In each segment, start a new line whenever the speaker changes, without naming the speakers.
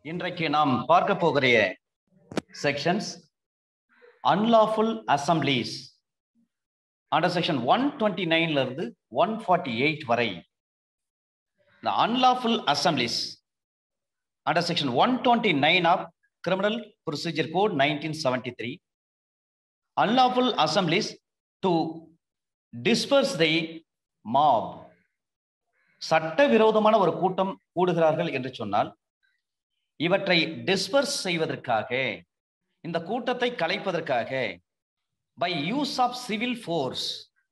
இன்றைக்கு நாம் பார்க்க போகிற sections unlawful assemblies under section one twenty நைன்ல இருந்து ஒன் ஃபார்ட்டி எயிட் வரை இந்த unlawful assemblies under section one twenty nine of criminal procedure code nineteen seventy three unlawful assemblies to disperse the mob சட்டவிரோதமான ஒரு கூட்டம் கூடுகிறார்கள் என்று சொன்னால் இவற்றை டிஸ்பர்ஸ் செய்வதற்காக இந்த கூட்டத்தை கலைப்பதற்காக by use of civil force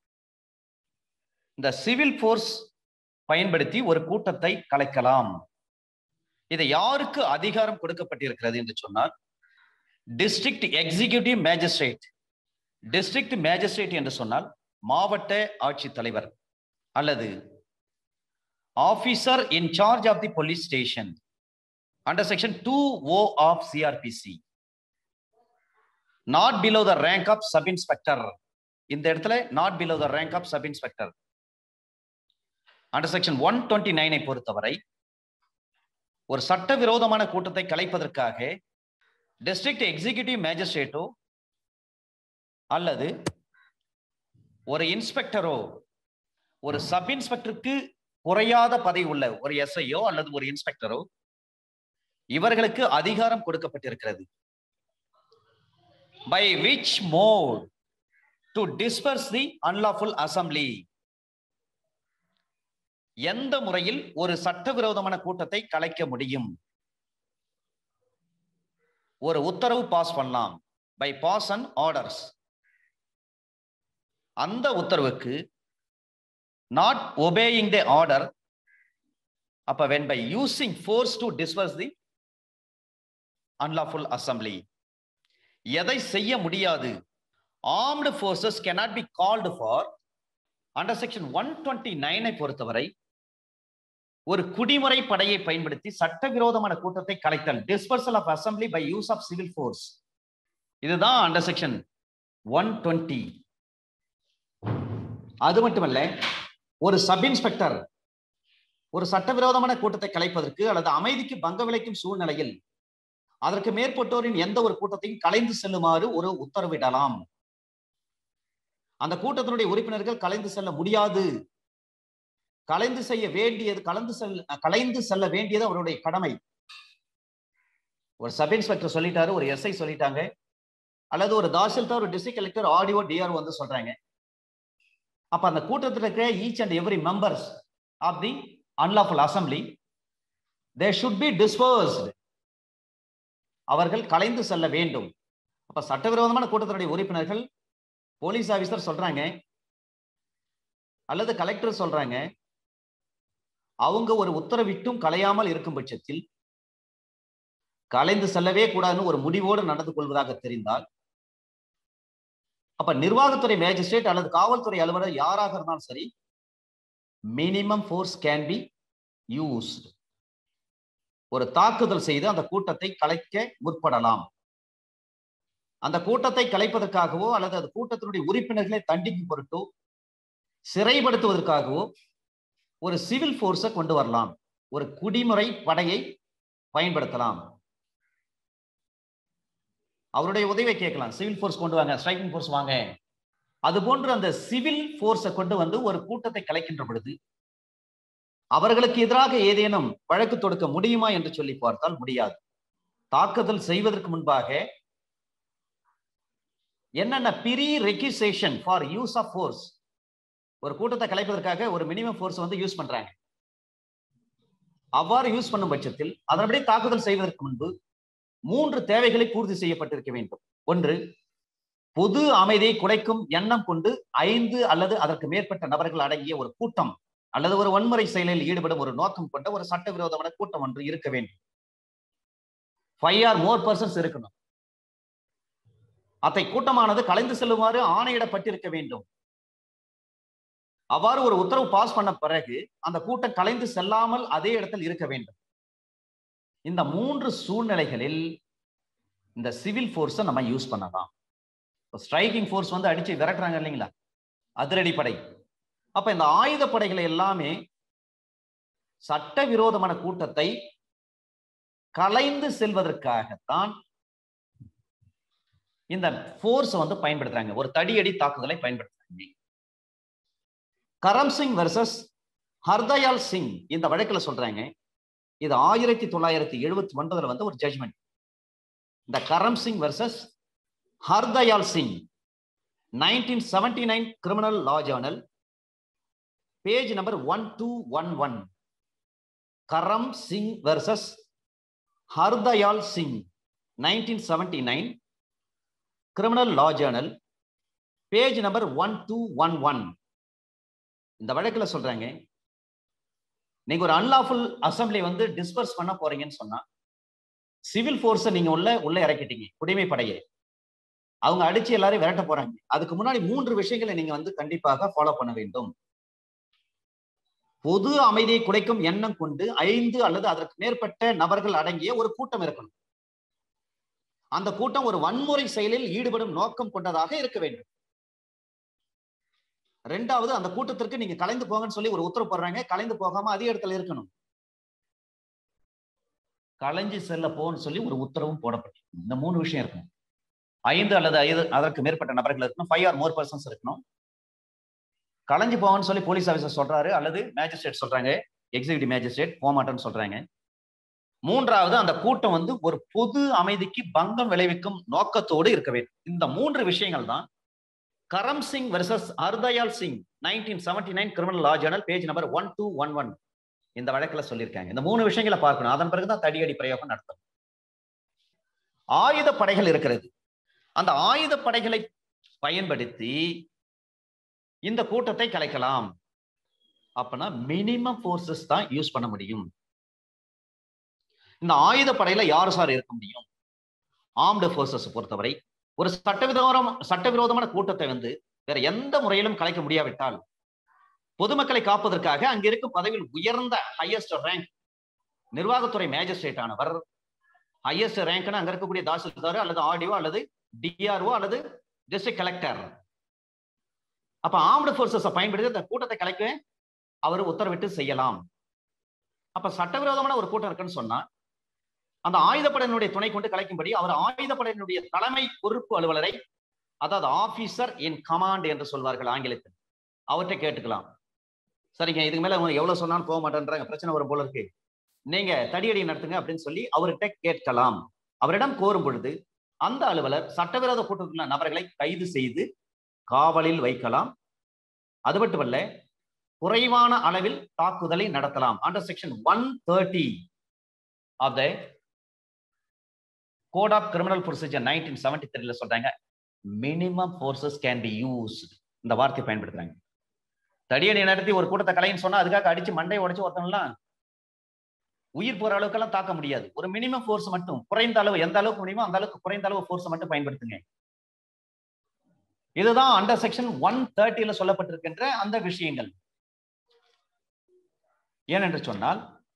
இந்த சிவில் ஃபோர்ஸ் பயன்படுத்தி ஒரு கூட்டத்தை கலைக்கலாம் இதை யாருக்கு அதிகாரம் கொடுக்கப்பட்டிருக்கிறது என்று சொன்னால் district executive magistrate district magistrate என்று சொன்னால் மாவட்ட ஆட்சித்தலைவர் அல்லது officer in charge of the police station under section two O of CrPC not below the rank of sub inspector இந்த இடத்துல not below the rank of sub inspector under section one twenty நைனை பொறுத்தவரை ஒரு சட்டவிரோதமான கூட்டத்தை கலைப்பதற்காக district executive மேஜிஸ்ட்ரேட்டோ அல்லது ஒரு இன்ஸ்பெக்டரோ ஒரு சப் இன்ஸ்பெக்டருக்கு குறையாத பதவி உள்ள ஒரு எஸ்ஐயோ அல்லது ஒரு இன்ஸ்பெக்டரோ இவர்களுக்கு அதிகாரம் கொடுக்கப்பட்டிருக்கிறது by which mode to disperse the unlawful assembly எந்த முறையில் ஒரு சட்டவிரோதமான கூட்டத்தை கலைக்க முடியும் ஒரு உத்தரவு பாஸ் பண்ணலாம் பை பாஸ் அண்ட் ஆர்டர்ஸ் அந்த உத்தரவுக்கு நாட் ஒபேயிங் த ஆர்டர் அப்ப when by using force to disperse the unlawful assembly எதை செய்ய முடியாது armed forces cannot be called for under section one twenty நைனை பொறுத்தவரை ஒரு குடிமுறை படையை பயன்படுத்தி சட்டவிரோதமான கூட்டத்தை கலைத்தல் dispersal of assembly by use of civil force இதுதான் அண்டர் செக்ஷன் ஒன் டுவெண்ட்டி அது மட்டுமல்ல ஒரு சப் இன்ஸ்பெக்டர் ஒரு சட்டவிரோதமான கூட்டத்தை கலைப்பதற்கு அல்லது அமைதிக்கு பங்க விளைக்கும் சூழ்நிலையில் அதற்கு மேற்பட்டோரின் எந்த ஒரு கூட்டத்தையும் கலைந்து செல்லுமாறு ஒரு உத்தரவிடலாம் அந்த கூட்டத்தினுடைய உறுப்பினர்கள் கலைந்து செல்ல முடியாது கலைந்து செய்ய வேண்டியது கலந்து செல் கலைந்து செல்ல வேண்டியது அவருடைய கடமை ஒரு சப் இன்ஸ்பெக்டர் சொல்லிட்டாரு ஒரு எஸ்ஐ சொல்லிட்டாங்க அல்லது ஒரு தாசில்தார் ஒரு டிஸ்ட்ரிக்ட் கலெக்டர் ஆடியோ டிஆர் வந்து சொல்றாங்க அப்ப அந்த கூட்டத்தில் இருக்கிற each and every members of the unlawful assembly they should be dispersed அவர்கள் கலைந்து செல்ல வேண்டும் அப்ப சட்டவிரோதமான கூட்டத்தினுடைய உறுப்பினர்கள் போலீஸ் ஆபீசர் சொல்றாங்க அல்லது கலெக்டர் சொல்றாங்க அவங்க ஒரு உத்தரவிட்டும் கலையாமல் இருக்கும் பட்சத்தில் கலைந்து செல்லவே கூடாதுன்னு ஒரு முடிவோடு நடந்து கொள்வதாக தெரிந்தால் அப்ப நிர்வாகத்துறை மேஜிஸ்ட்ரேட் அல்லது காவல்துறை அலுவலர் யாராக இருந்தாலும் சரி minimum force can be used ஒரு தாக்குதல் செய்து அந்த கூட்டத்தை கலைக்க முற்படலாம் அந்த கூட்டத்தை கலைப்பதற்காகவோ அல்லது அந்த கூட்டத்தினுடைய உறுப்பினர்களை தண்டிக்கும் பொருட்டோ சிறைப்படுத்துவதற்காகவோ ஒரு சிவில் போர்ஸை கொண்டு வரலாம் ஒரு குடிமுறை படையை பயன்படுத்தலாம் அவருடைய உதவியை கேட்கலாம் சிவில் போர்ஸ் கொண்டு வாங்க ஸ்ட்ரைக்கிங் போர்ஸ் வாங்க அது போன்று அந்த சிவில் போர்ஸை கொண்டு வந்து ஒரு கூட்டத்தை கலைக்கின்ற பொழுது அவர்களுக்கு எதிராக ஏதேனும் வழக்கு தொடுக்க முடியுமா என்று சொல்லி பார்த்தால் முடியாது தாக்குதல் செய்வதற்கு முன்பாக என்னென்ன pre requisition for use of force ஒரு கூட்டத்தை கலைப்பதற்காக ஒரு மினிமம் ஃபோர்ஸ் வந்து யூஸ் பண்றாங்க அவ்வாறு யூஸ் பண்ணும் பட்சத்தில் அதன்படி தாக்குதல் செய்வதற்கு முன்பு மூன்று தேவைகளை பூர்த்தி செய்யப்பட்டிருக்க வேண்டும் ஒன்று பொது அமைதியை குலைக்கும் எண்ணம் கொண்டு ஐந்து அல்லது அதற்கு மேற்பட்ட நபர்கள் அடங்கிய ஒரு கூட்டம் அல்லது ஒரு வன்முறை செயலில் ஈடுபடும் ஒரு நோக்கம் கொண்ட ஒரு சட்டவிரோதமான கூட்டம் ஒன்று இருக்க வேண்டும் ஃபைவ் ஆர் மோர் பர்சன்ஸ் இருக்கணும் அத்தை கூட்டமானது கலைந்து செல்லுமாறு ஆணையிடப்பட்டிருக்க வேண்டும் அவ்வாறு ஒரு உத்தரவு பாஸ் பண்ண பிறகு அந்த கூட்டம் கலைந்து செல்லாமல் அதே இடத்தில் இருக்க வேண்டும் இந்த மூன்று சூழ்நிலைகளில் இந்த சிவில் ஃபோர்ஸை நம்ம யூஸ் பண்ணலாம் ஸ்ட்ரைக்கிங் ஃபோர்ஸ் வந்து அடிச்சு விரட்டுறாங்க இல்லைங்களா அதிரடி படை அப்ப இந்த ஆயுத படைகளை எல்லாமே சட்டவிரோதமான கூட்டத்தை கலைந்து செல்வதற்காகத்தான் இந்த போர்ஸ் வந்து பயன்படுத்துறாங்க ஒரு தடியடி தாக்குதலை பயன்படுத்துறாங்க கரம் சிங் வர்சஸ் ஹர்தயால் சிங் இந்த வழக்குல சொல்றாங்க இது ஆயிரத்தி தொள்ளாயிரத்தி எழுபத்தி ஒன்பதுல வந்து ஒரு ஜட்மெண்ட் இந்த Karam Singh versus Hardayal Singh nineteen seventy nine criminal law journal page number one two one one Karam Singh versus Hardayal Singh nineteen seventy nine criminal law journal page number one two one one இந்த வழக்குல சொல்றாங்க நீங்க ஒரு அன்லாஃபுல் அசம்பிளி வந்து டிஸ்பர்ஸ் பண்ண போறீங்கன்னு சொன்னா சிவில் போர்ஸை நீங்க உள்ள உள்ள இறக்கிட்டீங்க குடிமை படையை அவங்க அடிச்சு எல்லாரையும் விரட்ட போறாங்க அதுக்கு முன்னாடி மூன்று விஷயங்களை நீங்க வந்து கண்டிப்பாக ஃபாலோ பண்ண வேண்டும் பொது அமைதியை குறைக்கும் எண்ணம் கொண்டு ஐந்து அல்லது அதற்கு மேற்பட்ட நபர்கள் அடங்கிய ஒரு கூட்டம் இருக்கணும் அந்த கூட்டம் ஒரு வன்முறை செயலில் ஈடுபடும் நோக்கம் கொண்டதாக இருக்க வேண்டும் ரெண்டாவது அந்த கூட்டத்திற்கு நீங்க கலைந்து போங்கன்னு சொல்லி ஒரு உத்தரவு போடுறாங்க கலைந்து போகாம அதே இடத்துல இருக்கணும் கலைஞ்சு செல்ல போன்னு சொல்லி ஒரு உத்தரவும் போடப்பட்டு இந்த மூணு விஷயம் இருக்கணும் ஐந்து அல்லது ஐந்து அதற்கு மேற்பட்ட நபர்கள் இருக்கணும் ஃபைவ் ஆர் மோர் பர்சன்ஸ் இருக்கணும் கலைஞ்சு போவான்னு சொல்லி போலீஸ் ஆஃபீஸர் சொல்றாரு அல்லது மேஜிஸ்ட்ரேட் சொல்றாங்க எக்ஸிகியூட்டிவ் மேஜிஸ்ட்ரேட் போக மாட்டேன்னு சொல்றாங்க மூன்றாவது அந்த கூட்டம் வந்து ஒரு பொது அமைதிக்கு பங்கம் விளைவிக்கும் நோக்கத்தோடு இருக்க வேண்டும் இந்த மூன்று விஷயங்கள் தான் Karam Singh versus Hardayal Singh nineteen seventy nine criminal law journal page number one two one one இந்த வழக்குல சொல்லியிருக்காங்க இந்த மூணு விஷயங்களை பார்க்கணும் அதன் பிறகுதான் தடியடி பிரயோகம் நடத்தணும் ஆயுத படைகள் இருக்கிறது அந்த ஆயுத படைகளை பயன்படுத்தி இந்த கூட்டத்தை கலைக்கலாம் அப்பனா மினிமம் போர்சஸ் தான் யூஸ் பண்ண முடியும் இந்த ஆயுத படையில யார் சார் இருக்க முடியும் ஆர்ம்டு போர்சஸ் பொறுத்தவரை ஒரு சட்டவிரோதம் சட்டவிரோதமான கூட்டத்தை வந்து வேற எந்த முறையிலும் கலைக்க முடியாவிட்டால் பொதுமக்களை காப்பதற்காக அங்க இருக்கும் பதவியில் உயர்ந்த ஹையஸ்ட் ரேங்க் நிர்வாகத்துறை மேஜிஸ்ட்ரேட் ஆனவர் ஹையஸ்ட் ரேங்க்னு அங்க இருக்கக்கூடிய தாசில்தார் அல்லது ஆடியோ அல்லது டிஆர்ஓ அல்லது டிஸ்ட்ரிக்ட் கலெக்டர் அப்ப ஆர்ம்டு போர்சஸை பயன்படுத்தி அந்த கூட்டத்தை கலைக்க அவர் உத்தரவிட்டு செய்யலாம் அப்ப சட்டவிரோதமான ஒரு கூட்டம் இருக்குன்னு சொன்னா அந்த ஆயுதப்படையினுடைய துணை கொண்டு கலைக்கும்படி அவர் ஆயுதப்படையினுடைய தலைமை பொறுப்பு அலுவலரை அதாவது ஆபீசர் இன் கமாண்ட் என்று சொல்வார்கள் ஆங்கிலத்தில் அவர்கிட்ட கேட்டுக்கலாம் சரிங்க இதுக்கு மேல அவங்க எவ்வளவு சொன்னாலும் போக மாட்டேன்றாங்க பிரச்சனை வரும் போல இருக்கு நீங்க தடியடி நடத்துங்க அப்படின்னு சொல்லி அவர்கிட்ட கேட்கலாம் அவரிடம் கோரும் பொழுது அந்த அலுவலர் சட்டவிரோத கூட்டத்தில் நபர்களை கைது செய்து காவலில் வைக்கலாம் அது மட்டுமல்ல குறைவான அளவில் தாக்குதலை நடத்தலாம் under section one thirty of the code of criminal procedure nineteen seventy த்ரீல சொல்றாங்க minimum forces can be use இந்த வார்த்தை பயன்படுத்துறாங்க தடியடி நடத்தி ஒரு கூட்டத்தை கலைன்னு சொன்னா அதுக்காக அடிச்சு மண்டையை உடைச்சு ஒருத்தவங்கலாம் உயிர் போற அளவுக்கெல்லாம் தாக்க முடியாது ஒரு மினிமம் ஃபோர்ஸ் மட்டும் குறைந்த அளவு எந்த அளவுக்கு முடியுமோ அந்த அளவுக்கு குறைந்த அளவு ஃபோர்ஸ் மட்டும் பயன்படுத்துங்க இதுதான் அண்டர் செக்ஷன் ஒன் தேர்ட்டில சொல்லப்பட்டிருக்கின்ற அந்த விஷயங்கள் ஏனென்று சொன்னால்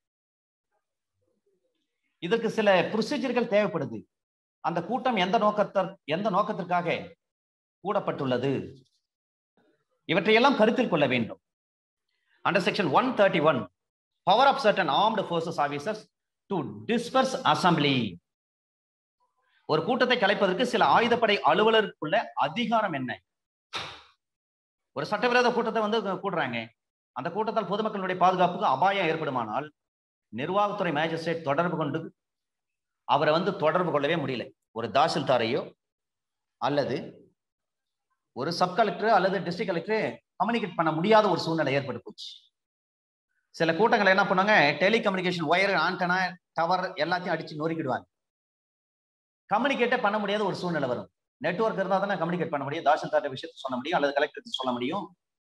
இதற்கு சில ப்ரொசீஜர்கள் தேவைப்படுது அந்த கூட்டம் எந்த நோக்கத்தர் எந்த நோக்கத்திற்காக கூடப்பட்டுள்ளது இவற்றையெல்லாம் கருத்தில் கொள்ள வேண்டும் under section one thirty one power of certain armed forces officers to disperse assembly ஒரு கூட்டத்தை கலைப்பதற்கு சில ஆயுதப்படை அலுவலருக்குள்ள அதிகாரம் என்ன ஒரு சட்டவிரோத கூட்டத்தை வந்து கூடுறாங்க அந்த கூட்டத்தால் பொதுமக்களுடைய பாதுகாப்புக்கு அபாயம் ஏற்படுமானால் நிர்வாகத்துறை மேஜிஸ்ட்ரேட் தொடர்பு கொண்டு அவரை வந்து தொடர்பு கொள்ளவே முடியல ஒரு தாசில்தாரையோ அல்லது ஒரு சப் கலெக்டர் அல்லது டிஸ்ட்ரிக்ட் கலெக்டர் கம்யூனிகேட் பண்ண முடியாத ஒரு சூழ்நிலை ஏற்பட்டு போச்சு சில கூட்டங்களை என்ன பண்ணாங்க டெலிகம்யூனிகேஷன் ஒயர் ஆண்டனா டவர் எல்லாத்தையும் அடிச்சு நொறுக்கிடுவாங்க கம்யூனிகேட்டே பண்ண முடியாத ஒரு சூழ்நிலை வரும் நெட்ஒர்க் இருந்தால் தானே கம்யூனிகேட் பண்ண முடியும் தாசில்தார் விஷயத்தை சொல்ல முடியும் அல்லது கலெக்டருக்கு சொல்ல முடியும்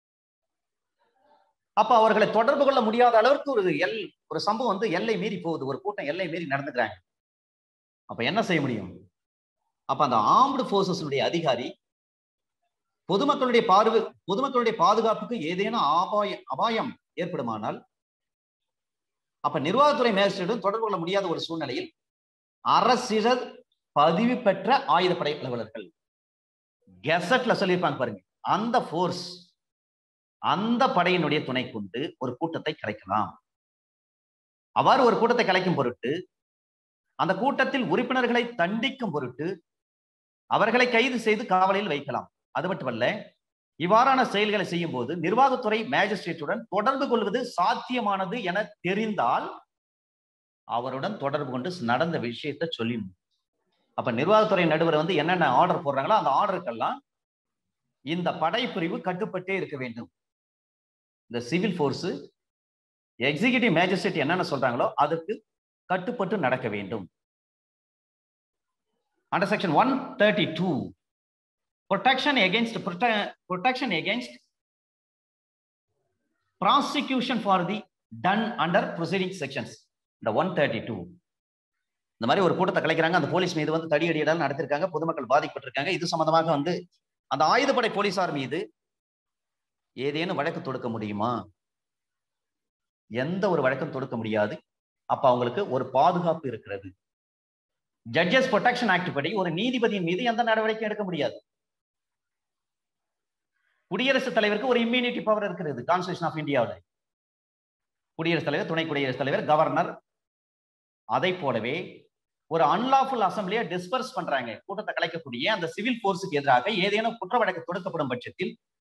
அப்ப அவர்களை தொடர்பு கொள்ள முடியாத அளவுக்கு ஒரு எல் ஒரு சம்பவம் வந்து எல்லை மீறி போகுது ஒரு கூட்டம் எல்லை மீறி நடந்துக்கிறாங்க அப்ப என்ன செய்ய முடியும் அப்ப அந்த ஆர்ம்டு போர்சஸுடைய அதிகாரி பொதுமக்களுடைய பார்வை பொதுமக்களுடைய பாதுகாப்புக்கு ஏதேனும் அபாயம் அபாயம் ஏற்படுமானால் அப்ப நிர்வாகத்துறை மேஜிஸ்ட்ரேட்டும் தொடர்பு கொள்ள முடியாத ஒரு சூழ்நிலையில் அரசியல் பதிவு பெற்ற ஆயுதப்படை அலுவலர்கள் கெசட்ல சொல்லியிருப்பாங்க பாருங்க அந்த போர்ஸ் அந்த படையினுடைய துணை கொண்டு ஒரு கூட்டத்தை கலைக்கலாம் அவ்வாறு ஒரு கூட்டத்தை கலைக்கும் பொருட்டு அந்த கூட்டத்தில் உறுப்பினர்களை தண்டிக்கும் பொருட்டு அவர்களை கைது செய்து காவலில் வைக்கலாம் அது மட்டுமல்ல இவ்வாறான செயல்களை செய்யும் போது நிர்வாகத்துறை மேஜிஸ்ட்ரேட்டுடன் தொடர்பு கொள்வது சாத்தியமானது என தெரிந்தால் அவருடன் தொடர்பு கொண்டு நடந்த விஷயத்தை சொல்லிடணும் அப்ப நிர்வாகத்துறை நடுவர் வந்து என்னென்ன ஆர்டர் போடுறாங்களோ அந்த ஆர்டருக்கெல்லாம் இந்த படைப்பிரிவு கட்டுப்பட்டே இருக்க வேண்டும் இந்த சிவில் ஃபோர்ஸ் எக்ஸிகியூட்டிவ் மேஜிஸ்ட்ரேட் என்னென்ன சொல்றாங்களோ அதுக்கு கட்டுப்பட்டு நடக்க வேண்டும் under section one thirty two protection against prote- protection against prosecution for the done under proceeding sections இந்த ஒன் தேர்ட்டி டூ இந்த மாதிரி ஒரு கூட்டத்தை கலைக்கிறாங்க அந்த போலீஸ் மீது வந்து தடி அடியடால் நடத்திருக்காங்க பொதுமக்கள் பாதிக்கப்பட்டிருக்காங்க இது சம்பந்தமாக வந்து அந்த ஆயுதப்படை போலீசார் மீது ஏதேனும் வழக்கு தொடுக்க முடியுமா எந்த ஒரு வழக்கும் தொடுக்க முடியாது அப்ப அவங்களுக்கு ஒரு பாதுகாப்பு இருக்கிறது ஜட்ஜஸ் ப்ரொடெக்ஷன் ஆக்ட் படி ஒரு நீதிபதியின் மீது எந்த நடவடிக்கையும் எடுக்க முடியாது குடியரசுத் தலைவருக்கு ஒரு இம்யூனிட்டி பவர் இருக்கிறது கான்ஸ்டியூஷன் ஆஃப் இந்தியாவில் குடியரசுத் தலைவர் துணை குடியரசுத் தலைவர் கவர்னர் அதை போலவே ஒரு அன்லாஃபுல் அசம்பிளியை டிஸ்பர்ஸ் பண்றாங்க கூட்டத்தை கலைக்கக்கூடிய அந்த சிவில் போர்ஸுக்கு எதிராக ஏதேனும் குற்ற வழக்கு தொடுக்கப்படும் பட்சத்தில்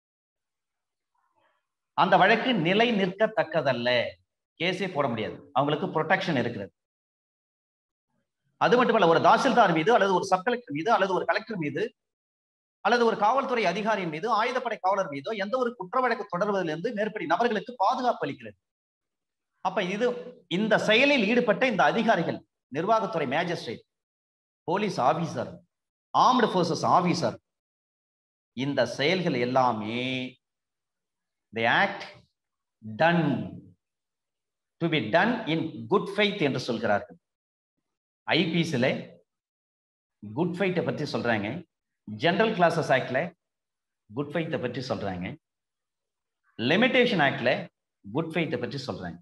அந்த வழக்கு நிலை நிற்கத்தக்கதல்ல கேஸே போட முடியாது அவங்களுக்கு ப்ரொடெக்ஷன் இருக்கிறது அது மட்டுமல்ல ஒரு தாசில்தார் மீது அல்லது ஒரு சப் கலெக்டர் மீது அல்லது ஒரு கலெக்டர் மீது அல்லது ஒரு காவல்துறை அதிகாரியின் மீது ஆயுதப்படை காவலர் மீதோ எந்த ஒரு குற்ற வழக்கு தொடர்வதிலிருந்து மேற்படி நபர்களுக்கு பாதுகாப்பு அளிக்கிறது அப்ப இது இந்த செயலில் ஈடுபட்ட இந்த அதிகாரிகள் நிர்வாகத்துறை magistrate police officer armed forces officer இந்த செயல்கள் எல்லாமே the act done to be done in good faith என்று சொல்கிறார்கள் ஐபிஎஸ்ல குட் ஃபைட்டை பற்றி சொல்றாங்க ஜெனரல் கிளாஸஸ் ஆக்ட்ல குட் ஃபைத்தை பற்றி சொல்றாங்க லிமிடேஷன் ஆக்ட்ல குட் ஃபைத்தை பற்றி சொல்றாங்க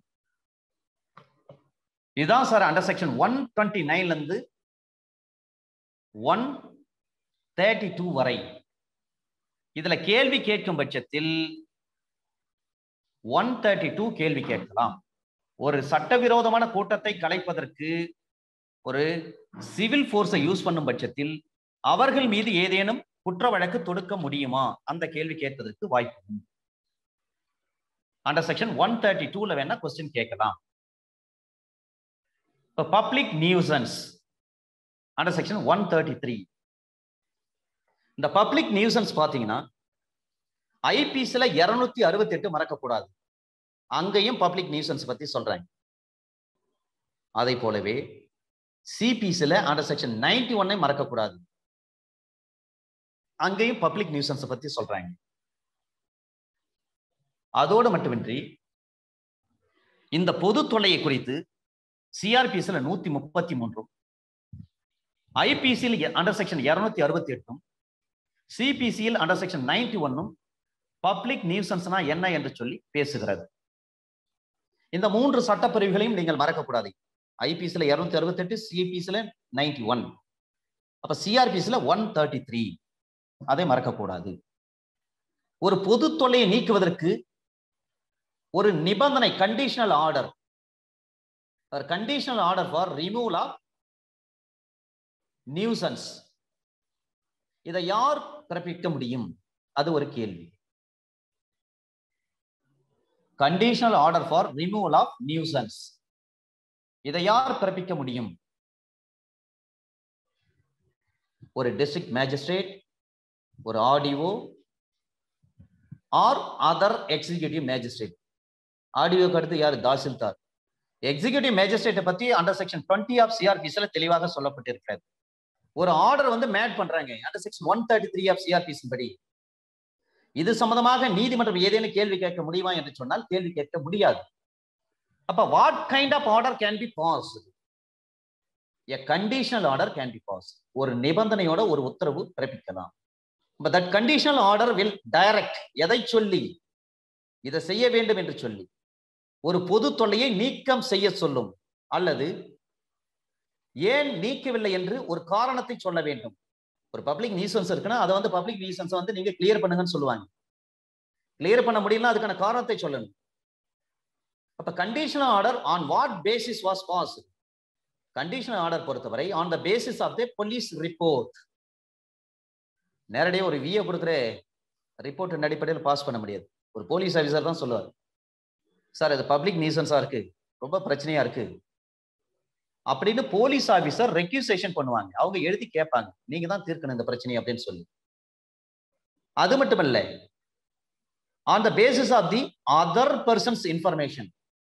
இதுதான் sir under section one twenty நைன்ல இருந்து ஒன் தேர்ட்டி டூ வரை இதுல கேள்வி கேட்கும் பட்சத்தில் ஒன் தேர்ட்டி டூ கேள்வி கேட்கலாம் ஒரு சட்டவிரோதமான கூட்டத்தை கலைப்பதற்கு ஒரு சிவில் போர்ஸை யூஸ் பண்ணும் பட்சத்தில் அவர்கள் மீது ஏதேனும் குற்ற வழக்கு தொடுக்க முடியுமா அந்த கேள்வி கேட்பதற்கு வாய்ப்பு அண்டர் செக்ஷன் ஒன் தேர்ட்டி டூல வேணா கொஸ்டின் கேட்கலாம் இப்போ public nuisance under section one thirty three இந்த பப்ளிக் நியூசன்ஸ் பார்த்தீங்கன்னா ஐபிஎஸ்ல இருநூத்தி அறுபத்தி எட்டு மறக்கக்கூடாது அங்கேயும் பப்ளிக் நியூசன்ஸ் பத்தி சொல்றாங்க அதை போலவே சிபிஸ்ல அண்டர் செக்ஷன் நைன்டி ஒன்னை மறக்கக்கூடாது அங்கேயும் பப்ளிக் நியூசன்ஸ் பத்தி சொல்றாங்க அதோடு மட்டுமின்றி இந்த பொது தொல்லையை குறித்து சிஆர்பிஎஸ்ல நூத்தி முப்பத்தி மூன்றும் ஐபிசியில் அண்டர் செக்ஷன் இருநூத்தி அறுபத்தி எட்டும் சிபிசியில் அண்டர் செக்ஷன் நைன்டி ஒன்னும் பப்ளிக் நியூசன்ஸ்னா என்ன என்று சொல்லி பேசுகிறது இந்த மூன்று சட்டப்பிரிவுகளையும் நீங்கள் மறக்கக்கூடாது ஐபிஎஸ்ல இருநூத்தி அறுபத்தி எட்டு சிபிசில நைன்டி ஒன் அப்ப சிஆர்பிஸ்ல ஒன் தேர்ட்டி த்ரீ அதை மறக்கக்கூடாது ஒரு பொது தொல்லையை நீக்குவதற்கு ஒரு நிபந்தனை conditional order conditional order for removal of nuisance இதை யார் பிறப்பிக்க முடியும் அது ஒரு கேள்வி conditional order for removal of nuisance இதை யார் பிறப்பிக்க முடியும் ஒரு டிஸ்ட்ரிக்ட் மேஜிஸ்ட்ரேட் ஒரு RDO or other executive magistrate ஆர்டிஓக்கு அடுத்து யார் தாசில்தார் எக்ஸிகியூட்டிவ் மேஜிஸ்ட்ரேட்டை பத்தி அண்டர் செக்ஷன் டுவெண்ட்டி ஆஃப் சிஆர்பிஸ்ல தெளிவாக சொல்லப்பட்டிருக்கிறது ஒரு ஆர்டர் வந்து மேட் பண்றாங்க under section one thirty three of CrPC படி இது சம்பந்தமாக நீதிமன்றம் ஏதேனும் கேள்வி கேட்க முடியுமா என்று சொன்னால் கேள்வி கேட்க முடியாது அப்ப what kind of order can be pass a conditional order can be pass ஒரு நிபந்தனையோட ஒரு உத்தரவு பிறப்பிக்கலாம் but that conditional order will direct எதை சொல்லி இதை செய்ய வேண்டும் என்று சொல்லி ஒரு பொது தொல்லையை நீக்கம் செய்ய சொல்லும் அல்லது ஏன் நீக்கவில்லை என்று ஒரு காரணத்தை சொல்ல வேண்டும் ஒரு பப்ளிக் நியூசன்ஸ் இருக்குன்னா அதை வந்து பப்ளிக் நியூசன்ஸ் வந்து நீங்க கிளியர் பண்ணுங்கன்னு சொல்லுவாங்க கிளியர் பண்ண முடியலன்னா அதுக்கான காரணத்தை சொல்லணும் அப்ப conditional order on what basis was pass conditional order பொறுத்தவரை on the basis of the police report நேரடியாக ஒரு விஏ கொடுக்குற ரிப்போர்ட்டின் அடிப்படையில் பாஸ் பண்ண முடியாது ஒரு போலீஸ் ஆஃபீஸர் தான் சொல்லுவார் சார் இது பப்ளிக் நியூசன்ஸா இருக்கு ரொம்ப பிரச்சனையா இருக்கு அப்படின்னு போலீஸ் ஆபீசர் ரெக்யூசேஷன் பண்ணுவாங்க அவங்க எழுதி கேட்பாங்க நீங்க தான் தீர்க்கணும் இந்த பிரச்சனை அப்படின்னு சொல்லி அது மட்டும் இல்ல on the basis of the other persons information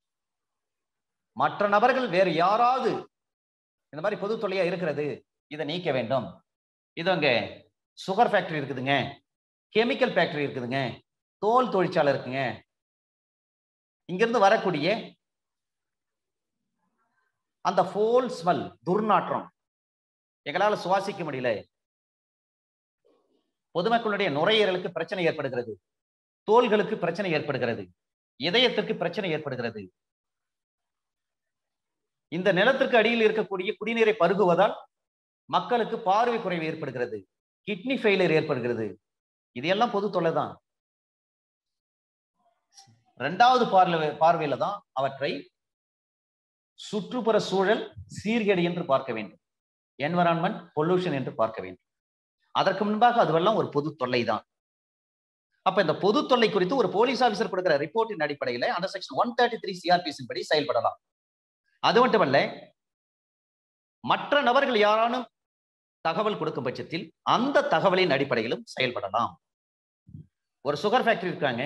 மற்ற நபர்கள் வேறு யாராவது இந்த மாதிரி பொது தொல்லையா இருக்கிறது இதை நீக்க வேண்டும் இது அங்க சுகர் ஃபேக்டரி இருக்குதுங்க கெமிக்கல் ஃபேக்டரி இருக்குதுங்க தோல் தொழிற்சாலை இருக்குங்க இங்கிருந்து வரக்கூடிய அந்த ஃபோல் ஸ்மெல் துர்நாற்றம் எங்களால சுவாசிக்க முடியல பொதுமக்களுடைய நுரையீரலுக்கு பிரச்சனை ஏற்படுகிறது தோள்களுக்கு பிரச்சனை ஏற்படுகிறது இதயத்திற்கு பிரச்சனை ஏற்படுகிறது இந்த நிலத்திற்கு அடியில் இருக்கக்கூடிய குடிநீரை பருகுவதால் மக்களுக்கு பார்வை குறைவு ஏற்படுகிறது கிட்னி ஃபெயிலியர் ஏற்படுகிறது இது எல்லாம் பொது தொல்லை தான் ரெண்டாவது பார்வை பார்வையில தான் அவற்றை சுற்றுப்புற சூழல் சீர்கேடு என்று பார்க்க வேண்டும் என்வரான்மெண்ட் பொல்யூஷன் என்று பார்க்க வேண்டும் அதற்கு முன்பாக அதுவெல்லாம் ஒரு பொது தொல்லை தான் அப்ப இந்த பொது தொல்லை குறித்து ஒரு போலீஸ் ஆபீசர் கொடுக்கிற ரிப்போர்ட்டின் அடிப்படையில அந்த செக்ஷன் ஒன் தேர்ட்டி த்ரீ சிஆர்பிசின் படி செயல்படலாம் அது மட்டுமல்ல மற்ற நபர்கள் யாரானும் தகவல் கொடுக்கும் பட்சத்தில் அந்த தகவலின் அடிப்படையிலும் செயல்படலாம் ஒரு சுகர் ஃபேக்டரி இருக்காங்க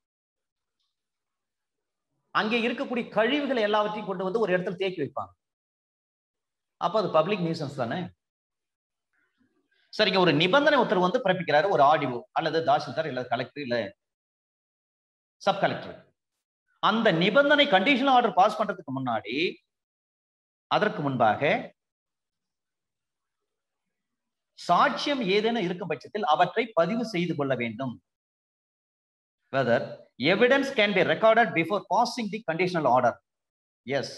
அங்கே இருக்கக்கூடிய கழிவுகள் எல்லாவற்றையும் கொண்டு வந்து ஒரு இடத்துல தேக்கி வைப்பாங்க அப்ப அது பப்ளிக் நியூசன்ஸ் தானே சரிங்க ஒரு நிபந்தனை உத்தரவு வந்து பிறப்பிக்கிறாரு ஒரு ஆடிஓ அல்லது தாசில்தார் இல்ல கலெக்டர் இல்ல சப் கலெக்டர் அந்த நிபந்தனை கண்டிஷனல் ஆர்டர் பாஸ் பண்றதுக்கு முன்னாடி அதற்கு முன்பாக சாட்சியம் ஏதேனும் இருக்கும் பட்சத்தில் அவற்றை பதிவு செய்து கொள்ள வேண்டும் whether evidence can be recorded before passing the conditional order as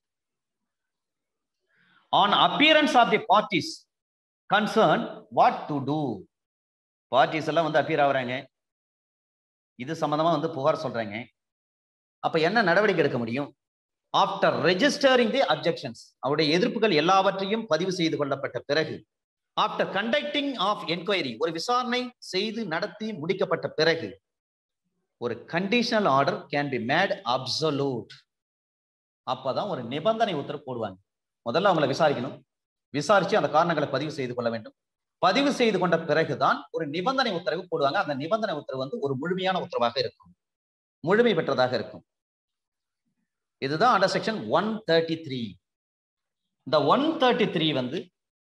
on appearance of the parties concern what to do parties எல்லாம் வந்து அப்பியர் ஆகுறாங்க இது சம்பந்தமா வந்து புகார் சொல்றாங்க அப்ப என்ன நடவடிக்கை எடுக்க முடியும் ஆஃப்டர் ரெஜிஸ்டரிங் தி அப்ஜெக்ஷன்ஸ் அவருடைய எதிர்ப்புகள் எல்லாவற்றையும் பதிவு செய்து கொள்ளப்பட்ட பிறகு ஆஃப்டர் கண்டக்டிங் ஆஃப் என்கொயரி ஒரு விசாரணை செய்து நடத்தி முடிக்கப்பட்ட பிறகு ஒரு conditional order can be made absolute அப்பதான் ஒரு நிபந்தனை உத்தரவு போடுவாங்க முதல்ல அவங்களை விசாரிக்கணும் விசாரிச்சு அந்த காரணங்களை பதிவு செய்து கொள்ள வேண்டும் பதிவு செய்து கொண்ட பிறகுதான் ஒரு நிபந்தனை உத்தரவு போடுவாங்க அந்த நிபந்தனை உத்தரவு வந்து ஒரு முழுமையான உத்தரவாக இருக்கும் முழுமை பெற்றதாக இருக்கும் இதுதான் under section one thirty three இந்த ஒன் தேர்ட்டி த்ரீ வந்து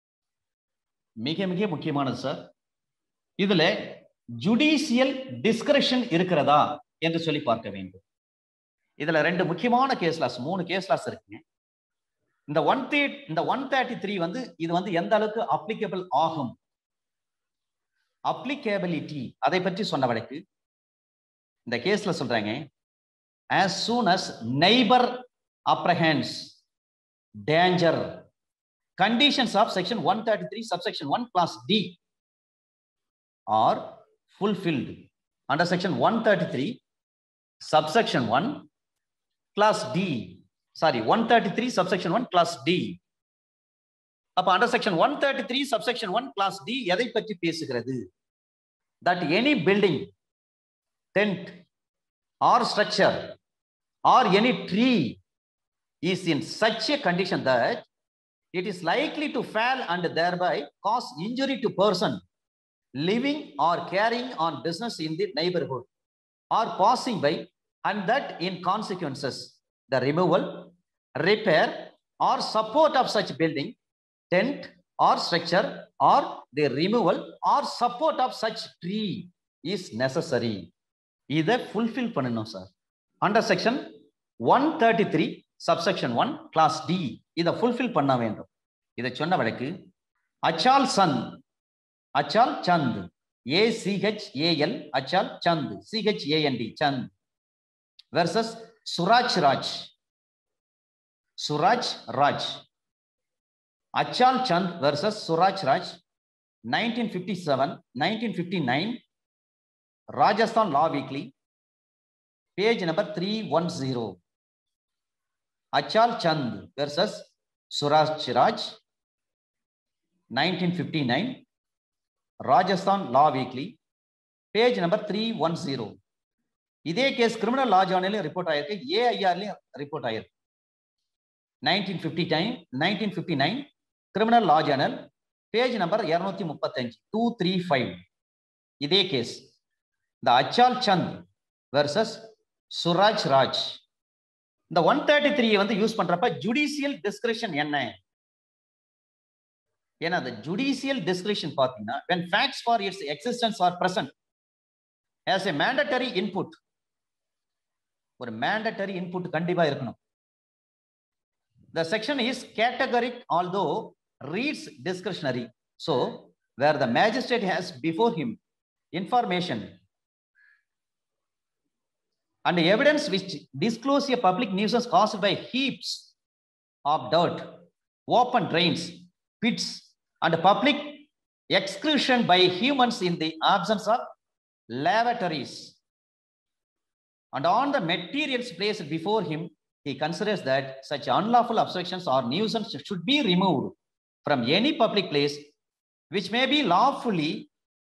மிக மிக முக்கியமானது சார் இதுல ஜுடிஷியல் டிஸ்கிரிப்ஷன் இருக்கிறதா என்று சொல்லி பார்க்க வேண்டும் இதுல ரெண்டு முக்கியமான கேஸ்லாஸ் மூணு கேஸ்லாஸ் இருக்குங்க இந்த ஒன் தே இந்த ஒன் தேர்ட்டி த்ரீ வந்து இது வந்து எந்த அளவுக்கு அப்ளிகபிள் ஆகும் அப்ளிகேபிலிட்டி அதை பற்றி சொன்ன வழக்கு இந்த கேஸ்ல சொல்றாங்க as soon as neighbor apprehends danger conditions of section 133 subsection 1 class d are fulfilled under section 133 subsection 1 class d sorry 133 subsection 1 class d அப்ப under section one thirty three subsection one class D எதை பற்றி பேசுகிறது that any building tent or structure or any tree is in such a condition that it is likely to fail and thereby cause injury to person living or carrying on business in the neighborhood or passing by and that in consequences the removal repair or support of such building tent or structure or the removal or support of such tree is necessary இதை fulfil பண்ணணும் sir under section one thirty three subsection one class D இதை fulfil பண்ண வேண்டும் இதை சொன்ன வழக்கு Achal Chand Achal Chand A CH AL Achal Chand CH AND Chand versus Suraj Raj Suraj Raj Achal Chand versus Suraj Raj nineteen fifty seven nineteen fifty nine Rajasthan law weekly page number three one zero Achal Chand versus Suraj Siraj nineteen fifty nine Rajasthan law weekly page number three one zero இதே case criminal law ஜார்னலையும் report ஆயிருக்கு ஏஐஆர்லையும் report ஆயிருக்கு nineteen fifty nine nineteen fifty nine criminal law journal page number இருநூத்தி முப்பத்தஞ்சு two three five இதே case இந்த Achal Chand versus Suraj Raj இந்த ஒன் தேர்ட்டி த்ரீ வந்து யூஸ் பண்றப்ப ஜுடிஷியல் டிஸ்கிரிப்ஷன் என்ன ஏன்னா அந்த ஜுடிஷியல் டிஸ்கிரிப்ஷன் பார்த்தீங்கன்னா when facts for its existence are present as a mandatory input ஒரு mandatory input கண்டிப்பா இருக்கணும் the section is categoric although reads discretionary so where the magistrate has before him information and evidence which disclose a public nuisance caused by heaps of dirt open drains pits and public exclusion by humans in the absence of lavatories and on the materials placed before him he considers that such unlawful obstructions or nuisance should be removed from any public place which may be lawfully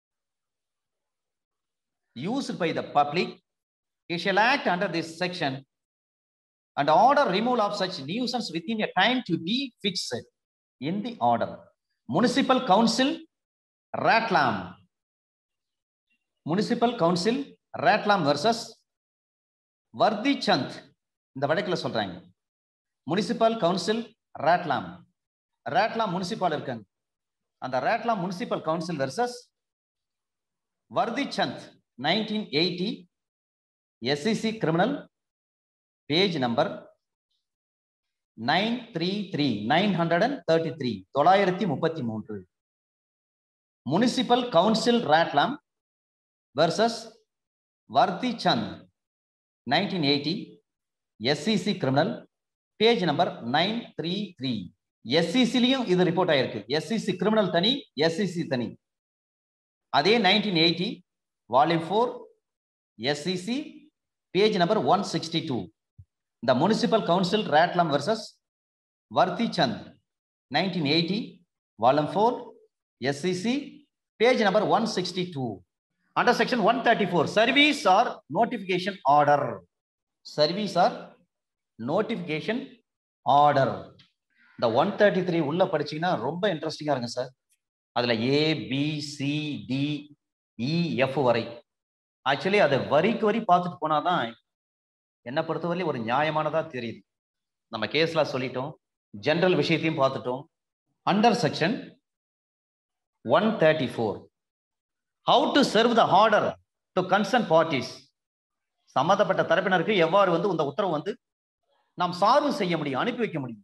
used by the public. He shall act under this section and order removal of such nuisance within a time to be fixed in the order. Municipal Council, Ratlam. Municipal Council, Ratlam versus Vardi Chand. இந்த வழக்கில் சொல்றாங்க municipal council ரேட்லாம் ரேட்லாம் municipal இருக்காங்க அந்த Ratlam municipal council versus Vardhi Chand nineteen eighty SCC criminal page number nine three three nine hundred and thirty three தொள்ளாயிரத்தி முப்பத்தி மூன்று municipal council Ratlam versus Vardhi Chand nineteen eighty SCC criminal page number nine three three எஸ்சிசிலையும் இது report ஆயிருக்கு SCC criminal தனி SCC தனி அதே nineteen eighty volume four SCC page number one sixty two the municipal council Ratlam versus Vardhi Chand nineteen eighty volume four SCC page number one sixty two under section one thirty four service or notification order service or notification order இந்த one thirty three உள்ள படிச்சீங்கன்னா ரொம்ப இன்ட்ரெஸ்டிங்கா இருங்க sir அதுல A B C D E F வரை actually அதை வரிக்கு வரி பார்த்துட்டு போனாதான் என்னை பொறுத்தவரை ஒரு நியாயமானதா தெரியுது நம்ம கேஸ்ல சொல்லிட்டோம் ஜெனரல் விஷயத்தையும் பார்த்துட்டோம் under section one thirty four how to serve the order to concern parties சம்மந்தப்பட்ட தரப்பினருக்கு எவ்வாறு வந்து இந்த உத்தரவு வந்து நாம் சார்பு செய்ய முடியும் அனுப்பி வைக்க முடியும்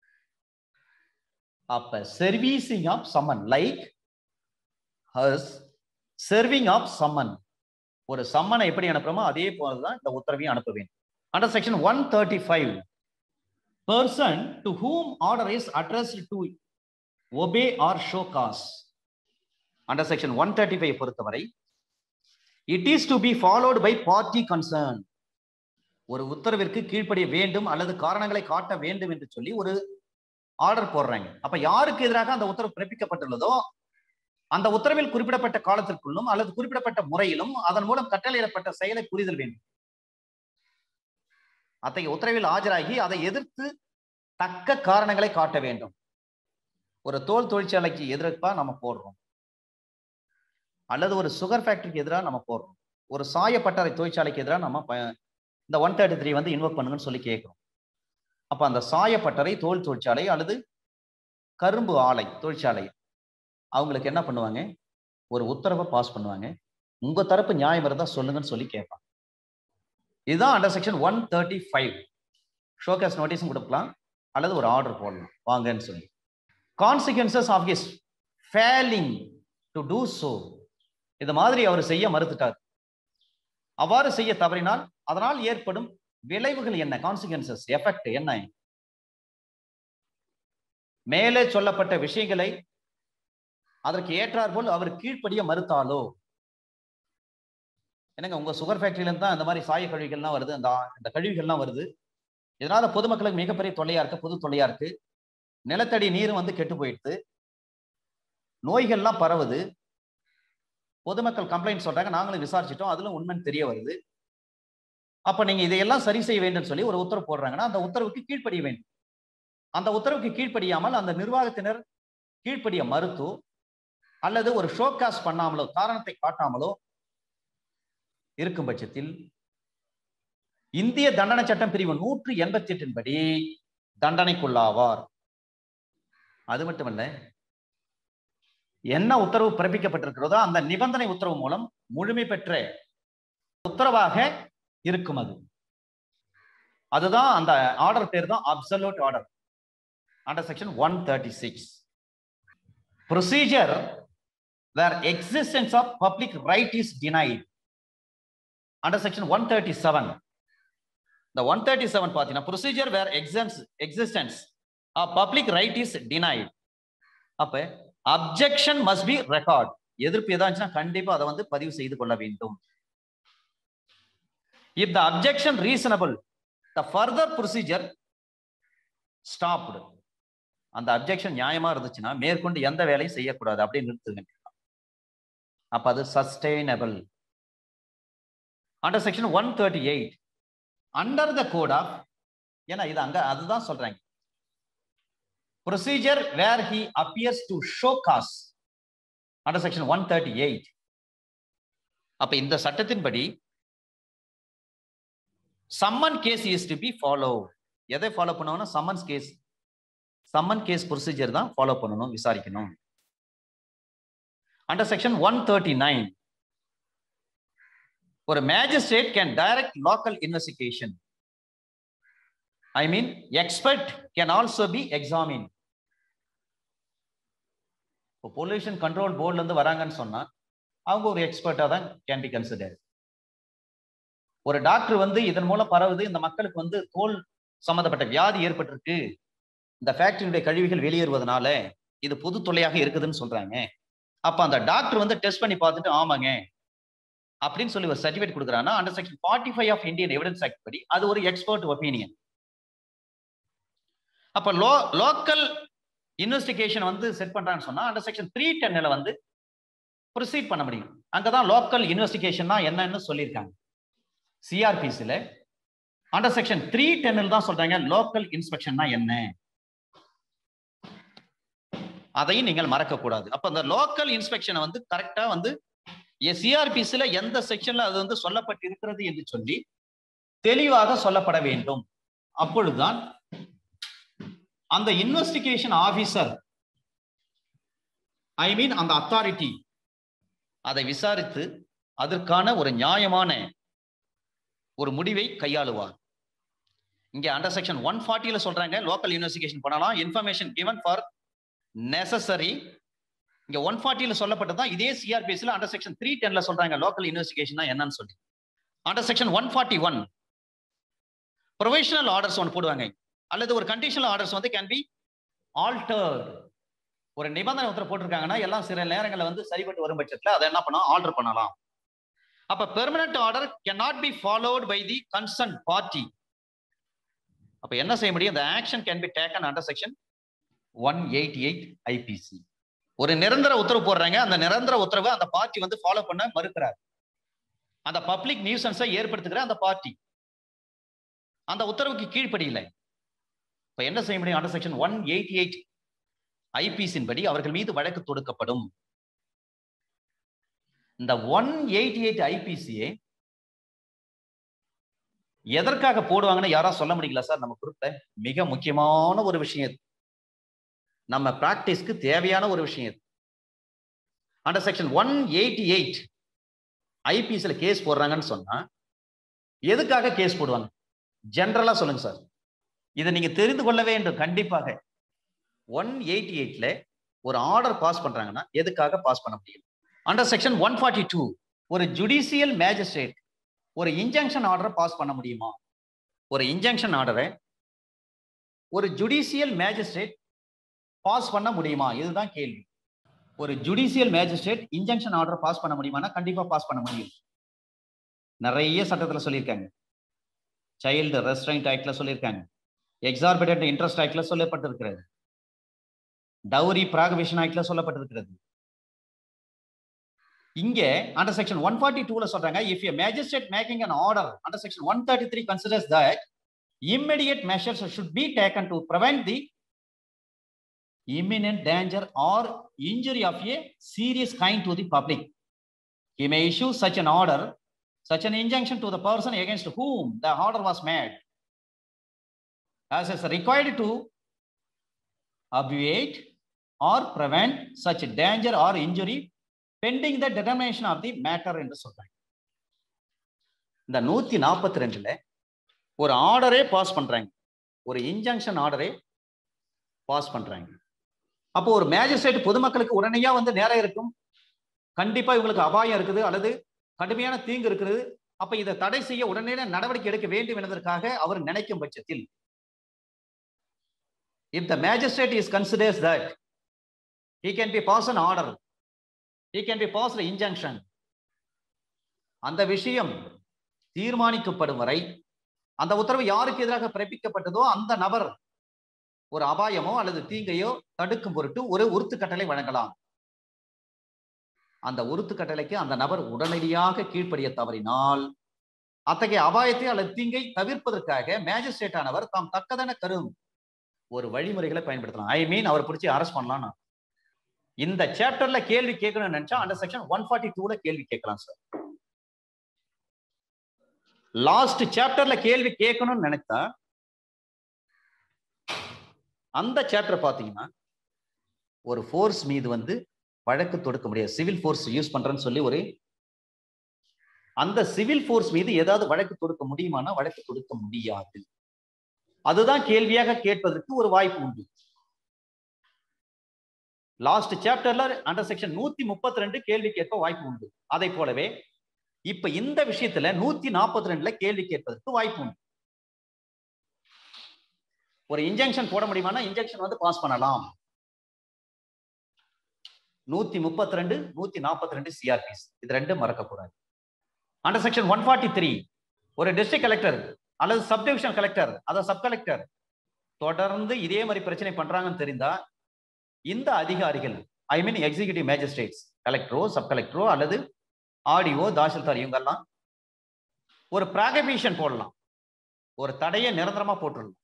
அப்ப servicing of summon like as serving of summon ஒரு சம்மனை எப்படி அனுப்புறோமோ அதே போலதான் இந்த உத்தரவையும் அனுப்ப வேண்டும் under section one thirty five person to whom order is addressed to obey or show cause under section one thirty five பொறுத்தவரை it is to be followed by party concern ஒரு உத்தரவிற்கு கீழ்ப்படிய வேண்டும் அல்லது காரணங்களை காட்ட வேண்டும் என்று சொல்லி ஒரு ஆர்டர் போடுறாங்க அப்ப யாருக்கு எதிராக அந்த உத்தரவு பிறப்பிக்கப்பட்டுள்ளதோ அந்த உத்தரவில் குறிப்பிடப்பட்ட காலத்திற்குள்ளும் அல்லது குறிப்பிடப்பட்ட முறையிலும் அதன் மூலம் கட்டளையிடப்பட்ட செயலை புரிதல் வேண்டும் அத்தகைய உத்தரவில் ஆஜராகி அதை எதிர்த்து தக்க காரணங்களை காட்ட வேண்டும் ஒரு தோல் தொழிற்சாலைக்கு எதிர்ப்பா நம்ம போடுறோம் அல்லது ஒரு சுகர் ஃபேக்டரிக்கு எதிராக நம்ம போடுறோம் ஒரு சாயப்பட்டறை தொழிற்சாலைக்கு எதிராக நம்ம இந்த ஒன் தேர்ட்டி த்ரீ வந்து இன்வொர்க் பண்ணுங்கன்னு சொல்லி கேட்குறோம் அப்ப அந்த சாயப்பட்டறை தோல் தொழிற்சாலை அல்லது கரும்பு ஆலை தொழிற்சாலை அவங்களுக்கு என்ன பண்ணுவாங்க ஒரு உத்தரவை பாஸ் பண்ணுவாங்க உங்க தரப்பு நியாயம் இருந்தா சொல்லுங்கன்னு சொல்லி கேட்பாங்க இதுதான் under section one thirty five show cause நோட்டீஸும் கொடுக்கலாம் அல்லது ஒரு ஆர்டர் போடலாம் வாங்கன்னு சொல்லி consequences of his failing to do so இது மாதிரி அவர் செய்ய மறுத்துட்டார் அவ்வாறு செய்ய தவறினால் அதனால் ஏற்படும் விளைவுகள் என்ன கான்சிக்வன்சஸ் எஃபெக்ட் என்ன மேலே சொல்லப்பட்ட விஷயங்களை அதற்கு ஏற்றார் போல் அவர் கீழ்ப்படிய மறுத்தாலோ என்னங்க உங்க சுகர் ஃபேக்டரியில இருந்து தான் இந்த மாதிரி சாய கழிவுகள்லாம் வருது அந்த இந்த கழிவுகள்லாம் வருது இதனால பொதுமக்களுக்கு மிகப்பெரிய தொல்லையா இருக்கு பொது தொல்லையா இருக்கு நிலத்தடி நீரும் வந்து கெட்டு போயிடுது நோய்கள்லாம் பரவுது பொதுமக்கள் கம்ப்ளைண்ட் சொல்றாங்க நாங்களும் விசாரிச்சிட்டோம் அதுல உண்மைன்னு தெரிய வருது அப்ப நீங்க இதையெல்லாம் சரி செய்ய வேண்டும் சொல்லி ஒரு உத்தரவு போடுறாங்கன்னா அந்த உத்தரவுக்கு கீழ்ப்படிய வேண்டும் அந்த உத்தரவுக்கு கீழ்ப்படியாமல் அந்த நிர்வாகத்தினர் கீழ்ப்படிய மறுத்து அல்லது ஒரு ஷோகாஸ் பண்ணாமலோ காரணத்தை காட்டாமலோ இருக்கும் பட்சத்தில் இந்திய தண்டனை சட்டம் பிரிவு நூற்று எண்பத்தி எட்டின் படி தண்டனைக்குள்ளாவார் அது மட்டுமல்ல என்ன உத்தரவு பிறப்பிக்கப்பட்டிருக்கிறதோ அந்த நிபந்தனை உத்தரவு மூலம் முழுமை பெற்ற உத்தரவாக இருக்கும் அது அதுதான் அந்த ஆர்டர் பேர் தான் absolute order under section one thirty six procedure where existence of public right is denied under section one thirty seven இந்த ஒன் தேர்ட்டி செவன் பார்த்தீங்கன்னா procedure where existence existence of public right is denied அப்ப objection must be record எதிர்ப்பு ஏதாச்சுன்னா கண்டிப்பா அதை வந்து பதிவு செய்து கொள்ள வேண்டும் if the objection reasonable the further procedure stopped அந்த அப்ஜெக்ஷன் நியாயமா இருந்துச்சுன்னா மேற்கொண்டு எந்த வேலையும் செய்யக்கூடாது அப்படின்னு நிறுத்துங்க அப்ப அது sustainable under section one thirty eight under the code of ஏன்னா இது அங்க அதுதான் சொல்றாங்க procedure where he appears to show cause under section one thirty eight அப்ப இந்த சட்டத்தின்படி summon case is to be follow எதை ஃபாலோ பண்ணுவோம்னா summons case summon case procedure தான் ஃபாலோ பண்ணணும் விசாரிக்கணும் under section one thirty nine ஒரு magistrate can direct local investigation I mean expert can also be examine இப்போ பொல்யூஷன் கண்ட்ரோல் போர்ட்ல இருந்து வராங்கன்னு சொன்னா அவங்க ஒரு எக்ஸ்பர்ட்டா தான் கேன் பி கன்சிடர் ஒரு டாக்டர் வந்து இதன் மூலம் பரவுது இந்த மக்களுக்கு வந்து தோல் சம்பந்தப்பட்ட வியாதி ஏற்பட்டிருக்கு இந்த ஃபேக்டரியுடைய கழிவுகள் வெளியேறுவதனால இது பொது தொல்லையாக இருக்குதுன்னு சொல்றாங்க அப்ப அந்த டாக்டர் வந்து டெஸ்ட் பண்ணி பார்த்துட்டு ஆமாங்க அப்படின்னு சொல்லி ஒரு சர்டிஃபிகேட் கொடுக்குறாங்கன்னா under section forty five of Indian evidence act படி அது ஒரு எக்ஸ்பர்ட் ஒப்பீனியன் அப்ப லோ லோக்கல் இன்வெஸ்டிகேஷன் வந்து செட் பண்றான்னு சொன்னா அண்டர் செக்ஷன் த்ரீ டென்னில் வந்து ப்ரொசீட் பண்ண முடியும் அங்கதான் லோக்கல் இன்வெஸ்டிகேஷன்னா என்னன்னு சொல்லியிருக்காங்க சிஆர்பிசில அண்டர் செக்ஷன் த்ரீ டென்னில் தான் சொல்றாங்க லோக்கல் இன்ஸ்பெக்ஷன்னா என்ன அதையும் நீங்கள் மறக்க கூடாது அப்ப அந்த லோக்கல் இன்ஸ்பெக்ஷனை வந்து கரெக்டா வந்து சிஆர்பிசில எந்த செக்ஷன்ல அது வந்து சொல்லப்பட்டிருக்கிறது என்று சொல்லி தெளிவாக சொல்லப்பட வேண்டும் அப்பொழுதுதான் அந்த இன்வெஸ்டிகேஷன் ஆபீசர் ஐ மீன் அந்த அத்தாரிட்டி அதை விசாரித்து அதற்கான ஒரு நியாயமான ஒரு முடிவை கையாளுவார் இங்க அண்டர் செக்ஷன் ஒன் ஃபார்ட்டியில சொல்றாங்க லோக்கல் இன்வெஸ்டிகேஷன் பண்ணலாம் இன்ஃபர்மேஷன் கிவன் ஃபார் நெசசரி இங்க ஒன் ஃபார்ட்டியில சொல்லப்பட்டதான் இதே சிஆர்பிஎஸ்ல அண்டர் செக்ஷன் த்ரீ டென்ல சொல்றாங்க லோக்கல் இன்வெஸ்டிகேஷன் என்னன்னு சொல்லி under section one forty one professional orders ஒன்று போடுவாங்க அல்லது ஒரு கண்டிஷனல் ஆர்டர்ஸ் வந்து கேன் பி ஆல்டர்ட் ஒரு நிபந்தனை உத்தரவு போட்டிருக்காங்கன்னா எல்லாம் சில நேரங்களில் வந்து சரிபட்டு வரும் பட்சத்தில் அதை என்ன பண்ணலாம் ஆல்டர் பண்ணலாம் அப்ப permanent order can not be followed by the concern party அப்ப என்ன செய்ய முடியும் இந்த action can be taken under section one eighty eight IPC ஒரு நிரந்தர உத்தரவு போடுறாங்க அந்த நிரந்தர உத்தரவை அந்த பார்ட்டி வந்து ஃபாலோ பண்ண மறுக்கிறார் அந்த பப்ளிக் நியூசன்ஸை ஏற்படுத்துகிற அந்த பார்ட்டி அந்த உத்தரவுக்கு கீழ்ப்படியில்லை இப்ப என்ன செய்ய முடியும் under section one eighty eight ஐபிசின் படி அவர்கள் மீது வழக்கு தொடுக்கப்படும் இந்த ஒன் எயிட்டி எயிட் ஐபிசியை எதற்காக போடுவாங்கன்னு யாரா சொல்ல முடியல சார் நம்ம குரூப்ல மிக முக்கியமான ஒரு விஷயம் இது நம்ம பிராக்டிஸ்க்கு தேவையான ஒரு விஷயம் இது under section one eighty eight ஐபிசில கேஸ் போடுறாங்கன்னு சொன்னா எதுக்காக கேஸ் போடுவாங்க ஜென்ரலா சொல்லுங்க சார் இதை நீங்க தெரிந்து கொள்ள வேண்டும் கண்டிப்பாக ஒன் எயிட்டி எயிட்ல ஒரு ஆர்டர் பாஸ் பண்றாங்கன்னா எதுக்காக பாஸ் பண்ண முடியும் under section one forty two ஒரு ஜுடிஷியல் மேஜிஸ்ட்ரேட் ஒரு இன்ஜங்ஷன் ஆர்டரை பாஸ் பண்ண முடியுமா ஒரு இன்ஜங்ஷன் ஆர்டரை ஒரு ஜுடிஷியல் மேஜிஸ்ட்ரேட் பாஸ் பண்ண முடியுமா இதுதான் கேள்வி ஒரு judicial magistrate injunction order pass பண்ண முடியுமானா கண்டிப்பா பாஸ் பண்ண முடியும் நிறைய சட்டத்துல சொல்லியிருக்காங்க சைல்டு ரெஸ்ட்ரைண்ட் ஆக்ட்ல சொல்லியிருக்காங்க எக்ஸார்பிடன்ட் இன்ட்ரெஸ்ட் ஆக்ட்ல சொல்லப்பட்டிருக்கிறது டவுரி பிராகவேஷன் ஆக்ட்ல சொல்லப்பட்டிருக்கிறது இங்க அண்டர் செக்ஷன் ஒன் ஃபார்ட்டி டூல சொல்றாங்க if a magistrate making an order under section one thirty three considers that immediate measures should be taken to prevent the imminent danger or injury of a serious kind to the public. He may issue such an order, such an injunction to the person against whom the order was made, as is required to obviate or prevent such danger or injury pending the determination of the matter என்று சொல்றாங்க இந்த நூத்தி நாற்பத்தி ரெண்டுல ஒரு ஆர்டரே pass பண்றாங்க ஒரு injunction ஆர்டரே pass பண்றாங்க அப்போ ஒரு மேஜிஸ்ட்ரேட் பொதுமக்களுக்கு உடனடியா வந்து நேரம் இருக்கும் கண்டிப்பா இவங்களுக்கு அபாயம் இருக்குது அல்லது கடுமையான தீங்கு இருக்குது அப்ப இதை தடை செய்ய உடனே நடவடிக்கை எடுக்க வேண்டும் என்பதற்காக அவர் நினைக்கும் பட்சத்தில் if the magistrate is considers that he can be pass an order he can be passed injunction அந்த விஷயம் தீர்மானிக்கப்படும் வரை அந்த உத்தரவு யாருக்கு எதிராக பிறப்பிக்கப்பட்டதோ அந்த நபர் ஒரு அபாயமோ அல்லது தீங்கையோ தடுக்கும் பொருட்டு ஒரு உறுத்து கட்டளை வழங்கலாம் அந்த உறுத்து கட்டளைக்கு அந்த நபர் உடனடியாக கீழ்ப்படிய தவறினால் அத்தகைய அபாயத்தை அல்லது தீங்கை தவிர்ப்பதற்காக மேஜிஸ்ட்ரேட் ஆனவர் தாம் தக்கதென கரும் ஒரு வழிமுறைகளை பயன்படுத்தலாம் ஐ மீன் அவர் பிடிச்சி அரெஸ்ட் பண்ணலாம் இந்த சாப்டர்ல கேள்வி கேட்கணும்னு நினைச்சா அந்த செக்ஷன் ஒன் ஃபார்ட்டி டூல கேள்வி கேட்கலாம் சார் லாஸ்ட் சாப்டர்ல கேள்வி கேட்கணும்னு நினைத்தா அந்த சாப்டர் பாத்தீங்கன்னா ஒரு ஃபோர்ஸ் மீது வந்து வழக்கு தொடுக்க முடியாது சிவில் ஃபோர்ஸ் யூஸ் பண்றேன்னு சொல்லி ஒரு அந்த சிவில் ஃபோர்ஸ் மீது ஏதாவது வழக்கு தொடுக்க முடியுமானா வழக்கு தொடுக்க முடியாது அதுதான் கேள்வியாக கேட்பதற்கு ஒரு வாய்ப்பு உண்டு லாஸ்ட் சாப்டர்ல அண்டர் செக்ஷன் நூத்தி முப்பத்தி ரெண்டு கேள்வி கேட்க வாய்ப்பு உண்டு அதை போலவே இப்ப இந்த விஷயத்துல நூத்தி நாற்பத்தி ரெண்டுல கேள்வி கேட்பதற்கு வாய்ப்பு உண்டு ஒரு இன்ஜெக்ஷன் போட முடியுமானா இன்ஜெக்ஷன் வந்து பாஸ் பண்ணலாம் நூத்தி முப்பத்தி ரெண்டு நூத்தி நாற்பத்தி ரெண்டு சிஆர்பிஸ் இது ரெண்டும் மறக்கக்கூடாது under section one forty three ஒரு டிஸ்ட்ரிக்ட் கலெக்டர் அல்லது சப்டிவிஷன் கலெக்டர் அதாவது சப் கலெக்டர் தொடர்ந்து இதே மாதிரி பிரச்சனை பண்றாங்கன்னு தெரிந்தா இந்த அதிகாரிகள் ஐ மீன் எக்ஸிகியூட்டிவ் மேஜிஸ்ட்ரேட்ஸ் கலெக்டரோ சப் கலெக்டரோ அல்லது ஆடிஓ தாசில்தார் இவங்கெல்லாம் ஒரு ப்ராகபிஷன் போடலாம் ஒரு தடையை நிரந்தரமா போட்டுடலாம்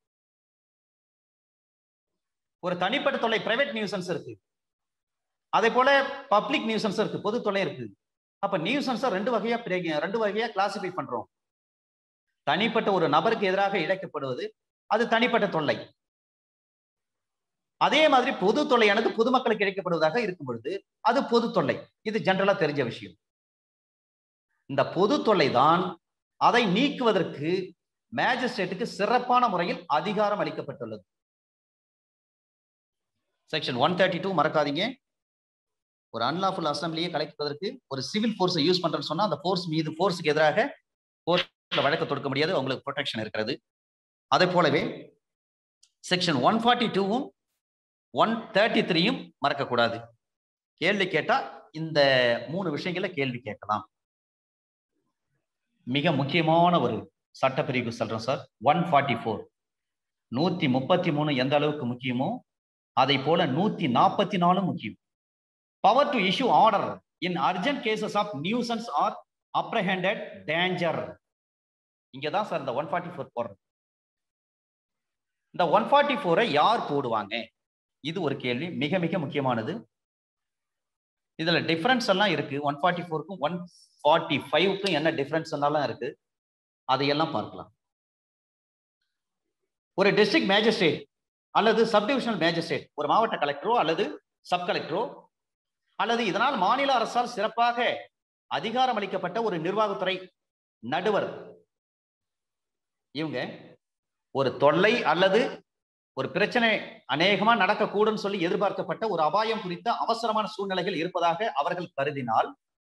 ஒரு தனிப்பட்ட தொல்லை பிரைவேட் நியூசன்ஸ் இருக்கு அதே போல பப்ளிக் நியூசன்ஸ் இருக்கு பொது தொல்லை இருக்கு அப்ப நியூசன்ஸை ரெண்டு வகையா ரெண்டு வகையா கிளாசிஃபை பண்றோம் தனிப்பட்ட ஒரு நபருக்கு எதிராக இழைக்கப்படுவது அது தனிப்பட்ட தொல்லை அதே மாதிரி பொது தொல்லையானது பொதுமக்களுக்கு இழைக்கப்படுவதாக இருக்கும் பொழுது அது பொது தொல்லை இது ஜென்ரலா தெரிஞ்ச விஷயம் இந்த பொது தொல்லை தான் அதை நீக்குவதற்கு மேஜிஸ்ட்ரேட்டுக்கு சிறப்பான முறையில் அதிகாரம் அளிக்கப்பட்டுள்ளது செக்ஷன் ஒன் தேர்ட்டி டூ மறக்காதீங்க ஒரு அன்லாஃபுல் அசம்பிளியை கலைப்பதற்கு ஒரு சிவில் ஃபோர்ஸை யூஸ் பண்றேன்னு சொன்னா அந்த ஃபோர்ஸ் மீது ஃபோர்ஸுக்கு எதிராக கோர்ட்ல வழக்கு தொடுக்க முடியாது அவங்களுக்கு ப்ரொடெக்ஷன் இருக்கிறது அதே போலவே செக்ஷன் ஒன் ஃபார்ட்டி டூவும் ஒன் தேர்ட்டி த்ரீயும் மறக்கக்கூடாது கேள்வி கேட்டா இந்த மூணு விஷயங்கள கேள்வி கேட்கலாம் மிக முக்கியமான ஒரு சட்டப்பிரிவு சொல்றேன் சார் ஒன் ஃபார்ட்டி ஃபோர் நூத்தி முப்பத்தி மூணு எந்த அளவுக்கு முக்கியமோ அதை போல நூத்தி நாற்பத்தி நாலும் முக்கியம் power to issue order in urgent cases of nuisance or apprehended danger இங்கதான் சார் இந்த ஒன் ஃபார்ட்டி ஃபோர் போடுறது இந்த ஒன் ஃபார்ட்டி ஃபோரை யார் போடுவாங்க இது ஒரு கேள்வி மிக மிக முக்கியமானது இதுல டிஃபரன்ஸ் எல்லாம் இருக்கு ஒன் ஃபார்ட்டி ஃபோருக்கும் ஒன் ஃபார்ட்டி ஃபைவ்க்கும் என்ன டிஃபரன்ஸ் எல்லாம் இருக்கு அதையெல்லாம் பார்க்கலாம் ஒரு டிஸ்ட்ரிக்ட் மேஜிஸ்ட்ரேட் அல்லது சப்டிவிஷனல் மேஜிஸ்ட்ரேட் ஒரு மாவட்ட கலெக்டரோ அல்லது சப் கலெக்டரோ அல்லது இதனால் மாநில அரசால் சிறப்பாக அதிகாரம் அளிக்கப்பட்ட ஒரு நிர்வாகத்துறை நடுவர் இவங்க ஒரு தொல்லை அல்லது ஒரு பிரச்சனை அநேகமா நடக்கக்கூடும் சொல்லி எதிர்பார்க்கப்பட்ட ஒரு அபாயம் குறித்த அவசரமான சூழ்நிலைகள் இருப்பதாக அவர்கள் கருதினால்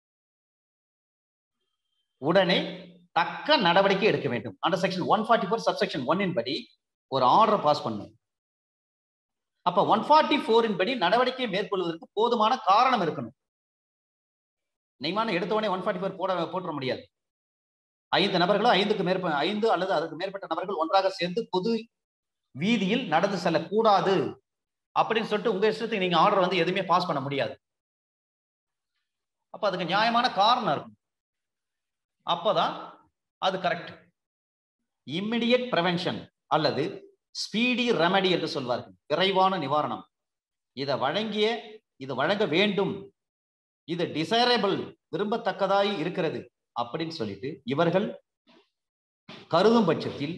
உடனே தக்க நடவடிக்கை எடுக்க வேண்டும் under section one forty four subsection ஒன்னின் படி ஒரு ஆர்டர் பாஸ் பண்ணும் அப்ப ஒன் ஃபார்ட்டி ஃபோரின் படி நடவடிக்கை மேற்கொள்வதற்கு போதுமான காரணம் இருக்கணும் நெய்மான எடுத்தவொடனே ஒன் ஃபார்ட்டி ஃபோர் போட போட்டுற முடியாது ஐந்து நபர்களோ ஐந்துக்கு மேற்ப ஐந்து அல்லது அதற்கு மேற்பட்ட நபர்கள் ஒன்றாக சேர்ந்து பொது வீதியில் நடந்து செல்லக்கூடாது அப்படின்னு சொல்லிட்டு உங்க இஷ்டத்துக்கு நீங்க ஆர்டர் வந்து எதுவுமே பாஸ் பண்ண முடியாது அப்ப அதுக்கு நியாயமான காரணம் இருக்கும் அப்பதான் அது கரெக்ட் இம்மிடியட் ப்ரிவென்ஷன் அல்லது ஸ்பீடி ரெமடி என்று சொல்வார்கள் விரைவான நிவாரணம் இதை வழங்கிய இது வழங்க வேண்டும் இது டிசைரபிள் விரும்பத்தக்கதாய் இருக்கிறது அப்படின்னு சொல்லிட்டு இவர்கள் கருதும் பட்சத்தில்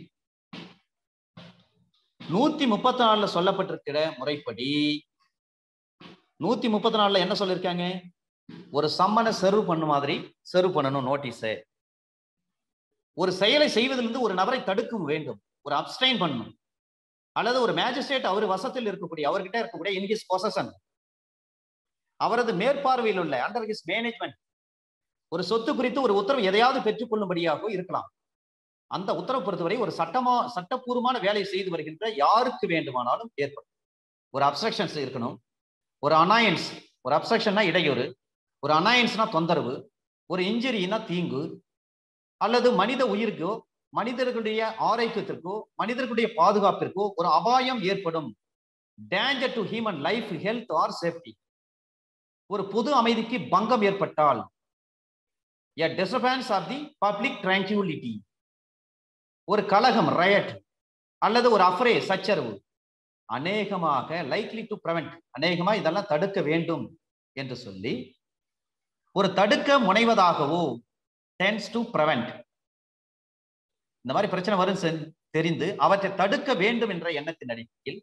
நூத்தி முப்பத்தி நாலுல சொல்லப்பட்டிருக்கிற முறைப்படி நூத்தி முப்பத்தி நாலுல என்ன சொல்லிருக்காங்க ஒரு சம்மனை சர்வ் பண்ண மாதிரி சர்வ் பண்ணணும் நோட்டீஸ ஒரு செயலை செய்வதிலிருந்து ஒரு நபரை தடுக்கும் வேண்டும் ஒரு அப்டைன் பண்ணணும் அல்லது ஒரு மேஜிஸ்ட்ரேட் அவர் வசத்தில் இருக்கக்கூடிய அவர்கிட்ட இருக்கக்கூடிய இன் ஹிஸ் பொசன் அவரது மேற்பார்வையில் உள்ள அண்டர் ஹிஸ் மேனேஜ்மெண்ட் ஒரு சொத்து குறித்து ஒரு உத்தரவு எதையாவது பெற்றுக்கொள்ளும்படியாக இருக்கலாம் அந்த உத்தரவு பொறுத்தவரை ஒரு சட்டமா சட்டப்பூர்வமான வேலையை செய்து வருகின்ற யாருக்கு வேண்டுமானாலும் ஏற்படும் ஒரு அப்சக்ஷன்ஸ் இருக்கணும் ஒரு அனாயன்ஸ் ஒரு அப்சக்ஷன்னா இடையூறு ஒரு அனாயன்ஸ்னா தொந்தரவு ஒரு இன்ஜுரினா தீங்கு அல்லது மனித உயிருக்கோ மனிதர்களுடைய ஆரோக்கியத்திற்கோ மனிதர்களுடைய பாதுகாப்பிற்கோ ஒரு அபாயம் ஏற்படும் danger to human life health or safety ஒரு பொது அமைதிக்கு பங்கம் ஏற்பட்டால் a disturbance of the public tranquility ஒரு கலகம் ரயட் அல்லது ஒரு அஃப்ரே சச்சரவு அநேகமாக லைக்லி டு ப்ரெவென்ட் அநேகமா இதெல்லாம் தடுக்க வேண்டும் என்று சொல்லி ஒரு தடுக்க முனைவதாகவோ டென்ஸ் டு ப்ரெவென்ட் இந்த மாதிரி பிரச்சனை வரும் தெரிந்து அவற்றை தடுக்க வேண்டும் என்ற எண்ணத்தின் அடிப்படையில்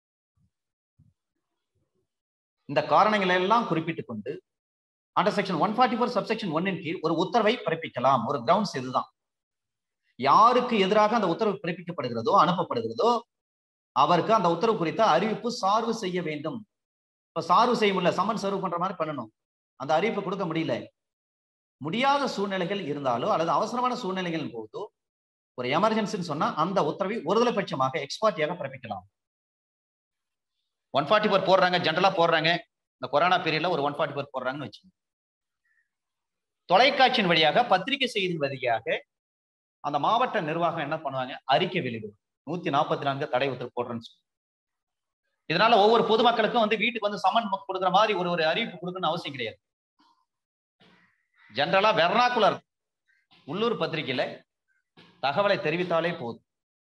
இந்த காரணங்களை எல்லாம் குறிப்பிட்டுக் கொண்டு under section one forty four subsection ஒன்னின் கீழ் ஒரு உத்தரவை பிறப்பிக்கலாம் ஒரு கிரவுண்ட்ஸ் இதுதான் யாருக்கு எதிராக அந்த உத்தரவு பிறப்பிக்கப்படுகிறதோ அனுப்பப்படுகிறதோ அவருக்கு அந்த உத்தரவு குறித்த அறிவிப்பு சார்பு செய்ய வேண்டும் இப்ப சார்பு செய்ய முடியல சம்மன் சர்வ் பண்ற மாதிரி பண்ணணும் அந்த அறிவிப்பை கொடுக்க முடியல முடியாத சூழ்நிலைகள் இருந்தாலோ அல்லது அவசரமான சூழ்நிலைகள் போதோ ஒரு எமர்ஜென்சின்னு சொன்னா அந்த உத்தரவை ஒருதலை பட்சமாக எக்ஸ்பார்ட்டியாக பிறப்பிக்கலாம் ஒன் ஃபார்ட்டி ஃபோர் போடுறாங்க ஜென்ரலா போடுறாங்க இந்த கொரோனா பீரியட்ல ஒரு ஒன் ஃபார்ட்டி ஃபோர் போடுறாங்கன்னு வச்சுக்கோங்க தொலைக்காட்சியின் வழியாக பத்திரிகை செய்தி வழியாக அந்த மாவட்ட நிர்வாகம் என்ன பண்ணுவாங்க அறிக்கை வெளியிடும் நூத்தி நாற்பத்தி நான்கு தடை உத்தரவு போடுறேன்னு சொல்லி இதனால ஒவ்வொரு பொதுமக்களுக்கும் வந்து வீட்டுக்கு வந்து சமன் கொடுக்குற மாதிரி ஒரு ஒரு அறிவிப்பு கொடுக்கணும்னு அவசியம் கிடையாது ஜென்ரலா வெர்னாக்குலர் உள்ளூர் பத்திரிகையில தகவலை தெரிவித்தாலே போதும்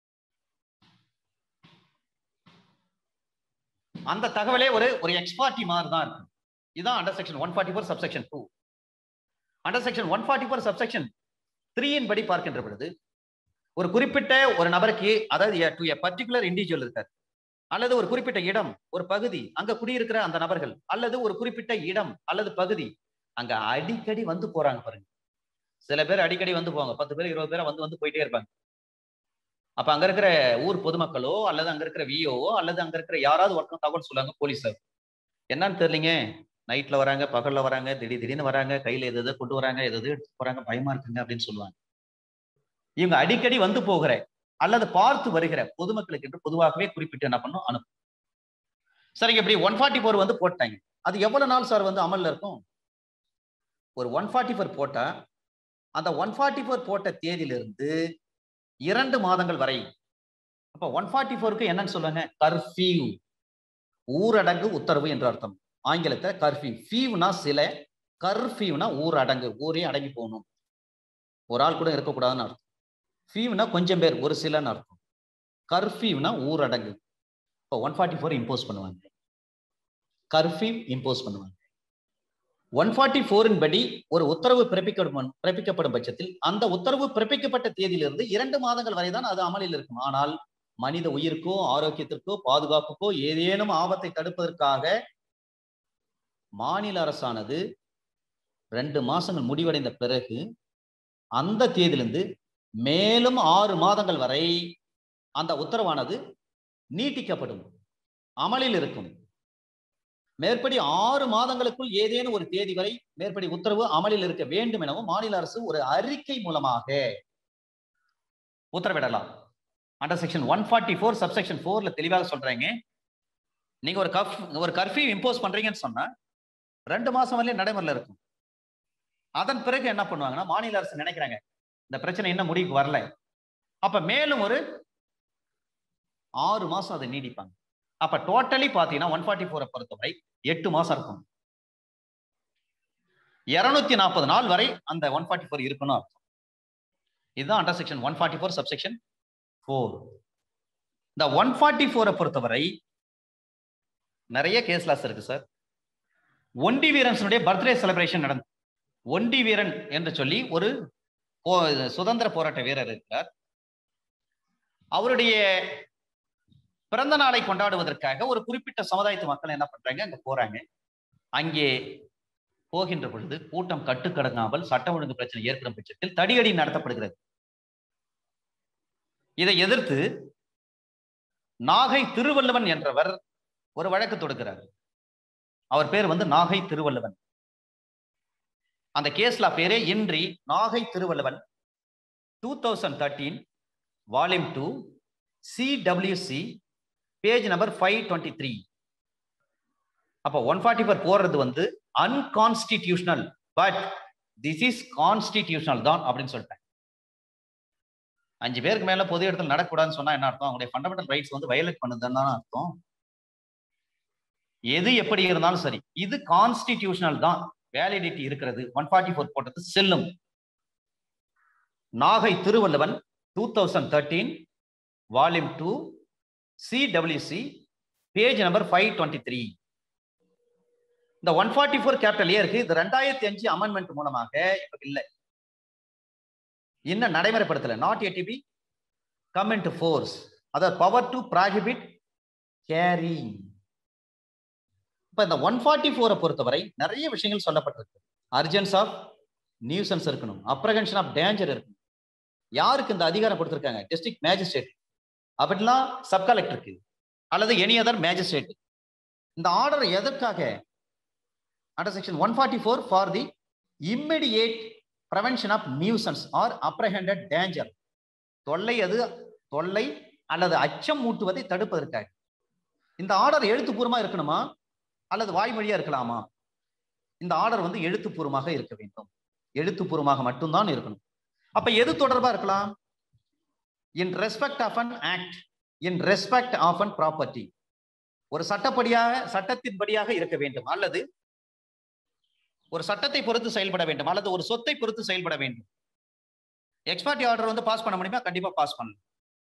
அந்த தகவலே ஒரு ஒரு எக்ஸ்பார்ட்டி மாதிரி தான் இருக்கும் இதுதான் under section one forty four subsection two under section one forty four subsection த்ரீயின் படி பார்க்கின்ற பொழுது ஒரு குறிப்பிட்ட ஒரு நபருக்கு அதாவது டு எ பர்டிகுலர் இண்டிவிஜுவல் இருக்கார் அல்லது ஒரு குறிப்பிட்ட இடம் ஒரு பகுதி அங்க குடியிருக்கிற அந்த நபர்கள் அல்லது ஒரு குறிப்பிட்ட இடம் அல்லது பகுதி அங்க அடிக்கடி வந்து போறாங்க பாருங்க சில பேர் அடிக்கடி வந்து போவாங்க பத்து பேர் இருபது பேர் வந்து வந்து போயிட்டே இருப்பாங்க அப்ப அங்க இருக்கிற ஊர் பொதுமக்களோ அல்லது அங்க இருக்கிற விஓவோ அல்லது அங்க இருக்கிற யாராவது ஒருத்தர் தகவல் சொல்லுவாங்க போலீஸார் என்னன்னு தெரியலீங்க நைட்ல வராங்க பகல்ல வராங்க திடீர் திடீர்னு வராங்க கையில எது எதை கொண்டு வராங்க எது எது எடுத்து போறாங்க பயமா இருக்குங்க அப்படின்னு சொல்லுவாங்க இவங்க அடிக்கடி வந்து போகிற அல்லது பார்த்து வருகிற பொதுமக்களுக்கு என்று பொதுவாகவே குறிப்பிட்டு என்ன பண்ணும் அனுப்பும் சரிங்க இப்படி ஒன் ஃபார்ட்டி ஃபோர் வந்து போட்டாங்க அது எவ்வளவு நாள் சார் வந்து அமல்ல இருக்கும் ஒரு ஒன் ஃபார்ட்டி ஃபோர் போட்டா அந்த ஒன் ஃபார்ட்டி ஃபோர் போட்ட தேதியிலிருந்து இரண்டு மாதங்கள் வரை அப்ப ஒன் ஃபார்ட்டி ஃபோருக்கு என்னன்னு சொல்லுவாங்க கர்ஃபியூ ஊரடங்கு உத்தரவு என்று அர்த்தம் ஆங்கிலத்தை கர்ஃபியூ ஃபீவ்னா சில கர்ஃபியூனா ஊரடங்கு ஊரே அடங்கி போகணும் ஒரு ஆள் கூட இருக்கக்கூடாதுன்னு அர்த்தம் ஃபீவ்னா கொஞ்சம் பேர் ஒரு சிலன்னு அர்த்தம் கர்ஃபியூனா ஊரடங்கு இப்போ ஒன் ஃபார்ட்டி ஃபோர் இம்போஸ் பண்ணுவாங்க கர்ஃபியூ இம்போஸ் பண்ணுவாங்க ஒன் ஃபார்ட்டி ஃபோரின் படி ஒரு உத்தரவு பிறப்பிக்கப்படும் பிறப்பிக்கப்படும் பட்சத்தில் அந்த உத்தரவு பிறப்பிக்கப்பட்ட தேதியிலிருந்து இரண்டு மாதங்கள் வரை தான் அது அமலில் இருக்கும் ஆனால் மனித உயிருக்கோ ஆரோக்கியத்திற்கோ பாதுகாப்புக்கோ ஏதேனும் ஆபத்தை தடுப்பதற்காக மாநில அரசானது ரெண்டு மாசங்கள் முடிவடைந்த பிறகு அந்த தேதியிலிருந்து மேலும் ஆறு மாதங்கள் வரை அந்த உத்தரவானது நீட்டிக்கப்படும் அமலில் இருக்கும் மேற்படி ஆறு மாதங்களுக்குள் ஏதேனும் ஒரு தேதி வரை மேற்படி உத்தரவு அமலில் இருக்க வேண்டும் எனவும் மாநில அரசு ஒரு அறிக்கை மூலமாக உத்தரவிடலாம் under section one forty four subsection ஃபோர்ல தெளிவாக சொல்றாங்க நீங்க ஒரு கஃப் ஒரு கர்ஃபியூ இம்போஸ் பண்றீங்கன்னு சொன்னா ரெண்டு மாசம் வரலையும் நடைமுறையில் இருக்கும் அதன் பிறகு என்ன பண்ணுவாங்கன்னா மாநில அரசு நினைக்கிறாங்க இந்த பிரச்சனை இன்னும் முடிவுக்கு வரல அப்ப மேலும் ஒரு ஆறு மாசம் அதை நீடிப்பாங்க அப்ப டோட்டலி பாத்தீங்கன்னா ஒன் ஃபார்ட்டி ஃபோரை பொறுத்தவரை எட்டு மாசம் இருக்கும் இருநூத்தி நாற்பது நாள் வரை அந்த ஒன் ஃபார்ட்டி ஃபோர் இருக்கணும் அர்த்தம் இதுதான் under section one forty four subsection four இந்த ஒன் ஃபார்ட்டி ஃபோரை பொறுத்தவரை நிறைய கேஸ் லாஸ் இருக்கு சார் ஒண்டி வீரன்ஸனுடைய பர்த்டே செலிப்ரேஷன் நடந்தது ஒண்டி வீரன் என்று சொல்லி ஒரு போ- சுதந்திர போராட்ட வீரர் இருக்கிறார் அவருடைய பிறந்த நாளை கொண்டாடுவதற்காக ஒரு குறிப்பிட்ட சமுதாயத்து மக்கள் என்ன பண்றாங்க அங்க போறாங்க அங்கே போகின்ற பொழுது கூட்டம் கட்டுக்கடங்காமல் சட்டம் ஒழுங்கு பிரச்சனை ஏற்படும் பட்சத்தில் தடியடி நடத்தப்படுகிறது இதை எதிர்த்து நாகை திருவள்ளுவன் என்றவர் ஒரு வழக்கு தொடுக்கிறார் அவர் பேர் வந்து நாகை திருவள்ளுவன் அந்த கேஸ்ல பேரே இன்றி Nagai Thiruvalluvan two thousand thirteen volume two CWC page number five twenty three அப்போ ஒன் ஃபார்ட்டி ஃபோர் போடுறது வந்து unconstitutional but this is constitutional தான் அப்படின்னு சொல்லிட்டேன் அஞ்சு பேருக்கு மேல பொது இடத்துல நடக்கூடாதுன்னு சொன்னா என்ன அர்த்தம் அவங்களுடைய ஃபண்டமெண்டல் ரைட்ஸ் வந்து வயலேட் பண்ணுதுன்னு தானே அர்த்தம் எது எப்படி இருந்தாலும் சரி இது கான்ஸ்டிடியூஷனல் தான் வேலிடிட்டி இருக்கிறது ஒன் ஃபார்ட்டி ஃபோர் போட்டது செல்லும் Nagai Thiruvalluvan two thousand thirteen volume two CWC page number five twenty three இந்த one forty four capital A இருக்கு இது ரெண்டாயிரத்தி அஞ்சு அமெண்ட்மெண்ட் மூலமாக இப்ப இல்லை இன்னும் நடைமுறைப்படுத்தல not a become into force அதாவது பவர் டு ப்ராஹிபிட் கேரி இப்ப இந்த ஒன் ஃபார்ட்டி ஃபோரை பொறுத்தவரை நிறைய விஷயங்கள் சொல்லப்பட்டிருக்கு அர்ஜென்ஸ் ஆஃப் நியூசன்ஸ் இருக்கணும் அப்ரகன்ஷன் ஆஃப் டேஞ்சர் இருக்கணும் யாருக்கு இந்த அதிகாரம் கொடுத்திருக்காங்க டிஸ்ட்ரிக்ட் மேஜிஸ்ட்ரேட் அப்படிலாம் சப் கலெக்டருக்கு அல்லது எனி அதர் மேஜிஸ்ட்ரேட் இந்த ஆர்டர் எதற்காக under section one forty four for the immediate prevention of nuisance or apprehended danger தொல்லை அது தொல்லை அல்லது அச்சம் மூட்டுவதை தடுப்பதற்காக இந்த ஆர்டர் எழுத்துப்பூர்வமா இருக்கணுமா அல்லது வாய்மொழியா இருக்கலாமா இந்த ஆர்டர் வந்து எழுத்துப்பூர்வமாக இருக்க வேண்டும் எழுத்துப்பூர்வமாக மட்டும்தான் இருக்கணும் அப்ப எது தொடர்பா இருக்கலாம் in respect of an act in respect of an property ஒரு சட்டப்படியாக சட்டத்தின்படியாக இருக்க வேண்டும் அல்லது ஒரு சட்டத்தை பொறுத்து செயல்பட வேண்டும் அல்லது ஒரு சொத்தை பொறுத்து செயல்பட வேண்டும் எக்ஸ்பர்ட்டி ஆர்டர் வந்து பாஸ் பண்ண முடியுமா கண்டிப்பா பாஸ் பண்ணலாம்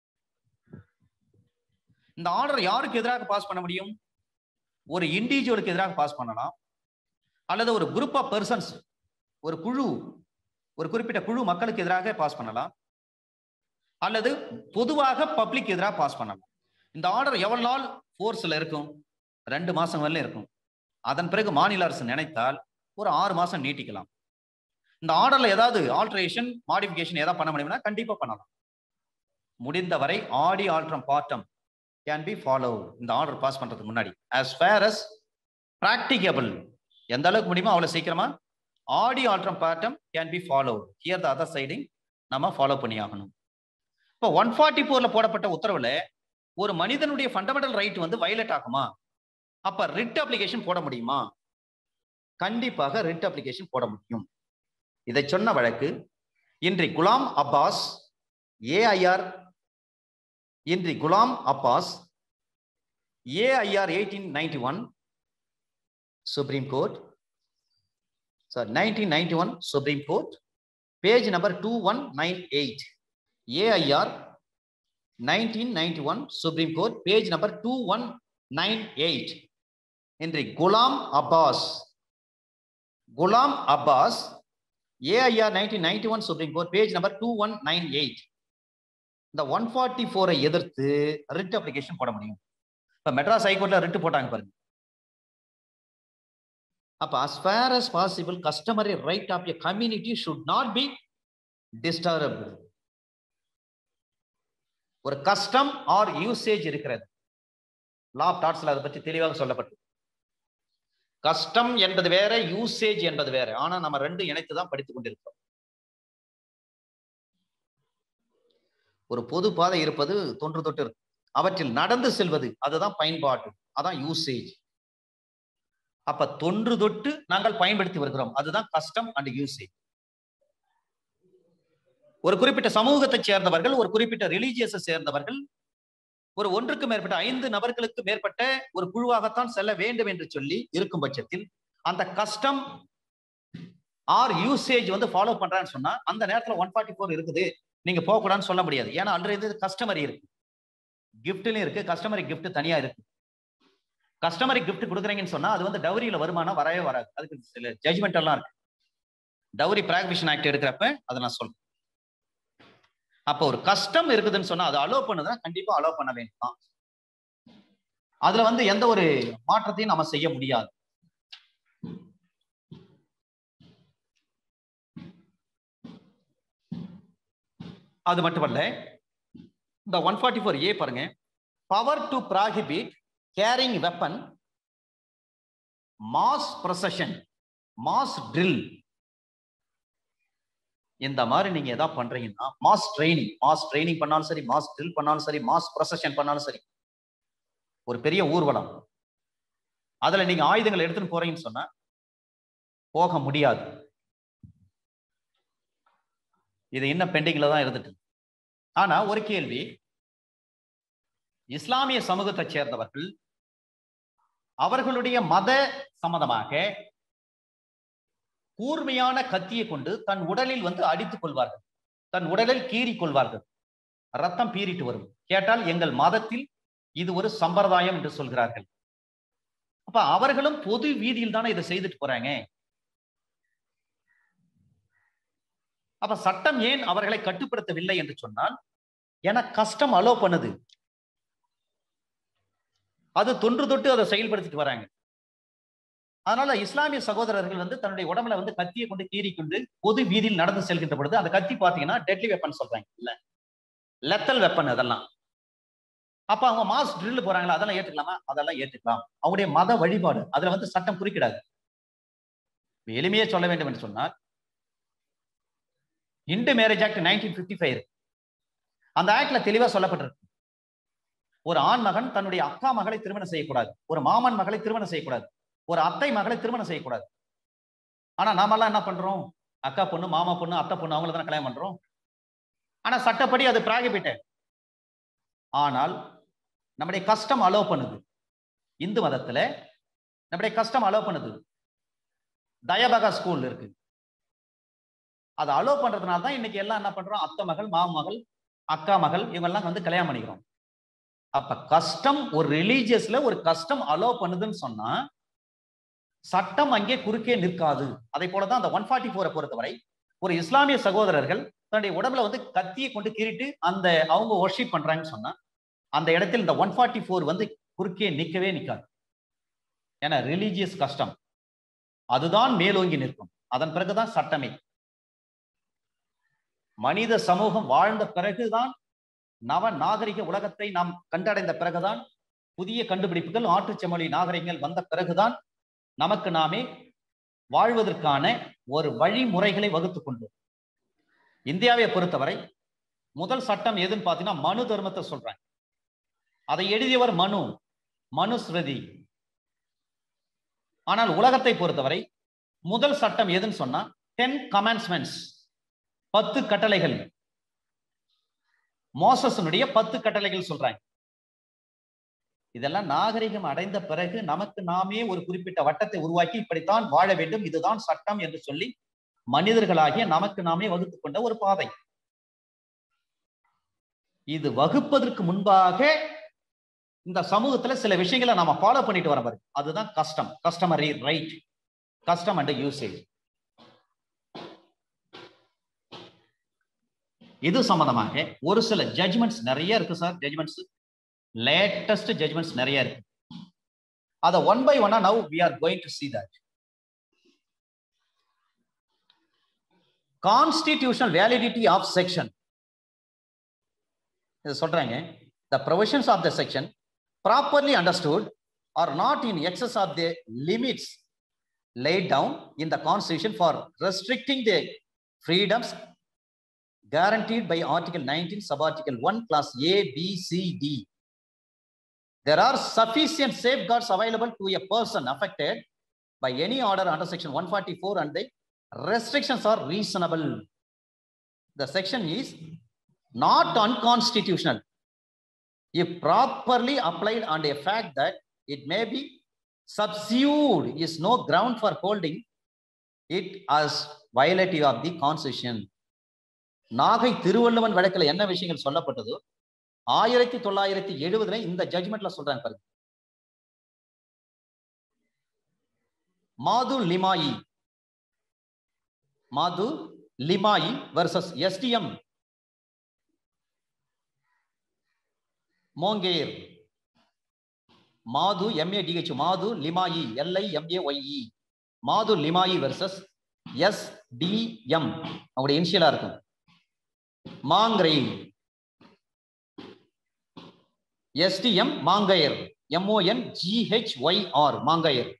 இந்த ஆர்டர் யாருக்கு எதிராக பாஸ் பண்ண முடியும் ஒரு இண்டிவிஜுவலுக்கு எதிராக பாஸ் பண்ணலாம் அல்லது ஒரு குரூப் ஆஃப் பர்சன்ஸ் ஒரு குழு ஒரு குறிப்பிட்ட குழு மக்களுக்கு எதிராக பாஸ் பண்ணலாம் அல்லது பொதுவாக பப்ளிக் எதிராக பாஸ் பண்ணலாம் இந்த ஆர்டர் எவ்வளவு நாள் ஃபோர்ஸ்ல இருக்கும் ரெண்டு மாசம் வரல இருக்கும் அதன் பிறகு மாநில அரசு நினைத்தால் ஒரு ஆறு மாசம் நீட்டிக்கலாம் இந்த ஆர்டர்ல ஏதாவது ஆல்ட்ரேஷன் மாடிஃபிகேஷன் ஏதாவது பண்ண முடியும்னா கண்டிப்பா பண்ணலாம் முடிந்தவரை audi alteram partem can be follow இந்த ஆர்டர் பாஸ் பண்றதுக்கு முன்னாடி as far as practicable எந்த அளவுக்கு முடியுமோ அவ்வளவு சீக்கிரமா audi alteram partem can be follow here the other siding நம்ம ஃபாலோ பண்ணி ஆகணும் இப்போ ஒன் ஃபார்ட்டி ஃபோர்ல போடப்பட்ட உத்தரவுல ஒரு மனிதனுடைய ஃபண்டமெண்டல் ரைட் வந்து வயலேட் ஆகுமா அப்ப ரிட் அப்ளிகேஷன் போட முடியுமா கண்டிப்பாக ரிட் அப்ளிகேஷன் போட முடியும் இதை சொன்ன வழக்கு இன்றி குலாம் அப்பாஸ் ஏஐஆர் இன்றி Ghulam Abbas AIR eighteen ninety one Supreme Court sir nineteen ninety one Supreme Court page number two one nine eight AIR nineteen ninety one Supreme Court page number two one nine eight இன்றி Ghulam Abbas Ghulam Abbas AIR nineteen ninety one Supreme Court page number two one nine eight இந்த one forty ஃபோரை எதிர்த்து writ application போட முடியும் இப்ப Madras ஹைகோர்ட்ல writ போட்டாங்க பாருங்க அப்ப as far as possible customary right of a community should not be disturbed ஒரு கஸ்டம் ஆர் யூசேஜ் இருக்கிறது லா ஆஃப் டாட்ஸ்ல அதை பற்றி தெளிவாக சொல்லப்பட்டு கஸ்டம் என்பது வேற யூசேஜ் என்பது வேற ஆனா நம்ம ரெண்டு இணைத்து தான் படித்துக் கொண்டிருக்கிறோம் ஒரு பொது பாதை இருப்பது தொன்று தொட்டு இருக்கு அவற்றில் நடந்து செல்வது அதுதான் பயன்பாட்டு அதான் யூசேஜ் அப்ப தொன்று தொட்டு நாங்கள் பயன்படுத்தி வருகிறோம் அதுதான் கஸ்டம் அண்ட் யூசேஜ் ஒரு குறிப்பிட்ட சமூகத்தை சேர்ந்தவர்கள் ஒரு குறிப்பிட்ட ரிலீஜியஸை சேர்ந்தவர்கள் ஒரு ஒன்றுக்கு மேற்பட்ட ஐந்து நபர்களுக்கு மேற்பட்ட ஒரு குழுவாகத்தான் செல்ல வேண்டும் என்று சொல்லி இருக்கும் பட்சத்தில் அந்த கஸ்டம் ஆர் யூசேஜ் வந்து ஃபாலோ பண்றான்னு சொன்னா அந்த நேரத்துல ஒன் ஃபார்ட்டி ஃபோர் இருக்குது நீங்க போகக்கூடாதுன்னு சொல்ல முடியாது ஏன்னா ஆல்ரெடி கஸ்டமரி இருக்கு கிஃப்ட்லயும் இருக்கு கஸ்டமரி கிஃப்ட் தனியா இருக்கு கஸ்டமரி கிஃப்ட் கொடுக்குறீங்கன்னு சொன்னா அது வந்து டவுரியில வருமானம் வரவே வராது அதுக்கு சில ஜட்ஜ்மெண்ட் எல்லாம் இருக்கு டவுரி பிராக்விஷன் ஆக்ட் எடுக்கிறப்ப அதை நான் சொல்றேன் அப்போ ஒரு கஷ்டம் இருக்குதுன்னு சொன்னா அதை அலோவ் பண்ணுதுன்னா கண்டிப்பா அலோவ் பண்ண வேண்டும் தான் அதுல வந்து எந்த ஒரு மாற்றத்தையும் நம்ம செய்ய முடியாது அது மட்டுமல்ல இந்த ஒன் ஃபார்ட்டி ஃபோர் ஏ பாருங்க power to prohibit carrying weapon mass procession mass drill இந்த மாதிரி நீங்க எதாவது பண்றீங்கன்னா மாஸ் ட்ரைனிங் மாஸ் ட்ரைனிங் பண்ணாலும் சரி மாஸ் ட்ரில் பண்ணாலும் சரி மாஸ் ப்ரொசஷன் பண்ணாலும் சரி ஒரு பெரிய ஊர்வலம் அதுல நீங்க ஆயுதங்கள் எடுத்துன்னு போறீங்கன்னு சொன்னா போக முடியாது இது இன்னும் பெண்டிங்ல தான் இருந்துட்டு ஆனா ஒரு கேள்வி இஸ்லாமிய சமூகத்தை சேர்ந்தவர்கள் அவர்களுடைய மத சம்மதமாக கூர்மையான கத்தியை கொண்டு தன் உடலில் வந்து அடித்துக் கொள்வார்கள் தன் உடலில் கீறி கொள்வார்கள் ரத்தம் பீறிட்டு வரும் கேட்டால் எங்கள் மதத்தில் இது ஒரு சம்பிரதாயம் என்று சொல்கிறார்கள் அப்ப அவர்களும் பொது வீதியில் தானே இதை செய்துட்டு போறாங்க அப்ப சட்டம் ஏன் அவர்களை கட்டுப்படுத்தவில்லை என்று சொன்னால் என கஷ்டம் அலோ பண்ணுது அது தொன்று தொட்டு அதை செயல்படுத்திட்டு வராங்க அதனால இஸ்லாமிய சகோதரர்கள் வந்து தன்னுடைய உடம்புல வந்து கத்தியை கொண்டு கீறி கொண்டு பொது வீதியில் நடந்து செல்கின்ற பொழுது அந்த கத்தி பாத்தீங்கன்னா டெட்லி வெப்பன் சொல்றாங்க இல்ல லெத்தல் வெப்பன் அதெல்லாம் அப்ப அவங்க மாஸ் ட்ரில் போறாங்களா அதெல்லாம் ஏற்றுக்கலாமா அதெல்லாம் ஏற்றுக்கலாம் அவங்களுடைய மத வழிபாடு அதுல வந்து சட்டம் குறிக்கிடாது எளிமையே சொல்ல வேண்டும் என்று சொன்னால் Hindu marriage act nineteen fifty five அந்த ஆக்ட்ல தெளிவா சொல்லப்பட்டிருக்கு ஒரு ஆண் மகன் தன்னுடைய அக்கா மகளை திருமணம் செய்யக்கூடாது ஒரு மாமன் மகளை திருமணம் செய்யக்கூடாது ஒரு அத்தை மகளை திருமணம் செய்யக்கூடாது ஆனா நாமெல்லாம் என்ன பண்றோம் அக்கா பொண்ணு மாமா பொண்ணு அத்தை பொண்ணு அவங்கள தானே கல்யாணம் பண்றோம் ஆனா சட்டப்படி அது பிராகிபிட்ட ஆனால் நம்முடைய கஷ்டம் அலோவ் பண்ணுது இந்து மதத்துல நம்முடைய கஷ்டம் அலோவ் பண்ணுது தயபகா ஸ்கூல் இருக்கு அதை அலோவ் பண்றதுனால தான் இன்னைக்கு எல்லாம் என்ன பண்றோம் அத்தை மகள் மாமகள் அக்கா மகள் இவங்கெல்லாம் வந்து கல்யாணம் பண்ணிக்கிறோம் அப்ப கஷ்டம் ஒரு ரிலீஜியஸ்ல ஒரு கஷ்டம் அலோவ் பண்ணுதுன்னு சொன்னா சட்டம் அங்கே குறுக்கே நிற்காது அதை போலதான் அந்த ஒன் ஃபார்ட்டி ஃபோரை பொறுத்தவரை ஒரு இஸ்லாமிய சகோதரர்கள் தன்னுடைய உடம்புல வந்து கத்தியை கொண்டு கீறிட்டு அந்த அவங்க ஒர்ஷிப் பண்றாங்கன்னு சொன்னா அந்த இடத்தில் இந்த ஒன் ஃபார்ட்டி ஃபோர் வந்து குறுக்கே நிற்கவே நிற்காது ஏன்னா ரிலீஜியஸ் கஷ்டம் அதுதான் மேலோங்கி நிற்கும் அதன் பிறகுதான் சட்டமே மனித சமூகம் வாழ்ந்த பிறகுதான் நவ நாகரிக உலகத்தை நாம் கண்டடைந்த பிறகுதான் புதிய கண்டுபிடிப்புகள் ஆற்றுச்செம்மொழி நாகரிகங்கள் வந்த பிறகுதான் நமக்கு நாமே வாழ்வதற்கான ஒரு வழிமுறைகளை வகுத்து கொண்டோம் இந்தியாவை பொறுத்தவரை முதல் சட்டம் எதுன்னு பார்த்தீங்கன்னா மனு தர்மத்தை சொல்றாங்க அதை எழுதியவர் மனு மனு ஸ்ருதி ஆனால் உலகத்தை பொறுத்தவரை முதல் சட்டம் எதுன்னு சொன்னா டென் கமெண்ட்ஸ்மெண்ட்ஸ் பத்து கட்டளைகள் மோசஸனுடைய பத்து கட்டளைகள் சொல்றாங்க இதெல்லாம் நாகரிகம் அடைந்த பிறகு நமக்கு நாமே ஒரு குறிப்பிட்ட வட்டத்தை உருவாக்கி இப்படித்தான் வாழ வேண்டும் இதுதான் சட்டம் என்று சொல்லி மனிதர்களாகிய நமக்கு நாமே வகுத்து கொண்ட ஒரு பாதை இது வகுப்பதற்கு முன்பாக இந்த சமூகத்துல சில விஷயங்களை நாம ஃபாலோ பண்ணிட்டு வர பாருங்க அதுதான் custom customary right custom and usage இது சம்பந்தமாக ஒரு சில ஜட்ஜ்மெண்ட்ஸ் நிறைய இருக்கு சார் ஜட்ஜ்மெண்ட்ஸ் லேட்டஸ்ட் ஜட்ஜ்மெண்ட்ஸ் நிறைய இருக்கு அத ஒன் பை ஒன்னா now we are going to see that constitutional validity of section இது சொல்றாங்க the provisions of the section properly understood are not in excess of the limits laid down in the constitution for restricting the freedoms guaranteed by article 19 subarticle 1 class a b c d there are sufficient safeguards available to a person affected by any order under section 144 and the restrictions are reasonable the section is not unconstitutional if properly applied on a fact that it may be subsued is no ground for holding it as violative of the constitution Nagai Thiruvalluvan வழக்கில் என்ன விஷயங்கள் சொல்லப்பட்டதோ ஆயிரத்தி தொள்ளாயிரத்தி எழுபதுல இந்த ஜட்மெண்ட்ல சொல்றாங்க பாருங்க மாது லிமாயி மாது லிமாயி வர்சஸ் எஸ்டிஎம் மோங்கேர் மாது எம்ஏடிஹெச் மாது லிமாயி எல்ஐ எம்ஏ ஒய்இ மாது லிமாயி வர்சஸ் எஸ் டிஎம் அவங்களுடைய இனிஷியலா இருக்கும் மாங்கரை SDM Monghyr M O N G H Y R Monghyr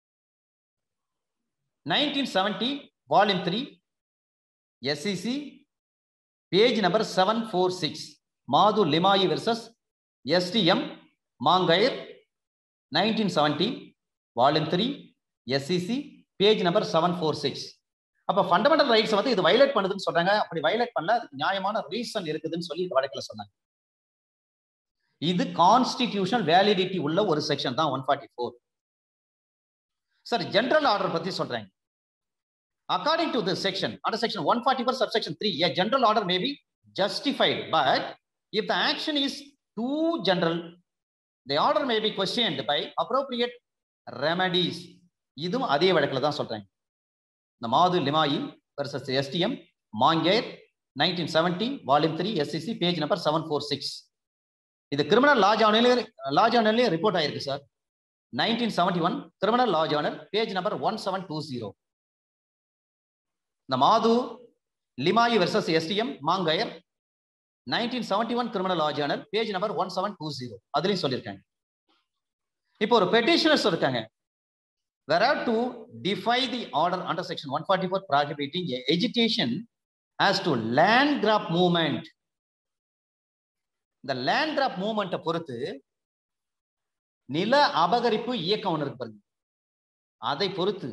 nineteen seventy volume three SCC page number seven four six Madhu Limaye versus SDM Monghyr nineteen seventy volume three SCC page number seven four six அப்ப fundamental rights வந்து இது violate பண்ணுதுன்னு சொல்றாங்க அப்படி வயலேட் பண்ணல அதுக்கு நியாயமான ரீசன் இருக்குதுன்னு சொல்லி இந்த வழக்கில் சொன்னாங்க இது கான்ஸ்டிடியூஷனல் வேலிடிட்டி உள்ள ஒரு செக்ஷன் தான் one forty four sir general order பத்தி சொல்றேன் according to this section under section 144 subsection 3 a general order may be justified but if the action is too general the order may be questioned by appropriate remedies இதுவும் அதே வழக்கில் தான் சொல்றேன் இந்த Madhu Limaye versus SDM Monghyr nineteen seventy volume three SCC page number seven four six இது criminal law ஜார்னலே law ஜார்னல்லே report ஆயிருக்கு sir nineteen seventy one criminal law journal page number one seven two zero இந்த Madhu Limaye versus SDM Monghyr nineteen seventy one criminal law journal page number one seven two zero அதுலயும் சொல்லியிருக்காங்க இப்போ ஒரு பெட்டிஷனர்ஸ் இருக்காங்க where are to defy the order under section one forty four prohibiting education as to land grab movement இந்த land grab மூவ்மெண்ட்டை பொறுத்து நில அபகரிப்பு இயக்கம் ஒன்று இருக்கு பாருங்க அதை பொறுத்து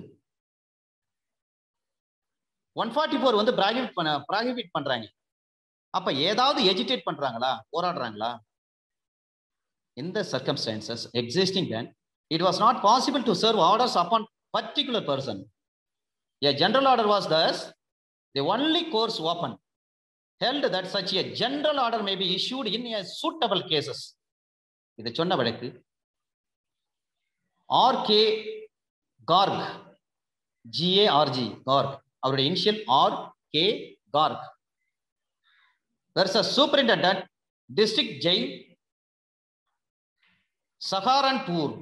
ஒன் ஃபார்ட்டி ஃபோர் வந்து ப்ராகிபிட் பண்ண ப்ராகிபிட் பண்றாங்க அப்ப ஏதாவது எஜிடேட் பண்றாங்களா போராடுறாங்களா இந்த circumstances existing then it was not possible to serve orders upon particular person a general order was thus the only course open held that such a general order may be issued in a suitable cases இது சொன்ன வழக்கு R K Garg G A R G Garg அவருடைய initial R K Garg versus superintendent district jail Saharanpur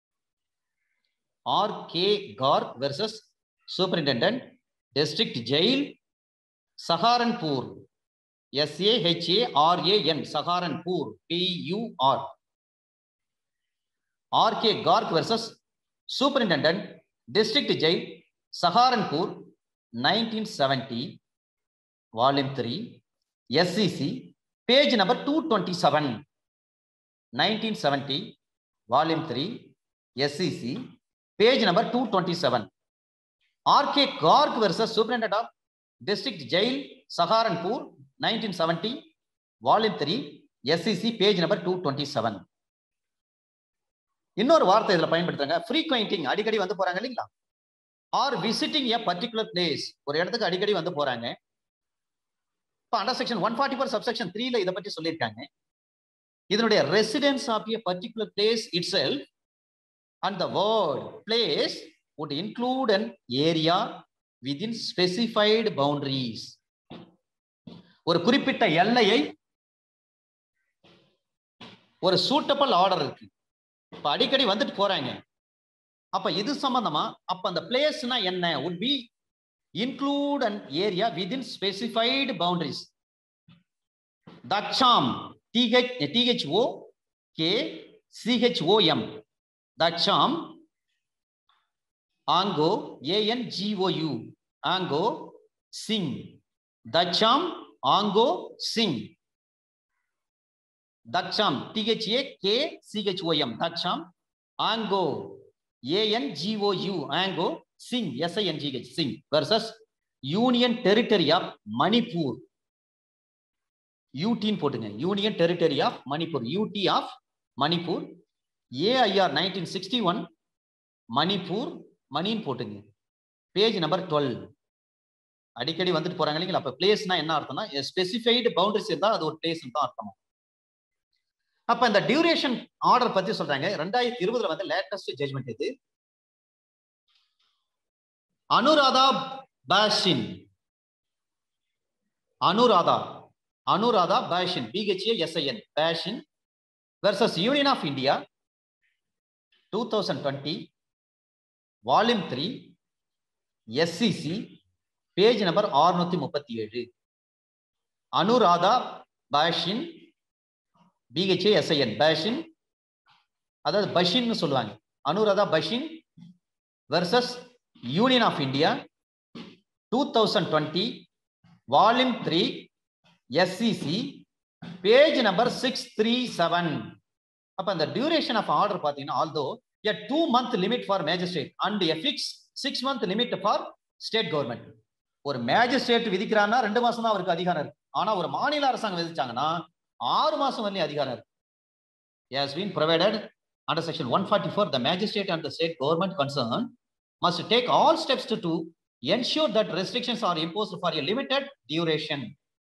R K Garg versus superintendent district jail Saharanpur S A H A R A N Saharanpur P U R R K Garg versus superintendent district jail Saharanpur nineteen seventy volume three SCC page number two twenty seven nineteen seventy volume three SCC page number two twenty seven R K Garg versus superintendent of district jail Saharanpur nineteen seventy volume three SCC page number two twenty seven இன்னொரு வார்த்தை இதுல பயன்படுத்துறாங்க frequenting அடிக்கடி வந்து போறாங்க இல்லைங்களா or visiting a particular place ஒரு இடத்துக்கு அடிக்கடி வந்து போறாங்க இப்போ under section one forty four subsection த்ரீல இதை பற்றி சொல்லியிருக்காங்க இதனுடைய residence of a particular place itself and the word place would include an area within specified boundaries ஒரு குறிப்பிட்ட எல்லையை ஒரு சூட்டபிள் ஆர்டர் இருக்கு இப்ப அடிக்கடி வந்துட்டு போறாங்க அப்ப இது சம்பந்தமா அப்ப அந்த பிளேஸ்னா என்ன would be include an area within specified boundaries Thoudam டிஹெச் டிஹெச்ஓ கே சிஹெச்ஓஎம் தட்சாம் ஆங்கோ ஏஎன்ஜிஓயு ஆங்கோ சிங் தட்சாம் ஆங்கோ சிங் தட்சாம் டிஹெச்ஏ கே சிஹெச்ஓஎம் Thoudam Angou A N G O U Angou Singh S I N G H Singh versus union territory of Manipur யூடின்னு போட்டுங்க union territory of Manipur UT of Manipur AIR nineteen sixty one Manipur மணின்னு போட்டுங்க பேஜ் நம்பர் டுவெல் அடிக்கடி வந்துட்டு போறாங்க இல்லைங்களா அப்ப பிளேஸ்னா என்ன அர்த்தம்னா ஸ்பெசிஃபைடு பவுண்டரிஸ் இருந்தா அது ஒரு பிளேஸ் தான் அர்த்தம் அப்ப இந்த டியூரேஷன் ஆர்டர் பத்தி சொல்றாங்க ரெண்டாயிரத்தி இருபதுல வந்து லேட்டஸ்ட் ஜட்மெண்ட் இது Anuradha Bhasin Anuradha Anuradha Bhasin B H A S I N Bhasin versus Union of India two thousand twenty volume three SCC page number ஆறுநூத்தி முப்பத்தி ஏழு அனுராதா பாஷின் பிஹெச்ஏ எஸ்ஐஎன் பேஷின் அதாவது பஷின்னு சொல்லுவாங்க Anuradha Bhasin versus Union of India two thousand twenty volume three SCC page number six three seven அப்ப அந்த duration of order பாத்தீங்கன்னா although a two month limit for magistrate and a fix six month limit for state government ஒரு magistrate விதிக்கிறான்னா ரெண்டு மாசம் தான் அவருக்கு அதிகாரம் இருக்கு ஆனா ஒரு மாநில அரசாங்கம் விதிச்சாங்கன்னா ஆறு மாசம் வரலையும் அதிகாரம் இருக்கு has been provided under section 144 the magistrate and the state government concerned must take all steps to, to ensure that restrictions are imposed for a limited duration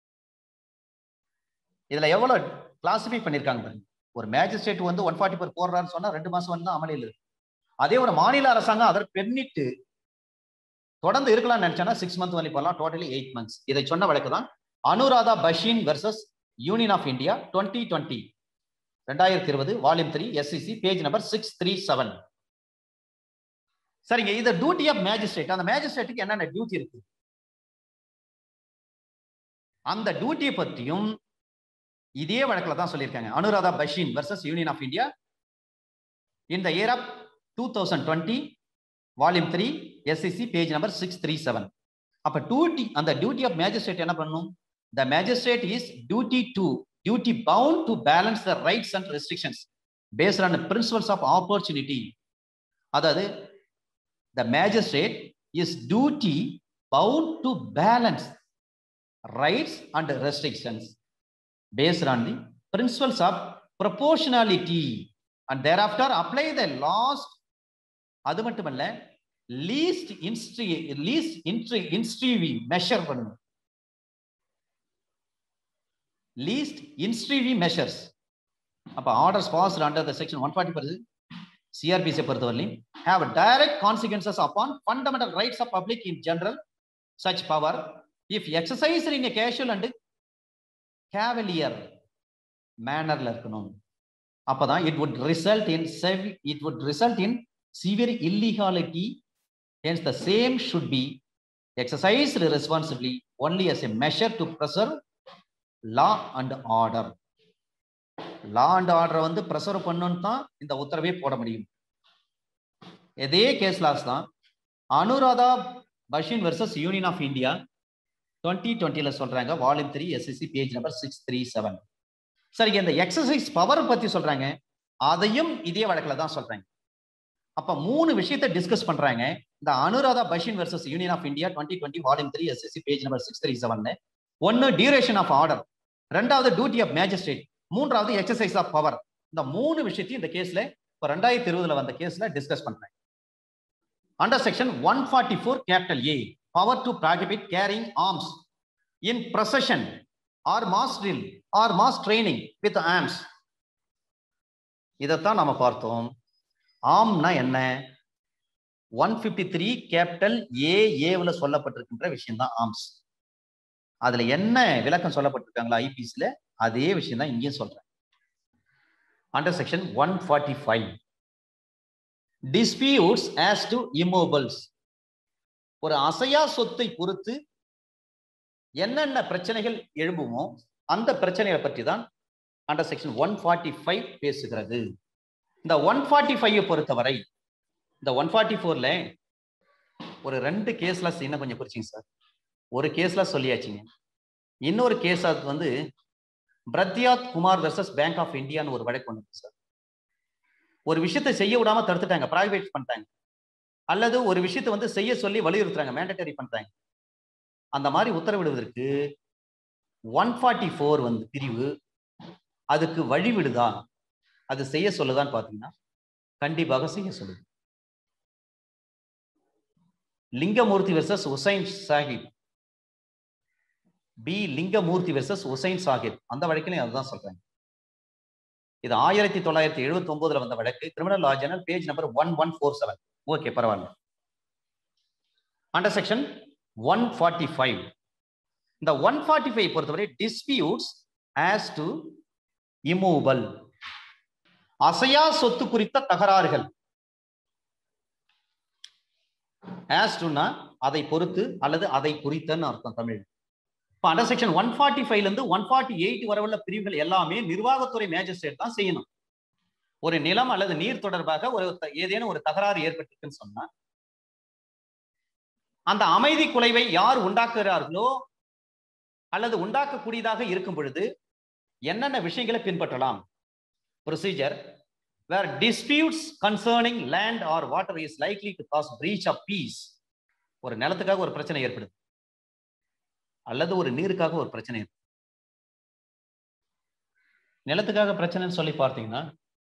இதுல எவ்வளவு கிளாசிஃபை பண்ணிருக்காங்க பாருங்க ஒரு மேஜிஸ்ட்ரேட் வந்து ஒன் ஃபார்ட்டி ஃபோர் போடுறான்னு சொன்னா ரெண்டு மாசம் வந்து அமலில் இருக்கு அதே ஒரு மாநில அரசாங்கம் அதற்கு பெண்ணிட்டு தொடர்ந்து இருக்கலாம்னு நினைச்சானா சிக்ஸ் மந்த் வரை போகலாம் டோட்டலி எயிட் மந்த்ஸ் இதை சொன்ன வழக்கு தான் Anuradha Bhasin versus Union of India twenty twenty ரெண்டாயிரத்தி இருபது volume three SCC page number six three seven சரிங்க இது டியூட்டி ஆஃப் மேஜிஸ்ட்ரேட் அந்த மேஜிஸ்ட்ரேட்டுக்கு என்னென்ன டியூட்டி இருக்கு அந்த டியூட்டியை பற்றியும் இதே வழக்கில் தான் சொல்லியிருக்காங்க Anuradha Bhasin versus Union of India in the year of two thousand twenty volume three SCC page number six three seven அப்ப டியூட்டி அந்த டியூட்டி ஆஃப் மேஜிஸ்ட்ரேட் என்ன பண்ணணும் the magistrate is duty to duty bound to balance the rights and restrictions based on principles of opportunity அதாவது the magistrate is duty bound to balance rights and restrictions based on the principles of proportionality and thereafter apply the last அது மட்டுமல்ல least இன்ஸ்ட்ரி least இன்ட்ரி intrusive measure பண்ணும் least intrusive measures அப்ப orders passed under the section one forty percent சிஆர்பிசியை பொறுத்தவரையிலும் have direct consequences upon fundamental rights of public in general such power if exercise in casual and cavalier மேனர்ல இருக்கணும் அப்பதான் it would result in it would result in severe illegality hence the same should be exercised responsibly only as a measure to preserve law and order law and ஆர்டரை வந்து preserve பண்ணணும்னு தான் இந்த உத்தரவே போட முடியும் இதே கேஸ் லாஸ் தான் Anuradha Bhasin versus Union of India twenty டுவெண்ட்டில சொல்றாங்க volume three SSC page number six three seven சரிங்க இந்த எக்ஸசைஸ் பவர் பத்தி சொல்றாங்க அதையும் இதே வழக்கில் தான் சொல்றாங்க அப்ப மூணு விஷயத்தை டிஸ்கஸ் பண்றாங்க இந்த Anuradha Bhasin versus Union of India twenty twenty volume three SSC page number six three seven ஒன்னு டியூரேஷன் ஆஃப் ஆர்டர் ரெண்டாவது டியூட்டி ஆஃப் மேஜிஸ்ட்ரேட் மூன்றாவது எக்ஸசைஸ் ஆஃப் பவர் இந்த மூணு விஷயத்தையும் இந்த கேஸ்ல இப்போ ரெண்டாயிரத்தி இருபதுல வந்த கேஸ்ல டிஸ்கஸ் பண்றாங்க under section one forty four capital A power to prohibit carrying arms in procession or mass drill or mass training with arms இதைத்தான் நம்ம பார்த்தோம் ஆம்னா என்ன one fifty three capital A ஏவில் சொல்லப்பட்டிருக்கின்ற விஷயம் தான் ஆர்ம்ஸ் அதுல என்ன விளக்கம் சொல்லப்பட்டிருக்காங்களா ஐபிஎஸ்ல அதே விஷயம் தான் இங்கேயும் சொல்றேன் under section one forty five disputes as to immovables ஒரு அசையா சொத்தை பொறுத்து என்னென்ன பிரச்சனைகள் எழும்புமோ அந்த பிரச்சனைகளை பற்றி தான் under section one forty five பேசுகிறது இந்த ஒன் ஃபார்ட்டி ஃபைவ் பொறுத்தவரை இந்த ஒன் ஃபார்ட்டி ஃபோர்ல ஒரு ரெண்டு கேஸ்ல இன்னும் கொஞ்சம் குறிச்சிங்க சார் ஒரு கேஸ்ல சொல்லியாச்சுங்க இன்னொரு கேஸ் அது வந்து Pradyut Kumar versus bank of இந்தியான்னு ஒரு வழக்கு ஒன்று சார் ஒரு விஷயத்தை செய்ய விடாம தடுத்துட்டாங்க ப்ராய்வேட் பண்ணிட்டாங்க அல்லது ஒரு விஷயத்தை வந்து செய்ய சொல்லி வலியுறுத்துறாங்க மேண்டட்டரி பண்றாங்க அந்த மாதிரி உத்தரவிடுவதற்கு ஒன் ஃபார்ட்டி ஃபோர் வந்து பிரிவு அதுக்கு வழிவிடுதா அது செய்ய சொல்லுதான்னு பாத்தீங்கன்னா கண்டிப்பாக செய்ய சொல்லுது Lingamurthy versus Hussain Sahib B Lingamurthy versus Hussain Sahib அந்த வழக்கிலையும் அதுதான் சொல்றாங்க இது ஆயிரத்தி தொள்ளாயிரத்தி எழுபத்தி ஒன்பதுல வந்த வழக்கு criminal law general page number one one four seven okay பரவாயில்ல under section one forty five இந்த ஒன் ஃபார்ட்டி ஃபைவ் பொறுத்தவரை டிஸ்பியூட்ஸ் ஆஸ் டு இமூவல் அசையா சொத்து குறித்த தகராறுகள் ஆஸ் டுனா அதை பொறுத்து அல்லது அதை குறித்தன்னு அர்த்தம் தமிழ் இப்போ அண்டர் செக்ஷன் ஒன் ஃபார்ட்டி ஃபைவ்ல இருந்து ஒன் ஃபார்ட்டி எயிட் வரவுள்ள பிரிவுகள் எல்லாமே நிர்வாகத்துறை மேஜிஸ்ட்ரேட் தான் செய்யணும் ஒரு நிலம் அல்லது நீர் தொடர்பாக ஒரு ஏதேனும் ஒரு தகராறு ஏற்பட்டிருக்குன்னு சொன்னா அந்த அமைதி குலைவை யார் உண்டாக்குகிறார்களோ அல்லது உண்டாக்கக்கூடியதாக இருக்கும் பொழுது என்னென்ன விஷயங்களை பின்பற்றலாம் procedure where disputes concerning land or water is likely to cause breach of peace ஒரு நிலத்துக்காக ஒரு பிரச்சனை ஏற்படுது அல்லது ஒரு நீருக்காக ஒரு பிரச்சனை ஏற்படுது நிலத்துக்காக பிரச்சனைன்னு சொல்லி பார்த்தீங்கன்னா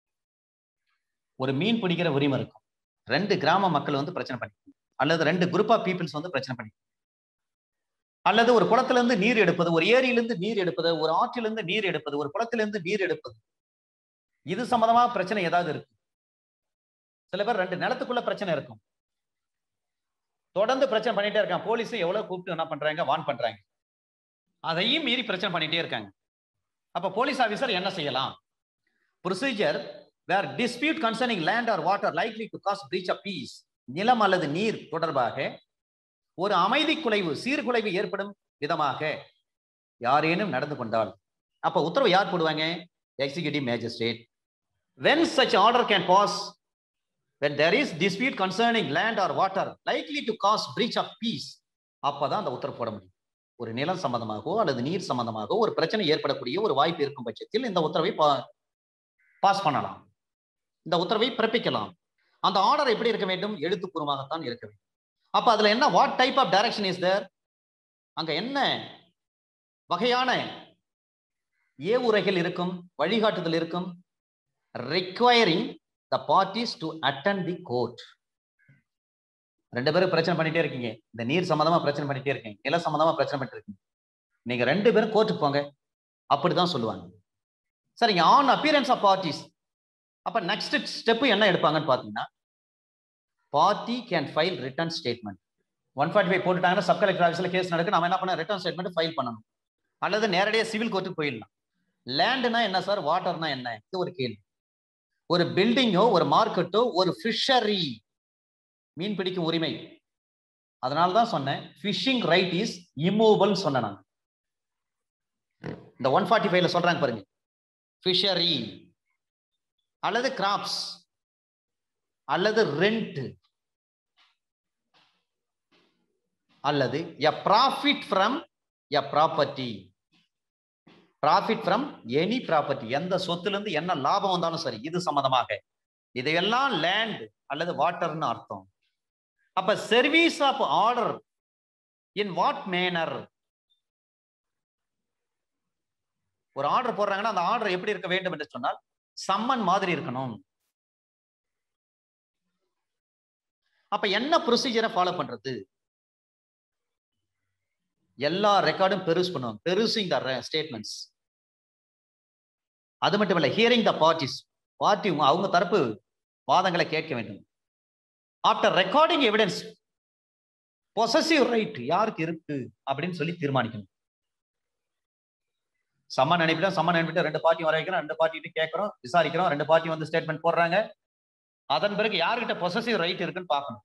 ஒரு மீன் பிடிக்கிற உரிமை இருக்கும் ரெண்டு கிராம மக்கள் வந்து பிரச்சனை பண்ணிக்கணும் அல்லது ரெண்டு குரூப் ஆஃப் பீப்புள்ஸ் வந்து பிரச்சனை பண்ணிக்கணும் அல்லது ஒரு குளத்துல இருந்து நீர் எடுப்பது ஒரு ஏரியிலிருந்து நீர் எடுப்பது ஒரு ஆற்றிலிருந்து நீர் எடுப்பது ஒரு குளத்திலிருந்து நீர் எடுப்பது இது சம்பந்தமா பிரச்சனை ஏதாவது இருக்கு சில பேர் ரெண்டு நிலத்துக்குள்ள பிரச்சனை இருக்கும் தொடர்ந்து பிரச்சனை பண்ணிட்டே இருக்காங்க போலீஸ் எவ்வளவு கூப்பிட்டு என்ன பண்றாங்க வான் பண்றாங்க அதையும் மீறி பிரச்சனை பண்ணிட்டே இருக்காங்க அப்ப போலீஸ் ஆபீசர் என்ன செய்யலாம் procedure where dispute concerning land or water likely to cause breach of peace நிலம் அல்லது நீர் தொடர்பாக ஒரு அமைதி குலைவு சீர்குலைவு ஏற்படும் விதமாக யாரேனும் நடந்து கொண்டால் அப்ப உத்தரவு யார் போடுவாங்க executive magistrate when such order can pass when there is dispute concerning land or water likely to cause breach of peace அப்பதான் அந்த உத்தரவு போட முடியும் ஒரு நிலம் சம்பந்தமாகவோ அல்லது நீர் சம்பந்தமாகவோ ஒரு பிரச்சனை ஏற்படக்கூடிய ஒரு வாய்ப்பு இருக்கும் பட்சத்தில் இந்த உத்தரவை பாஸ் பண்ணலாம் இந்த உத்தரவை பிறப்பிக்கலாம் அந்த ஆர்டர் எப்படி இருக்க வேண்டும் எழுத்துப்பூர்வமாகத்தான் இருக்க வேண்டும் அப்ப அதுல என்ன what type of direction is there அங்க என்ன வகையான ஏவுரைகள் இருக்கும் வழிகாட்டுதல் இருக்கும் requiring the parties to attend the court ரெண்டு பேரும் பிரச்சனை பண்ணிட்டே இருக்கீங்க இந்த நீர் சம்பந்தமா பிரச்சனை பண்ணிட்டே இருக்கீங்க நில சம்பந்தமா பிரச்சனை பண்ணிட்டு இருக்கீங்க நீங்க ரெண்டு பேரும் கோர்ட்டுக்கு போங்க அப்படிதான் சொல்லுவாங்க சரிங்க ஆன் அப்பியரன்ஸ் ஆஃப் பார்ட்டிஸ் அப்ப நெக்ஸ்ட் ஸ்டெப் என்ன எடுப்பாங்கன்னு பாத்தீங்கன்னா party can file written statement one forty five போட்டுட்டாங்கன்னா சப் கலெக்டர் ஆஃபீஸில் கேஸ் நடக்கு நம்ம என்ன பண்ண ரிட்டர்ன் ஸ்டேட்மெண்ட் ஃபைல் பண்ணணும் அல்லது நேரடியாக சிவில் கோர்ட்டுக்கு போயிடலாம் லேண்டுனா என்ன சார் வாட்டர்னா என்ன இது ஒரு கேள்வி ஒரு பில்டிங்கோ ஒரு மார்க்கெட்டோ ஒரு ஃபிஷரி மீன் பிடிக்கும் உரிமை அதனால தான் சொன்னேன் ஃபிஷிங் ரைட் இஸ் இம்மூவபிள் சொன்னேன் நான் இந்த ஒன் ஃபார்ட்டி ஃபைவ்ல சொல்றாங்க பாருங்க ஃபிஷரி அல்லது கிராப்ஸ் அல்லது ரெண்ட் அல்லது a profit from a property profit from any property எந்த சொத்துல இருந்து என்ன லாபம் வந்தாலும் சரி இது சம்பந்தமாக இதையெல்லாம் லேண்ட் அல்லது வாட்டர்னு அர்த்தம் அப்ப service of order in what manner ஒரு ஆர்டர் போடுறாங்கன்னா அந்த ஆர்டர் எப்படி இருக்க வேண்டும் என்று சொன்னால் சம்மன் மாதிரி இருக்கணும் அப்ப என்ன ப்ரொசீஜரை ஃபாலோ பண்றது எல்லா ரெக்கார்டும் பெருஸ் பண்ணுவாங்க பெருசிங் த ஸ்டேட்மெண்ட்ஸ் அது மட்டும் இல்ல ஹியரிங் த பார்ட்டிஸ் பார்ட்டி அவங்க தரப்பு வாதங்களை கேட்க வேண்டும் after recording evidence possessive right யாருக்கு இருக்கு அப்படின்னு சொல்லி தீர்மானிக்கணும் சம்மன் அனுப்பிட்டோம் சம்மன் அனுப்பிட்டு ரெண்டு பார்ட்டி வர வைக்கிறோம் ரெண்டு பார்ட்டி கேட்கிறோம் விசாரிக்கிறோம் ரெண்டு பார்ட்டி வந்து ஸ்டேட்மெண்ட் போடுறாங்க அதன் பிறகு யார்கிட்ட பொசசிவ் ரைட் இருக்குன்னு பார்க்கணும்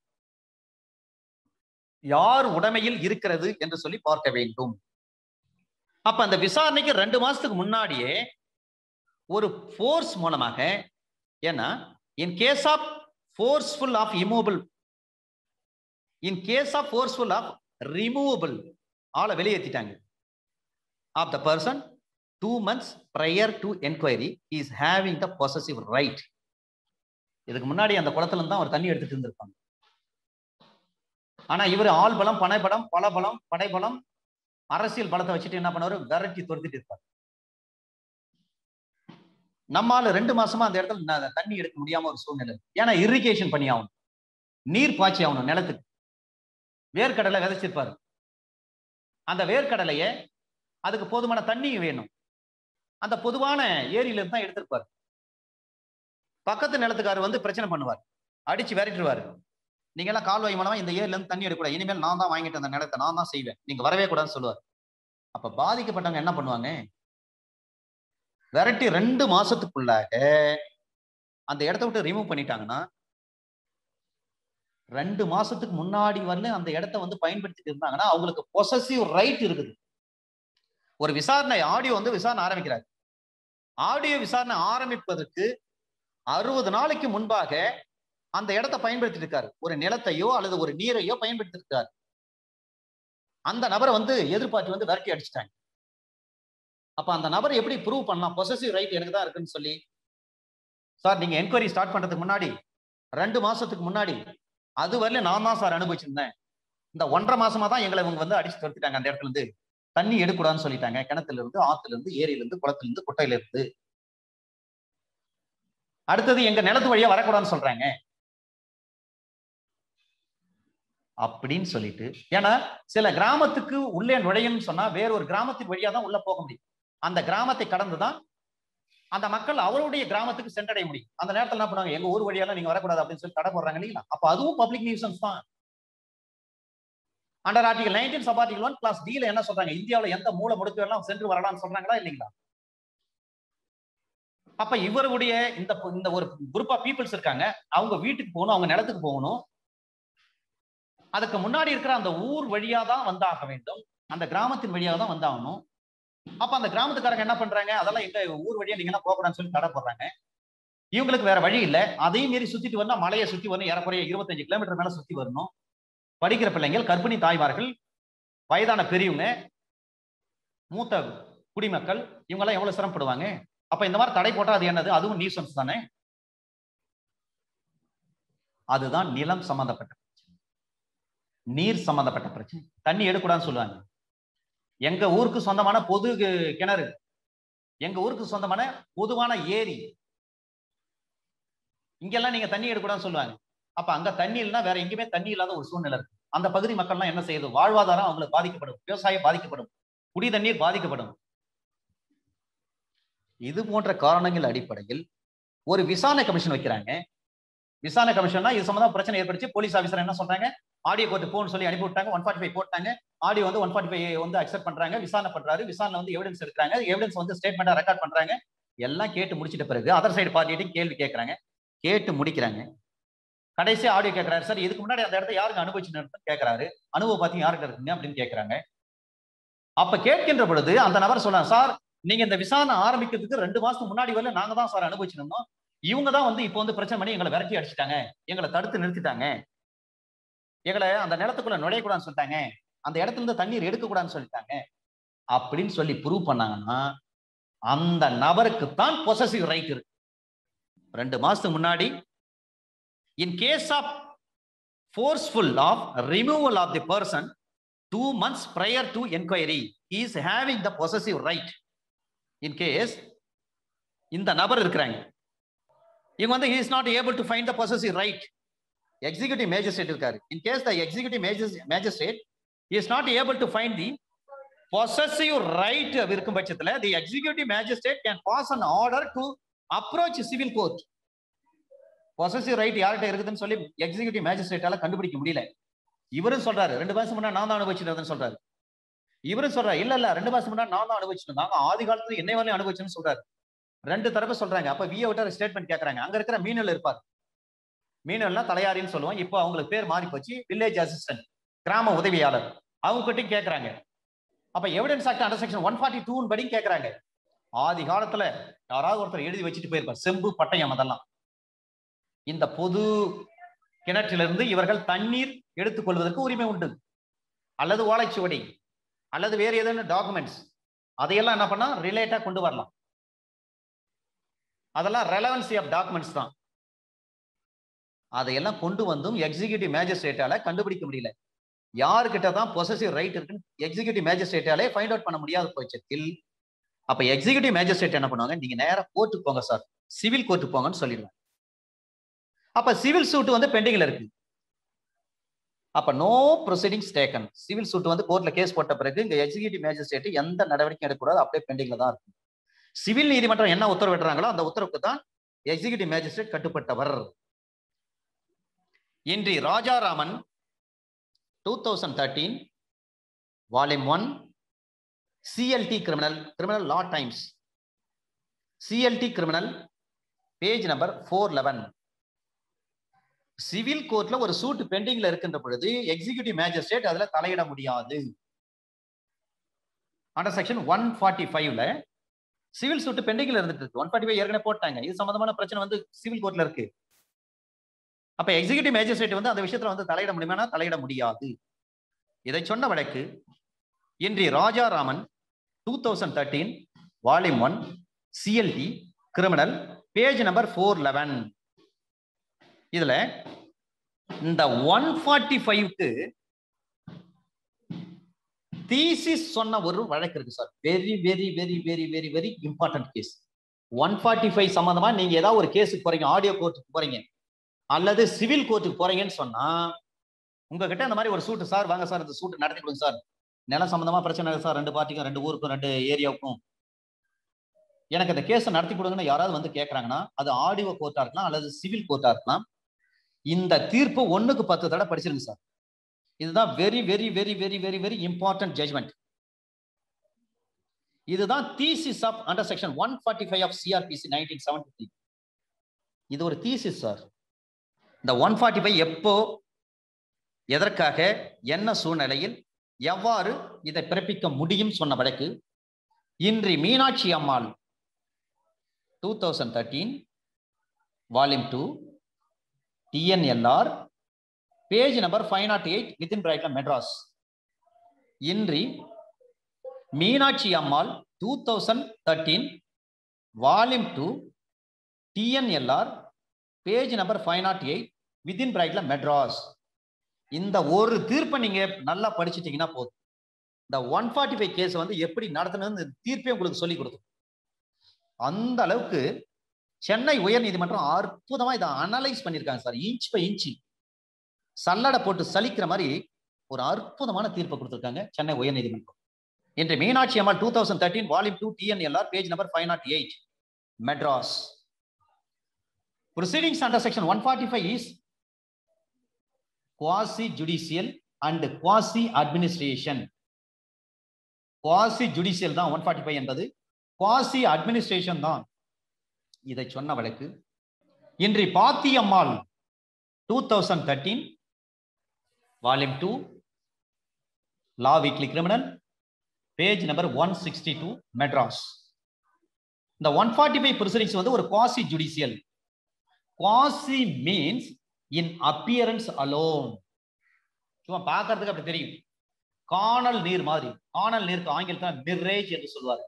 யார் உடைமையில் இருக்கிறது என்று சொல்லி பார்க்க வேண்டும் அப்ப அந்த விசாரணைக்கு ரெண்டு மாசத்துக்கு முன்னாடியே ஒரு ஃபோர்ஸ் மூலமாக ஏன்னா in case of forceful of immovable in case of forceful of removable ஆளை வெளியேற்றிட்டாங்க of the person two months prior to enquiry is having the possessive right இதுக்கு முன்னாடி அந்த குளத்துல இருந்து தான் அவர் தண்ணி எடுத்துட்டு இருந்திருப்பாங்க ஆனா இவர் ஆள் பலம் பனைபலம் பலபலம் படைபலம் அரசியல் பலத்தை வச்சுட்டு என்ன பண்ணுவாரு விரட்டி துரத்திட்டு இருப்பார் நம்மால ரெண்டு மாசமா அந்த இடத்துல ந- தண்ணி எடுக்க முடியாம ஒரு சூழ்நிலை இருக்கு. ஏன்னா இரிகேஷன் பண்ணி ஆகணும் நீர் பாய்ச்சி ஆகணும் நிலத்துக்கு வேர்க்கடலை விதைச்சிருப்பாரு அந்த வேர்க்கடலைய அதுக்கு போதுமான தண்ணி வேணும் அந்த பொதுவான ஏரியில இருந்து தான் எடுத்திருப்பாரு பக்கத்து நிலத்துக்காரர் வந்து பிரச்சனை பண்ணுவார் அடிச்சு விரட்டிடுவாரு நீங்க எல்லாம் கால்வாய் மூலமா இந்த ஏரியில இருந்து தண்ணி எடுக்கூடாது இனிமேல் நான் தான் வாங்கிட்டு அந்த நிலத்தை நான் தான் செய்வேன் நீங்க வரவே கூடாதுன்னு சொல்லுவார் அப்ப பாதிக்கப்பட்டவங்க என்ன பண்ணுவாங்க விரட்டி ரெண்டு மாசத்துக்குள்ளாக அந்த இடத்த விட்டு ரிமூவ் பண்ணிட்டாங்கன்னா ரெண்டு மாசத்துக்கு முன்னாடி வரல அந்த இடத்த வந்து பயன்படுத்திட்டு இருந்தாங்கன்னா அவங்களுக்கு பொசசிவ் ரைட் இருக்குது ஒரு விசாரணை ஆடியோ வந்து விசாரணை ஆரம்பிக்கிறார் ஆடியோ விசாரணை ஆரம்பிப்பதற்கு அறுபது நாளைக்கு முன்பாக அந்த இடத்தை பயன்படுத்திட்டு இருக்காரு ஒரு நிலத்தையோ அல்லது ஒரு நீரையோ பயன்படுத்தி இருக்காரு அந்த நபரை வந்து எதிர்பார்த்து வந்து விரட்டி அடிச்சிட்டாங்க அப்ப அந்த நபர் எப்படி ப்ரூவ் பண்ணலாம் பொசசிவ் ரைட் எனக்கு தான் இருக்குன்னு சொல்லி சார் நீங்க என்கொயரி ஸ்டார்ட் பண்றதுக்கு முன்னாடி ரெண்டு மாசத்துக்கு முன்னாடி அது வரல நான் தான் சார் அனுபவிச்சிருந்தேன் இந்த ஒன்றரை மாசமா தான் எங்களை இவங்க வந்து அடிச்சு துரத்திட்டாங்க அந்த இடத்துல இருந்து தண்ணி எடுக்கூடாதுன்னு சொல்லிட்டாங்க கிணத்துல இருந்து ஆத்துல இருந்து ஏரியில இருந்து குளத்துல இருந்து குட்டையில இருந்து அடுத்தது எங்க நிலத்து வழியா வரக்கூடாதுன்னு சொல்றாங்க அப்படின்னு சொல்லிட்டு ஏன்னா சில கிராமத்துக்கு உள்ளே நுழையணும்னு சொன்னா வேற ஒரு கிராமத்தின் வழியா தான் உள்ள போக முடியும் அந்த கிராமத்தை கடந்துதான் அந்த மக்கள் அவருடைய கிராமத்துக்கு சென்றடைய முடியும் அந்த நேரத்துல என்ன பண்ணுவாங்க எங்க ஊர் வழியால நீங்க வரக்கூடாது அப்படின்னு சொல்லி தடை போடுறாங்க இல்லைங்களா அப்ப அதுவும் பப்ளிக் நியூசன்ஸ் தான் under article nineteen sub article one clause டில என்ன சொல்றாங்க இந்தியாவுல எந்த மூல முடுக்கு எல்லாம் சென்று வரலாம்னு சொல்றாங்களா இல்லைங்களா அப்ப இவருடைய இந்த இந்த ஒரு குரூப் ஆஃப் பீப்புள்ஸ் இருக்காங்க அவங்க வீட்டுக்கு போகணும் அவங்க நிலத்துக்கு போகணும் அதுக்கு முன்னாடி இருக்கிற அந்த ஊர் வழியா தான் வந்தாக வேண்டும் அந்த கிராமத்தின் வழியாக தான் வந்தாகணும் அப்ப அந்த கிராமத்துக்காரங்க என்ன பண்றாங்க அதெல்லாம் எங்க ஊர் வழியா நீங்க எல்லாம் போகக்கூடாதுன்னு சொல்லி தடை போடுறாங்க இவங்களுக்கு வேற வழி இல்லை அதையும் மீறி சுத்திட்டு வரணும் மலையை சுத்தி வரணும் ஏறக்குறைய இருபத்தஞ்சு கிலோமீட்டர் மேல சுத்தி வரணும் படிக்கிற பிள்ளைங்கள் கர்ப்பிணி தாய்மார்கள் வயதான பெரியவங்க மூத்த குடிமக்கள் இவங்க எல்லாம் எவ்வளவு சிரமப்படுவாங்க அப்ப இந்த மாதிரி தடை போட்டா அது என்னது அதுவும் நியூசன்ஸ் தானே அதுதான் நிலம் சம்பந்தப்பட்ட பிரச்சனை நீர் சம்பந்தப்பட்ட பிரச்சனை தண்ணி எடுக்கூடாதுன்னு சொல்லுவாங்க எங்க ஊருக்கு சொந்தமான பொது கிணறு எங்க ஊருக்கு சொந்தமான பொதுவான ஏரி இங்கெல்லாம் நீங்க தண்ணி எடுக்கூடாதுன்னு சொல்லுவாங்க அப்ப அங்க தண்ணி இல்லைன்னா வேற எங்கேயுமே தண்ணி இல்லாத ஒரு சூழ்நிலை இருக்கு அந்த பகுதி மக்கள்லாம் என்ன செய்யுது வாழ்வாதாரம் அவங்களுக்கு பாதிக்கப்படும் விவசாயம் பாதிக்கப்படும் குடி தண்ணீர் பாதிக்கப்படும் இது போன்ற காரணங்கள் அடிப்படையில் ஒரு விசாரணை கமிஷன் வைக்கிறாங்க விசாரணை கமிஷன்னா இது சம்பந்தமா பிரச்சனை ஏற்படுச்சு போலீஸ் ஆஃபீஸர் என்ன சொல்றாங்க ஆடியோ கோர்ட்டு போன்னு சொல்லி அனுப்பி விட்டாங்க ஒன் ஃபார்ட்டி ஃபைவ் போட்டாங்க ஆடியோ வந்து ஒன் ஃபார்ட்டி ஃபைவ் வந்து அக்செப்ட் பண்றாங்க விசாரணை பண்றாரு விசாரணை வந்து எவிடன்ஸ் எடுக்கிறாங்க எவிடன்ஸ் வந்து ஸ்டேட்மெண்டா ரெக்கார்ட் பண்றாங்க எல்லாம் கேட்டு முடிச்சிட்ட பிறகு அதர் சைடு பார்ட்டிகிட்டையும் கேள்வி கேட்கறாங்க கேட்டு முடிக்கிறாங்க கடைசி ஆடியோ கேட்கறாரு சார் இதுக்கு முன்னாடி அந்த இடத்த யாருங்க அனுபவிச்சு கேட்கறாரு அனுபவம் பார்த்தீங்க யாருக்கு இருக்குங்க அப்படின்னு கேட்கறாங்க அப்ப கேட்கின்ற பொழுது அந்த நபர் சொல்றாங்க சார் நீங்க இந்த விசாரணை ஆரம்பிக்கிறதுக்கு ரெண்டு மாசத்துக்கு முன்னாடி வரல நாங்க தான் சார் அனுபவிச்சிருந்தோம் இவங்க தான் வந்து இப்போ வந்து பிரச்சனை பண்ணி எங்களை விரட்டி அடிச்சிட்டாங்க எங்களை தடுத்து நிறுத்திட்டாங்க எங்களை அந்த நிலத்துக்குள்ள நுழையக்கூடாதுன்னு சொல்லிட்டாங்க அந்த இடத்துல இருந்து தண்ணீர் எடுக்கக்கூடாதுன்னு சொல்லிட்டாங்க அப்படின்னு சொல்லி ப்ரூவ் பண்ணாங்கன்னா அந்த நபருக்கு தான் பொசசிவ் ரைட் இருக்கு ரெண்டு மாசத்துக்கு முன்னாடி in case of forceful of removal of the person two months prior to enquiry is having the possessive right in case இந்த நபர் இருக்கிறாங்க இவங்க வந்து he is not able to find the possessive right executive magistrate இருக்காரு in case the executive magistrate is not able to find the possessive right இருக்கும் பட்சத்தில் the executive magistrate can pass an order to approach civil court possessive right யார்கிட்ட இருக்குதுன்னு சொல்லி executive மேஜிஸ்ட்ரேட்டால கண்டுபிடிக்க முடியல இவரும் சொல்றாரு ரெண்டு மாசம் முன்னாடி நான் தான் அனுபவிச்சிருந்தேன்னு சொல்றாரு இவரும் சொல்றாரு இல்ல இல்ல ரெண்டு மாசம் முன்னாடி நான் தான் அனுபவிச்சிருந்தேன் நாங்க ஆதி காலத்துல என்னை வரலையும் அனுபவிச்சுன்னு சொல்றாரு ரெண்டு தரப்பு சொல்றாங்க அப்ப விஏ விட்ட ஸ்டேட்மெண்ட் கேட்கறாங்க அங்க இருக்கிற மீனல் இருப்பார் மீனல்னா தலையாரின்னு சொல்லுவோம் இப்போ அவங்களுக்கு பேர் மாறி போச்சு வில்லேஜ் அசிஸ்டன்ட் கிராம உதவியாளர் அவங்க கிட்டையும் கேட்கறாங்க அப்ப evidence act under section one forty two படி கேட்கறாங்க ஆதி காலத்துல யாராவது ஒருத்தர் எழுதி வச்சுட்டு போயிருப்பார் செம்பு பட்டயம் அதெல்லாம் இந்த பொது கிணற்றிலிருந்து இவர்கள் தண்ணீர் எடுத்துக்கொள்வதற்கு உரிமை உண்டு அல்லது ஓலைச்சுவடி அல்லது வேறு ஏதேனும் டாக்குமெண்ட்ஸ் அதையெல்லாம் என்ன பண்ணா ரிலேட்டா கொண்டு வரலாம் அதெல்லாம் ரெலவன்சி ஆஃப் டாக்குமெண்ட்ஸ் தான் அதையெல்லாம் கொண்டு வந்தும் எக்ஸிகியூட்டிவ் மேஜிஸ்ட்ரேட்டால கண்டுபிடிக்க முடியல யாருக்கிட்ட தான் பொசசிவ் ரைட் இருக்குன்னு எக்ஸிகியூட்டிவ் மேஜிஸ்ட்ரேட்டாலே ஃபைண்ட் அவுட் பண்ண முடியாத பட்சத்தில் அப்ப எக்ஸிகியூட்டிவ் மேஜிஸ்ட்ரேட் என்ன பண்ணுவாங்க நீங்க நேரா கோர்ட்டுக்கு போங்க சார் சிவில் கோர்ட்டுக்கு போங்கன்னு சொல்லிடுவாங்க அப்ப சிவில் சூட் வந்து பெண்டிங்ல இருக்கு அப்ப no proceedings taken civil suit வந்து கோர்ட்ல கேஸ் போட்ட பிறகு இங்க எக்ஸிகியூட்டிவ் மேஜிஸ்ட்ரேட் எந்த நடவடிக்கையும் எடுக்கக்கூடாது அப்படியே பெண்டிங்ல தான் இருக்கும் சிவில் நீதிமன்றம் என்ன உத்தரவிடுறாங்களோ அந்த உத்தரவுக்கு தான் எக்ஸிகியூட்டிவ் மேஜிஸ்ட்ரேட் கட்டுப்பட்டவர் in re Rajaraman two thousand thirteen volume one CLT criminal criminal law times CLT criminal page number four eleven civil கோர்ட்ல ஒரு சூட் பெண்டிங்ல இருக்கின்ற பொழுது எக்ஸிகியூட்டிவ் மேஜிஸ்ட்ரேட் அதுல தலையிட முடியாது அண்டர் செக்ஷன் ஒன் ஃபார்ட்டி ஃபைவ்ல சிவில் சூட் பெண்டிங்ல இருந்துட்டு இருக்கு ஒன் ஃபார்ட்டி ஃபைவ் ஏற்கனவே போட்டாங்க இது சம்பந்தமான பிரச்சனை வந்து சிவில் கோர்ட்ல இருக்கு அப்ப எக்ஸிகியூட்டிவ் மேஜிஸ்ட்ரேட் வந்து அந்த விஷயத்துல வந்து தலையிட முடியுமா தலையிட முடியாது இதை சொன்ன வழக்கு in re Rajaraman two thousand thirteen volume one CLT criminal page number four eleven இதுல இந்த ஒன் ஃபார்ட்டி ஃபைவ்க்கு தீசிஸ் சொன்ன ஒரு வழக்கு இருக்கு sir very very very very very very important case one forty five சம்பந்தமா நீங்க ஏதாவது ஒரு கேஸுக்கு போறீங்க ஆடியோ கோர்ட்டுக்கு போறீங்க அல்லது சிவில் கோர்ட்டுக்கு போறீங்கன்னு சொன்னா உங்ககிட்ட இந்த மாதிரி ஒரு சூட்டு சார் வாங்க சார் இந்த சூட்டு நடத்தி கொடுங்க சார் நிலம் சம்பந்தமா பிரச்சனை இருக்கு சார் ரெண்டு பார்ட்டிக்கும் ரெண்டு ஊருக்கும் ரெண்டு ஏரியாவுக்கும் எனக்கு இந்த கேஸை நடத்தி கொடுங்கன்னு யாராவது வந்து கேட்கறாங்கன்னா அது ஆடியோ கோர்ட்டா இருக்கலாம் அல்லது சிவில் கோர்ட்டா இருக்கலாம் இந்த தீர்ப்பு ஒண்ணுக்கு பத்து தடவை படிச்சிருங்க சார் இதுதான் very very very very very very important judgement இதுதான் thesis of under section one forty five of CrPC nineteen seventy three இது ஒரு தீசிஸ் சார் இந்த ஒன் ஃபார்ட்டி ஃபைவ் எப்போ எதற்காக என்ன சூழ்நிலையில் எவ்வாறு இதை பிறப்பிக்க முடியும் சொன்ன வழக்கு in re Meenakshi Ammal two thousand thirteen volume two TNLR page number five naught eight within பிரைட்ல Madras in re Meenakshi Ammal two thousand thirteen volume two TNLR page number five naught eight within பிரைட்ல மெட்ராஸ் இந்த ஒரு தீர்ப்பை நீங்க நல்லா படிச்சுட்டீங்கன்னா போதும் இந்த ஒன் ஃபார்ட்டி ஃபைவ் கேஸ் வந்து எப்படி நடத்தணும்னு தீர்ப்பே உங்களுக்கு சொல்லி கொடுக்கும் அந்த அளவுக்கு சென்னை உயர் நீதிமன்றம் அற்புதமா இதை அனலைஸ் பண்ணியிருக்காங்க சார் இன்ச் பை இன்ச் சல்லடை போட்டு சலிக்கிற மாதிரி ஒரு அற்புதமான தீர்ப்பை கொடுத்துருக்காங்க சென்னை உயர் நீதிமன்றம் in re Meenakshi Ammal two thousand thirteen volume two TNLR page number five naught eight Madras proceedings under section 145 is quasi judicial and quasi administration quasi judicial தான் 145 என்பது quasi administration தான் இதை சொன்ன வழக்கு in re Pathiyammal two thousand thirteen volume two law weekly criminal page number one sixty two Madras இந்த one forty five proceedings வந்து ஒரு quasi judicial quasi means in appearance alone சும்மா பார்க்கறதுக்கு அப்படி தெரியும் காணல் நீர் மாதிரி காணல் நீருக்கு ஆங்கிலத்தில் மிர்ரேஜ் என்று சொல்வார்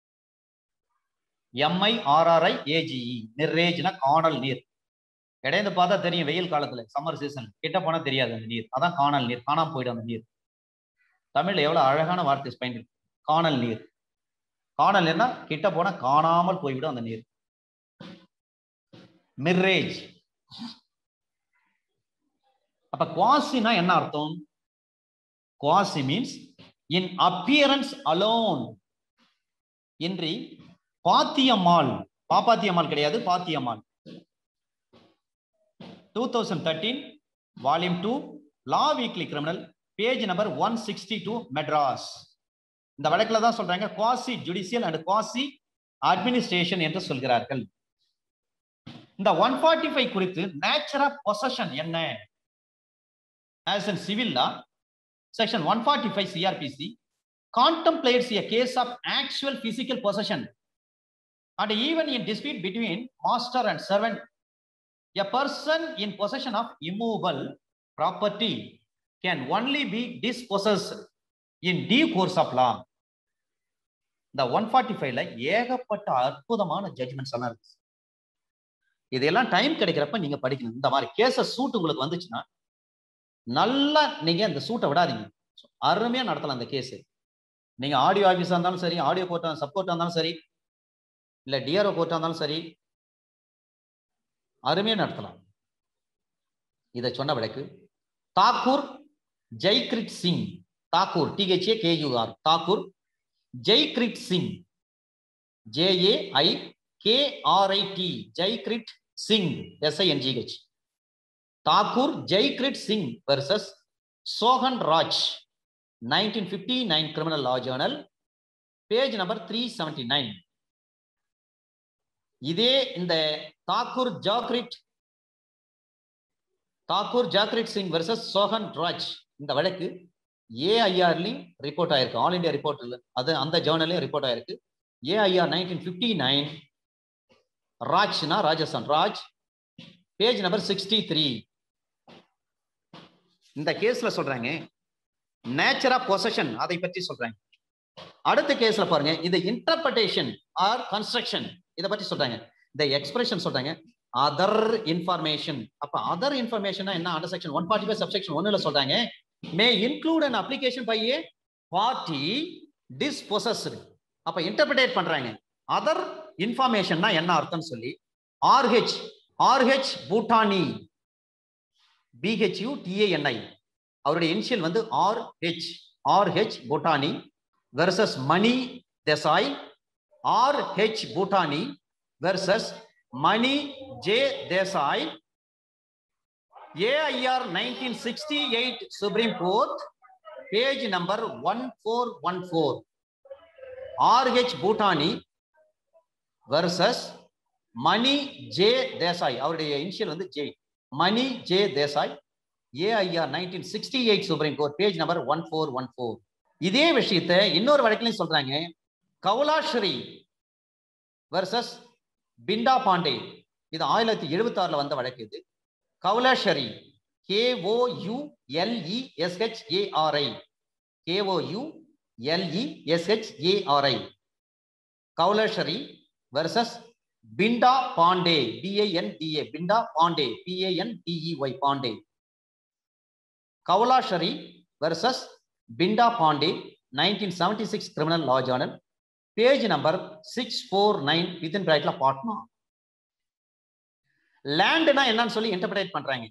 எம்ஐ ஆர்ஆர்ஐ ஏஜிஇ மிர்ரேஜ்னா காணல் நீர் இடைந்து பார்த்தா தெரியும் வெயில் காலத்துல சம்மர் சீசன் கிட்ட போனா தெரியாது அந்த நீர் அதான் காணல் நீர் காணாம போயிடும் அந்த நீர் தமிழ்ல எவ்வளவு அழகான வார்த்தை பயன்படுத்தி காணல் நீர் காணல் நீர்னா கிட்ட போனா காணாமல் போய்விடும் அந்த நீர் மிர்ரேஜ் அப்ப குவாசினா என்ன அர்த்தம் quasi means in appearance alone in re Pathiyammal Pappathiyammal கிடையாது Pathiyammal two thousand thirteen volume two law weekly criminal page number one sixty two Madras இந்த வழக்கில் தான் சொல்றாங்க quasi judicial and quasi administration என்று சொல்கிறார்கள் இந்த ஒன் ஃபார்ட்டி ஃபைவ் குறித்து நேச்சர் ஆஃப் பொசஷன் என்ன as an civil law section one forty five CrPC contemplates a case of actual physical possession and even in dispute between master and servant a person in possession of immovable property can only be dispossessed in due course of law இந்த one forty ஃபைவ்ல ஏகப்பட்ட அற்புதமான judgements எல்லாம் இருக்கு இதெல்லாம் time கிடைக்கிறப்ப நீங்க படிக்கணும் இந்த மாதிரி கேச சூட் உங்களுக்கு வந்துச்சுன்னா நல்லா நீங்க அந்த சூட்டை விடாதீங்க அருமையா நடத்தலாம் அந்த கேஸ் நீங்க ஆடியோ ஆஃபீஸா இருந்தாலும் சரி ஆடியோ கோர்ட்டா சப்போர்ட்டா இருந்தாலும் சரி இல்ல டிஆர்ஓ கோர்ட்டா இருந்தாலும் சரி அருமையா நடத்தலாம் இதை சொன்ன வழக்கு Thakur Jaikrit Singh Thakur T H A K U R Thakur Jaikrit Singh J A I K R I T Jaikrit Singh S I N G H Thakur Jaikrit Singh versus Sohan Raj nineteen fifty nine criminal law journal page number three seventy nine இதே இந்த தாக்கூர் ஜாக்ரிட் தாக்கூர் ஜாக்ரிட் சிங் வெர்சஸ் சோகன் ராஜ் இந்த வழக்கு ஏஐஆர்லையும் ரிப்போர்ட் ஆயிருக்கு ஆல் இண்டியா ரிப்போர்ட் அது அந்த ஜேர்னலையும் ரிப்போர்ட் ஆயிருக்கு ஏஐஆர் நைன்டீன் ஃபிஃப்டி நைன் ராஜ்னா Rajasthan Raj page number sixty three இந்த கேஸ்ல சொல்றாங்க நேச்சர் ஆஃப் பொசஷன் அதை பற்றி சொல்றாங்க அடுத்த கேஸ்ல பாருங்க இந்த இன்டர்பிரேஷன் ஆர் கன்ஸ்ட்ரக்ஷன் இதை பற்றி சொல்றாங்க இந்த எக்ஸ்பிரஷன் சொல்றாங்க அதர் இன்ஃபர்மேஷன் அப்ப அதர் இன்ஃபர்மேஷன் என்ன under section one forty five subsection ஒன்னுல சொல்றாங்க may include an application by a party dispossessed அப்ப இன்டர்பிரேட் பண்றாங்க அதர் இன்ஃபர்மேஷன்னா என்ன அர்த்தம் சொல்லி R H R H Bhutani B H U T A N I அவருடைய இனிஷியல் வந்து R H R H Bhutani versus Mani Desai R H Bhutani versus Mani J Desai AIR nineteen sixty eight Supreme Court page number one four one four R H Bhutani versus Mani J Desai அவருடைய இனிஷியல் வந்து J Mani J Desai AIR nineteen sixty eight Supreme Court page number one four one four இதே விஷயத்தை இன்னொரு வழக்கிலையும் சொல்றாங்க கவுலாஸ்ரீ versus Binda Pandey இது ஆயிரத்தி எழுபத்தி ஆறுல வந்த வழக்கு இது Kouleshari K O U L E S H A R I K O U L E S H A R I Kouleshari versus Binda Pandey B A N D A Binda Pandey B A N D E Y Pandey Kouleshari versus Binda Pandey nineteen seventy six criminal law journal page number six four nine within பிராக்கெட்ல பாட்னா லேண்ட்னா என்னன்னு சொல்லி இன்டர்பிரேட் பண்றாங்க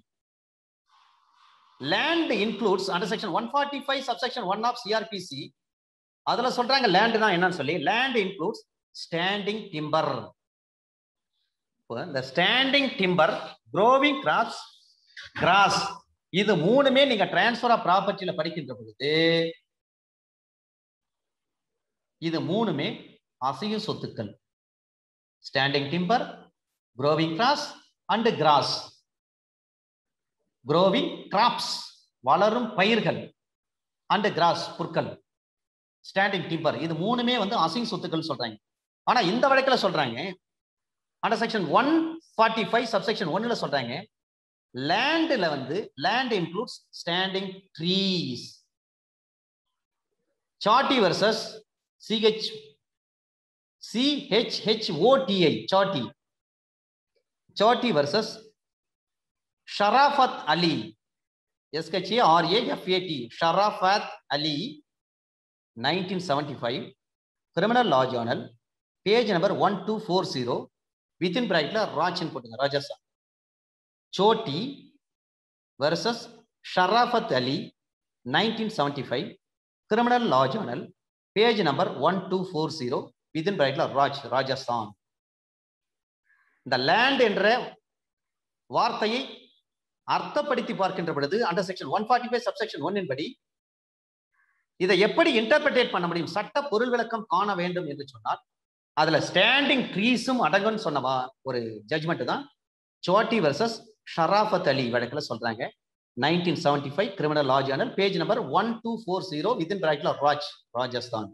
land includes under section one forty five subsection one of CrPC அதுல சொல்றாங்க லேண்ட்னா என்னன்னு சொல்லி லேண்ட் இன்க்ளூட்ஸ் ஸ்டாண்டிங் டிம்பர் இந்த standing timber growing crops grass இது மூணுமே நீங்க டிரான்ஸ்பர் ஆஃப் ப்ராப்பர்ட்டியில படிக்கின்ற பொழுது இது மூணுமே அசைய சொத்துக்கள் standing timber growing grass and grass growing crops வளரும் பயிர்கள் அண்ட் கிராஸ் புற்கள் ஸ்டாண்டிங் டிம்பர் இது மூணுமே வந்து அசிங் சொத்துக்கள் சொல்றாங்க ஆனா இந்த வழக்கில் சொல்றாங்க under section one forty five subsection ஒன்னுல சொல்றாங்க லேண்ட்ல வந்து land includes standing trees Chhoti versus C H C H H O T I Chhoti Chhoti versus Sharafat Ali எஸ்கெச்ஏ R A F A T Sharafat Ali nineteen seventy five criminal law journal page number one two four zero within பிராக்கெட்ல ராஜன் போட்டுங்க ராஜசா Chhoti versus Sharafat Ali nineteen seventy five criminal law journal page number one two four zero within பிராக்கெட்ல ராஜ் ராஜஸ்தான் இந்த land என்ற வார்த்தையை அர்த்தப்படுத்தி பார்க்கின்ற பொழுது under section one forty five subsection ஒன்னின் படி இதை எப்படி இன்டர்பிரேட் பண்ண முடியும் சட்ட பொருள் விளக்கம் காண வேண்டும் என்று சொன்னால் அதுல ஸ்டாண்டிங் ட்ரீஸும் அடங்கும்னு சொன்னவா ஒரு ஜட்மெண்ட் தான் சோட்டி வர்சஸ் ஷராஃபத் அலி வழக்கில் சொல்றாங்க nineteen seventy five criminal law journal page number one two four zero within பிராக்கெட்ல ராஜ் ராஜஸ்தான்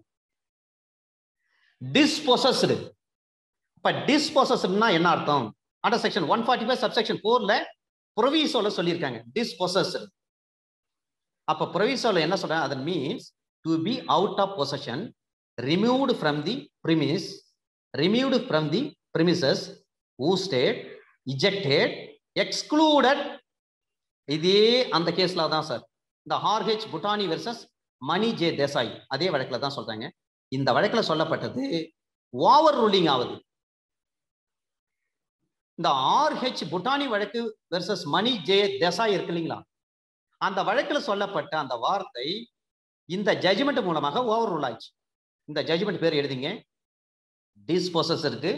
டிஸ்பொசஸ்டு இப்ப டிஸ்பொசஸ்டுனா என்ன அர்த்தம் under section one forty five subsection ஃபோர்ல ப்ரொவிசோல சொல்லியிருக்காங்க டிஸ்பொசஸ்டு அப்ப ப்ரொவிசோல என்ன சொல்றாங்க அதன் means to be out of possession removed from the premise removed from the premises ousted ejected excluded
இதே அந்த கேஸ்ல தான் சார் இந்த ஹார்ஹெச் புட்டானி வெர்சஸ் மணி ஜே தேசாய் அதே வழக்குல தான் சொல்றாங்க இந்த வழக்குல சொல்லப்பட்டது ஓவர் ரூலிங் ஆகுது இந்த ஆர்ஹெச் புட்டானி வழக்கு வெர்சஸ் மணி ஜே தேசாய் இருக்கு இல்லைங்களா அந்த வழக்குல சொல்லப்பட்ட அந்த வார்த்தை இந்த ஜட்ஜ்மெண்ட் மூலமாக ஓவர் ரூல் ஆச்சு இந்த ஜட்ஜ்மெண்ட் பேர் எழுதிங்க டிஸ்போசஸ் இருக்கு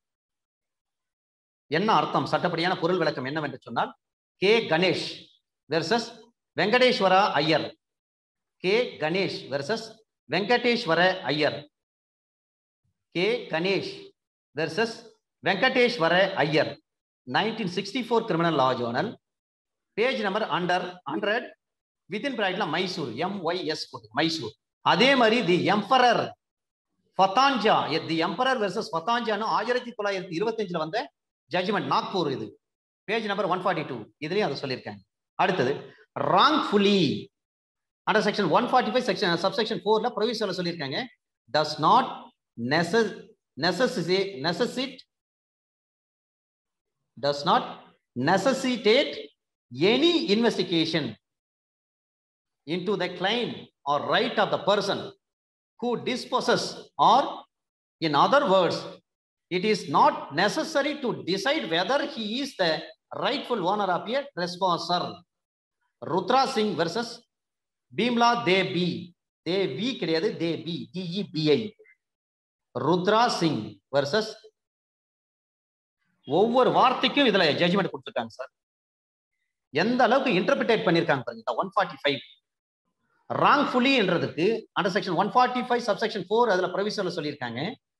என்ன அர்த்தம் சட்டப்படியான பொருள் விளக்கம் என்னவென்று சொன்னால் K Ganesh versus Venkateswara Iyer K Ganesh versus Venkateswara Iyer K Ganesh versus Venkateswara Iyer nineteen sixty four criminal law journal page number under hundred within பிராய்ட்ல மைசூர் எம்ஒய்எஸ் மைசூர் அதே மாதிரி the emperor Fattanja the emperor versus ஃபத்தாஞ்சான்னு ஆயிரத்தி தொள்ளாயிரத்தி இருபத்தஞ்சுல வந்த ஜட்ஜ்மெண்ட் நாக்பூர் இது page number one forty two இதுலயும் அதை சொல்லியிருக்காங்க அடுத்தது wrongfully under section one forty five section subsection ஃபோர்ல ப்ரொவிசர்ல சொல்லியிருக்காங்க டஸ் not necessi necessit does not necessitate any investigation into the claim or right of the person who disposes or in other words it is not necessary to decide whether he is the rightful owner of a trespasser rutra singh versus bimla devi Devi கிடையாது Devi D E V I Rudra Singh versus ஒவ்வொரு வார்த்தைக்கும் இதுல judgement கொடுத்துருக்காங்க sir எந்த அளவுக்கு interpret பண்ணிருக்காங்க பாருங்க one forty five wrongfully என்றதுக்கு under section one forty five subsection four அதுல ப்ரொவிசர்ல சொல்லியிருக்காங்க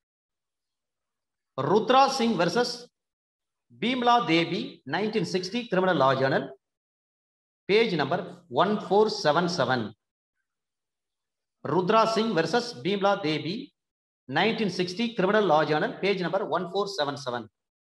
Rudra Singh versus Bimla Devi nineteen sixty criminal law journal page number one four seven seven Rudra Singh versus Bimla Devi nineteen sixty criminal law journal page number one four seven seven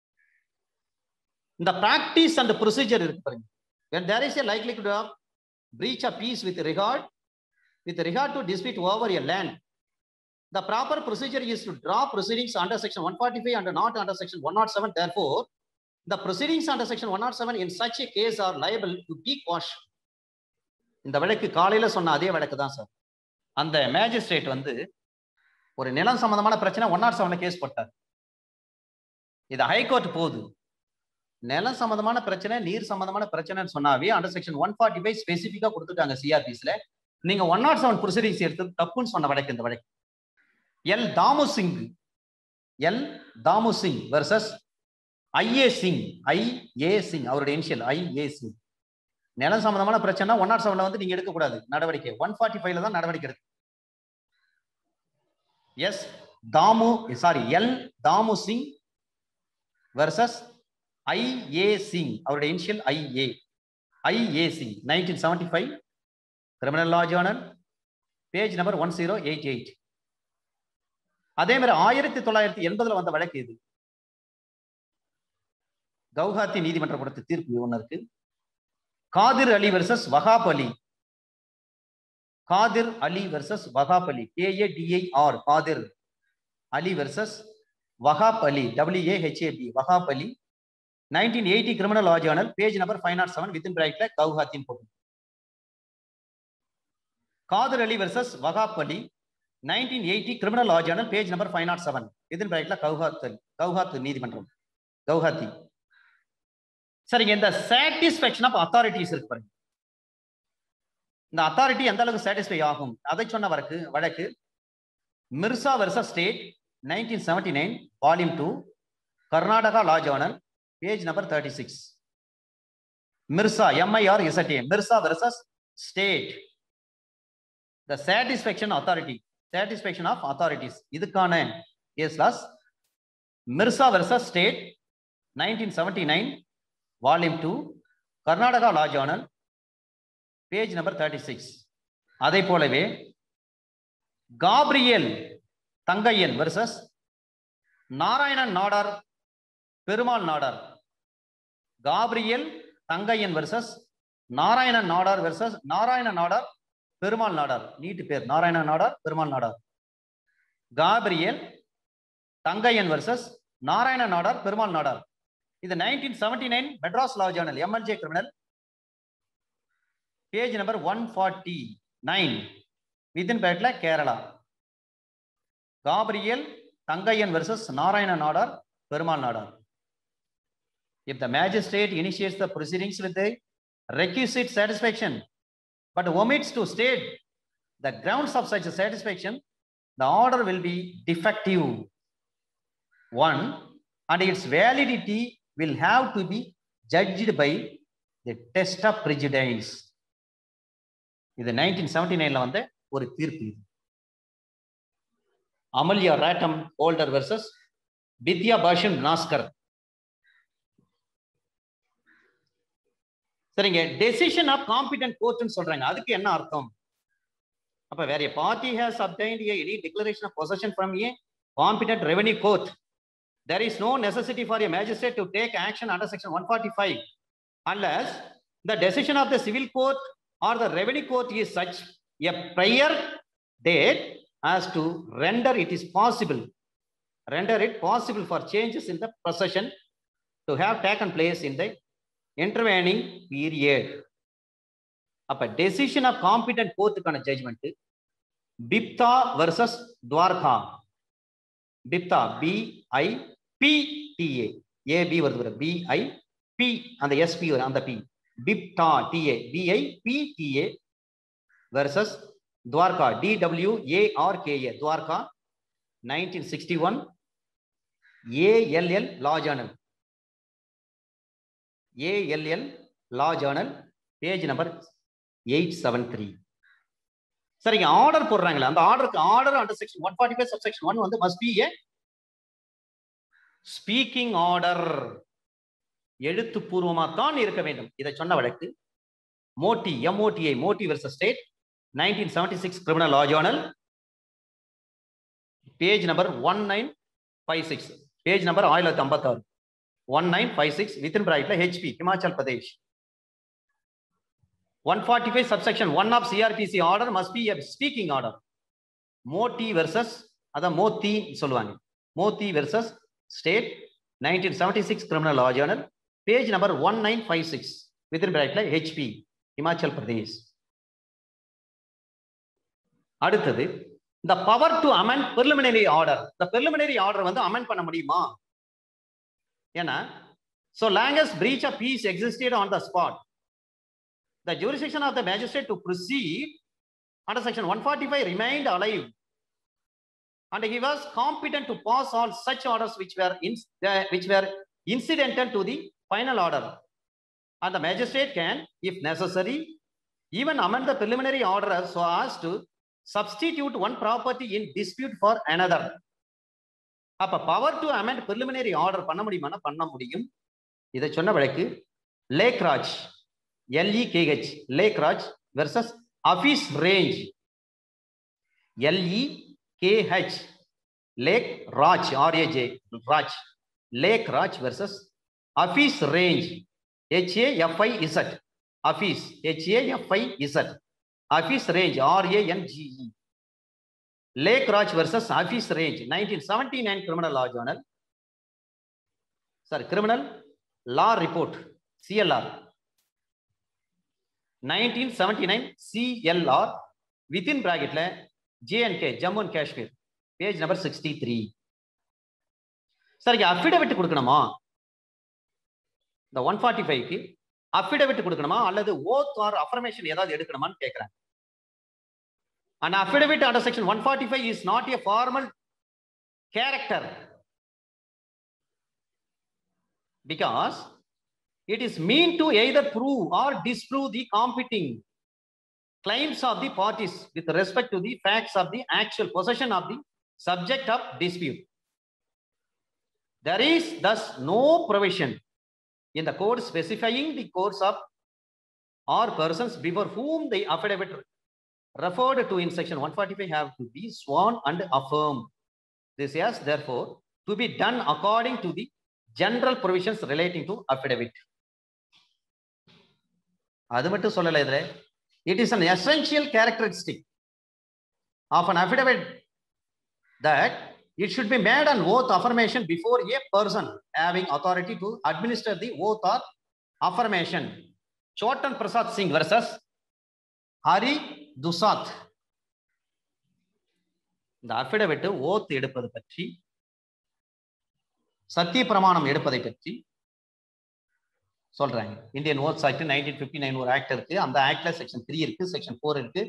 இந்த practice and procedure இருக்கு பாருங்க when there is a likelihood of breach of peace with regard with regard to dispute over a land the proper procedure is to draw proceedings under section 145 and not under section 107 therefore the proceedings under section 107 in such a case are liable to be quashed இந்த வழக்கு காலையில சொன்ன அதே வழக்கு தான் sir அந்த magistrate வந்து ஒரு நிலம் சம்பந்தமான பிரச்சனை ஒன் நாட் செவன்ல கேஸ் போட்டார் இது ஹைகோர்ட் போகுது நிலம் சம்பந்தமான பிரச்சனை நீர் சம்பந்தமான பிரச்சனைன்னு சொன்னாவே under section one forty five ஸ்பெசிஃபிக்கா கொடுத்துட்டாங்க சிஆர்பிஸ்ல நீங்க ஒன் நாட் செவன் ப்ரொசீடிங்ஸ் எடுத்து தப்புன்னு சொன்ன வழக்கு இந்த வழக்கு L Damu Singh L Damu Singh versus I A Singh I A Singh அவருடைய இனிஷியல் ஐ ஏ சிங் நிலம் சம்பந்தமான பிரச்சனை ஒன் நாட் செவன்ல வந்து நீங்க எடுக்கக்கூடாது நடவடிக்கை ஒன் ஃபார்ட்டி ஃபைவ்ல தான் நடவடிக்கை எடுக்கும் S Damu sorry L Damu Singh versus I A Singh அவருடைய initial I A I A Singh nineteen seventy five criminal law journal page number one zero eight eight அதே மாதிரி ஆயிரத்தி தொள்ளாயிரத்தி எண்பதுல வந்த வழக்கு இது கவுஹாத்தி நீதிமன்றம் கொடுத்த தீர்ப்பு ஒன்று இருக்கு Kadir Ali versus Wahab Ali Kadir Ali versus Wahab Ali K A D I R Kadir Ali versus Wahab Ali W A H A B Wahab Ali nineteen eighty criminal law journal page number five not seven within பிராக்கெட்ல கவுஹாத்தின் போட்டு Kadar Ali versus Wahab Ali nineteen eighty criminal law journal page number five not seven within பிராக்கெட்ல கவுஹாத் கவுஹாத் நீதிமன்றம் கவுஹாத்தி சரிங்க இந்த சாட்டிஸ்பேக்ஷன் ஆஃப் அத்தாரிட்டிஸ் இருக்கு பாருங்க இந்த அத்தாரிட்டி எந்த அளவுக்கு சாட்டிஸ்ஃபை ஆகும் அதை சொன்ன வழக்கு வழக்கு Mirza versus state nineteen seventy nine volume two Karnataka law journal page number 36 mirsa mir isat mirsa versus state the satisfaction authority satisfaction of authorities இதுக்கான case laws mirsa versus state 1979 volume 2 Karnataka law journal page number 36 அதை போலவே Gabriel Thangaiyan versus Narayanan Nadar Perumal Nadar Gabriel Thangaiyan versus Narayanan Nadar versus Narayana Nadar Perumal Nadar நீட்டு பேர் Narayana Nadar Perumal Nadar Gabriel Thangaiyan versus Narayana Nadar Perumal Nadar இது nineteen seventy nine Madras law journal M L J criminal
page number one forty nine within பேட்ல Kerala Gabriel Thangaiyan versus Narayana Nadar Perumal Nadar If the magistrate initiates the proceedings with the requisite satisfaction, but omits to state the grounds of such a satisfaction, the order will be defective. One, and its validity will have to be judged by the test of prejudice. இது nineteen seventy நைன்ல வந்த ஒரு தீர்ப்பு இது அமல்யா ரேட்டம் holder versus வித்யா பாஷன் நாஸ்கர் சரிங்க decision of competent கோர்ட்னு சொல்றாங்க அதுக்கு என்ன அர்த்தம் அப்ப வேற party has obtained a any declaration of possession from a competent revenue court there is no necessity for a magistrate to take action under section 145 unless the decision of the civil court or the revenue court is such a prior date as to render it is possible render it possible for changes in the possession to have taken place in the intervening period அப்ப decision of competent கோர்ட்டுக்கான judgment Bipta versus Dwarka Bipta B I P T A A B வருது B I B அந்த S P வரும் அந்த B Bipta T A B I P T A versus Dwarka D W A R K A Dwarka nineteen sixty one A L L law journal A L L law journal page number eight seven three சரிங்க order போடுறாங்களே அந்த ஆர்டருக்கு order under section one forty five section one வந்து must be a speaking order எழுத்துப்பூர்வமா தான் இருக்க வேண்டும் இதை சொன்ன வழக்கு Moti M O T I Moti versus state nineteen seventy six criminal law journal page number one nine five six page number ஆயிரத்தி தொள்ளாயிரத்தி ஐம்பத்தாறு one nine five six within பிராய்ட்ல H P Himachal Pradesh one forty five subsection one of C R P C order must be speaking order Moti versus அதான் மோத்தி சொல்லுவாங்க Moti versus state nineteen seventy six criminal law journal page number one nine five six within பிராக்ட்ல H P Himachal Pradesh அடுத்தது இந்த power to amend preliminary order இந்த preliminary order வந்து amend பண்ண முடியுமா ஏன்னா so long as breach of peace existed on the spot the jurisdiction of the magistrate to proceed under section one forty five remained alive and he was competent to pass all such orders which were in, uh, which were incidental to the final order and the magistrate can if necessary even amend the preliminary order so as to substitute one property in dispute for another அப்ப power to amend preliminary order பண்ண முடியுமானா பண்ண முடியும் இதை சொன்ன வழக்கு Lekraj L E K H Lekraj versus அஃபீஸ் ரேஞ்ச் L E KH Lake Raj RAJ Raj Lake Raj versus Afis Range HAFIZ Afis HAFIZ Afis Range R-A-N-G-E Lake Raj versus Afis Range 1979 Criminal Law Journal Sorry, Criminal Law Report CLR 1979 CLR within bracket J N K Jammu and Kashmir page number sixty three சரிங்க affidavit கொடுக்கணுமா இந்த one forty ஃபைவ்க்கு affidavit கொடுக்கணுமா அல்லது oath or affirmation ஏதாவது எடுக்கணுமான்னு கேட்கிறேன் and affidavit under section one forty five is not a formal character because it is mean to either prove or disprove the competing claims of the parties with respect to the facts of the actual possession of the subject of dispute. There is thus no provision in the code specifying the course of or persons before whom the affidavit referred to in section 145 have to be sworn and affirmed. This has therefore to be done according to the general provisions relating to affidavit. அது மட்டும் சொல்லல இதுல it is an essential characteristic of an affidavit that it should be made an oath affirmation before a person having authority to administer the oath or affirmation. Chotan Prasad Singh versus
Hari துசாத் இந்த affidavit oath எடுப்பது பற்றி சத்திய பிரமாணம் எடுப்பதை பற்றி சொல்றாங்க Indian oaths act nineteen fifty nine ஒரு act இருக்கு அந்த ஆக்ட்ல செக்ஷன் த்ரீ இருக்கு செக்ஷன் ஃபோர் இருக்கு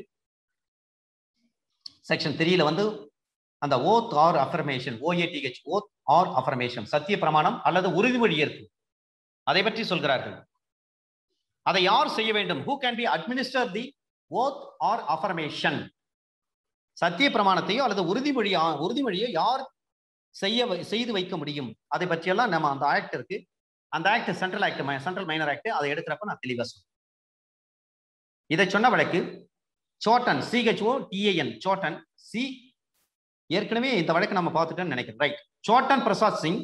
செக்ஷன் த்ரீல வந்து அந்த oath or affirmation O A T H oath or affirmation சத்திய பிரமாணம் அல்லது உறுதிமொழி ஏற்பு அதை பற்றி சொல்கிறார்கள் அதை யார் செய்ய வேண்டும் who can be administer the oath or affirmation சத்திய பிரமாணத்தையோ அல்லது உறுதிமொழியா உறுதிமொழியோ யார் செய்ய வை- செய்து வைக்க முடியும் அதை பற்றியெல்லாம் நம்ம அந்த ஆக்ட் இருக்கு அந்த act central act central minor act அதை எடுக்கிறப்ப நான் தெளிவா சொல்றேன் இதை சொன்ன வழக்கு Chhotan C H O T A N Chhotan C ஏற்கனவே இந்த வழக்கு நம்ம பார்த்துட்டோம்னு நினைக்கிறேன் right Chhotan Prasad Singh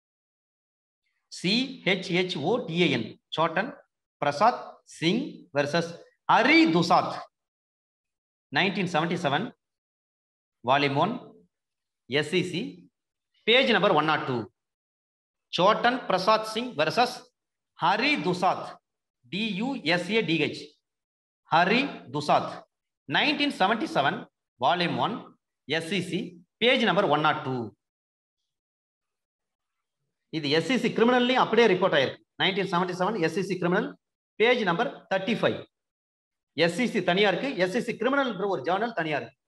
C H H O T A N Chhotan Prasad Singh versus Hari Dusadh nineteen seventy seven volume one SCC page number one not two Chhotan Prasad Singh versus Hari Dusadh D U S A D H Hari Dusadh nineteen seventy seven volume one SCC page number one not two இது S C C கிரிமினல்லையும் அப்படியே report ஆயிருக்கு nineteen seventy seven S C C criminal page number thirty five S C C தனியா இருக்கு SCC கிரிமினல்ன்ற ஒரு Journal தனியா இருக்கு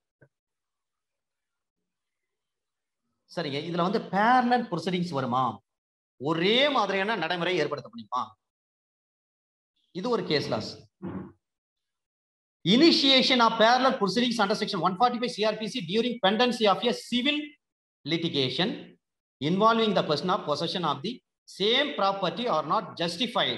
சரிங்க இதுல வந்து பேரலல் ப்ரொசீடிங்ஸ் வருமா ஒரே மாதிரியான நடைமுறை ஏற்படுத்த முடியுமா இது ஒரு case laws initiation of parallel proceedings under section one forty five C R P C during pendency of a civil litigation involving the person of possession of the same property are not justified.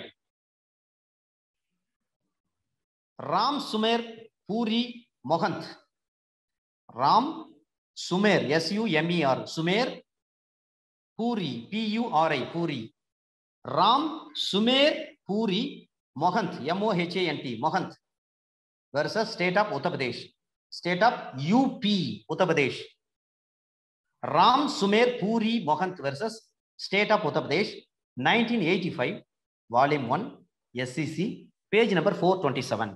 Ram Sumer Puri Mohant. Ram Sumer, S-U-M-E-R, Sumer Puri, P-U-R-I, Puri. Ram Sumer Puri Mohant, M-O-H-A-N-T, Mohant versus State of Uttar Pradesh. State of UP, Uttar Pradesh. Ram Sumer Puri Mohant versus State of Uttar Pradesh, 1985, Volume 1, SCC, page number 427.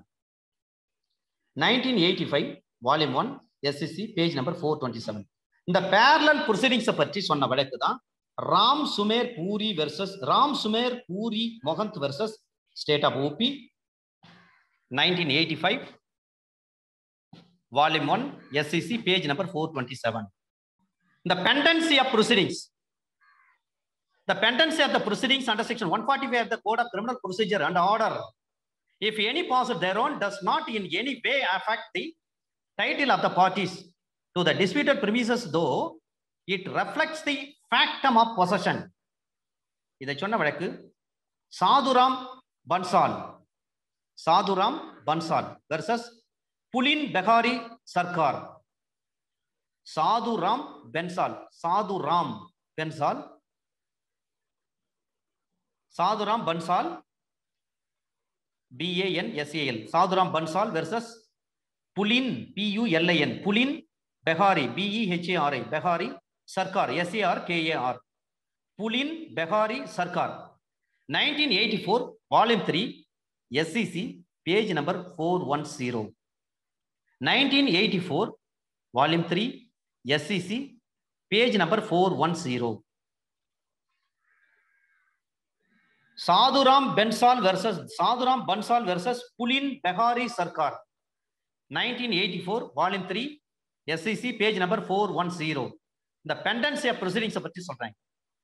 1985, Volume 1, SCC, page number 427. இந்த parallel ப்ரொசீடிங்ஸை பற்றி சொன்ன வழக்கு தான் Ram Sumer Puri versus Ram Sumer Puri Mahant versus state of O P nineteen eighty five volume one SCC page number four twenty seven the pendency of proceedings. The pendency of the proceedings under section 145 of the Code of Criminal Procedure and Order, if any possessed thereon, does not in any way affect the title of the parties to the disputed premises, though it reflects the factum of possession. இதை சொன்ன வழக்கு Sadhuram Bansal Sadhuram Bansal versus Pulin Behari Sarkar Sadhu Ram Bansal Sadhu Ram Bansal Sadhuram Bansal B A N S A L Sadhuram Bansal versus Pulin P U L I N Pulin Behari B E H A R I Behari Sarkar S A R K A R Pulin Behari Sarkar nineteen eighty four volume three SCC page number four one zero nineteen eighty four volume three SCC page number four one zero Sadhuram Bansal versus Sadhuram Bansal versus Pulin Behari Sarkar nineteen eighty four volume three SCC page number four one zero இந்த pendency of ப்ரொசீடிங்ஸை பற்றி சொல்றேன்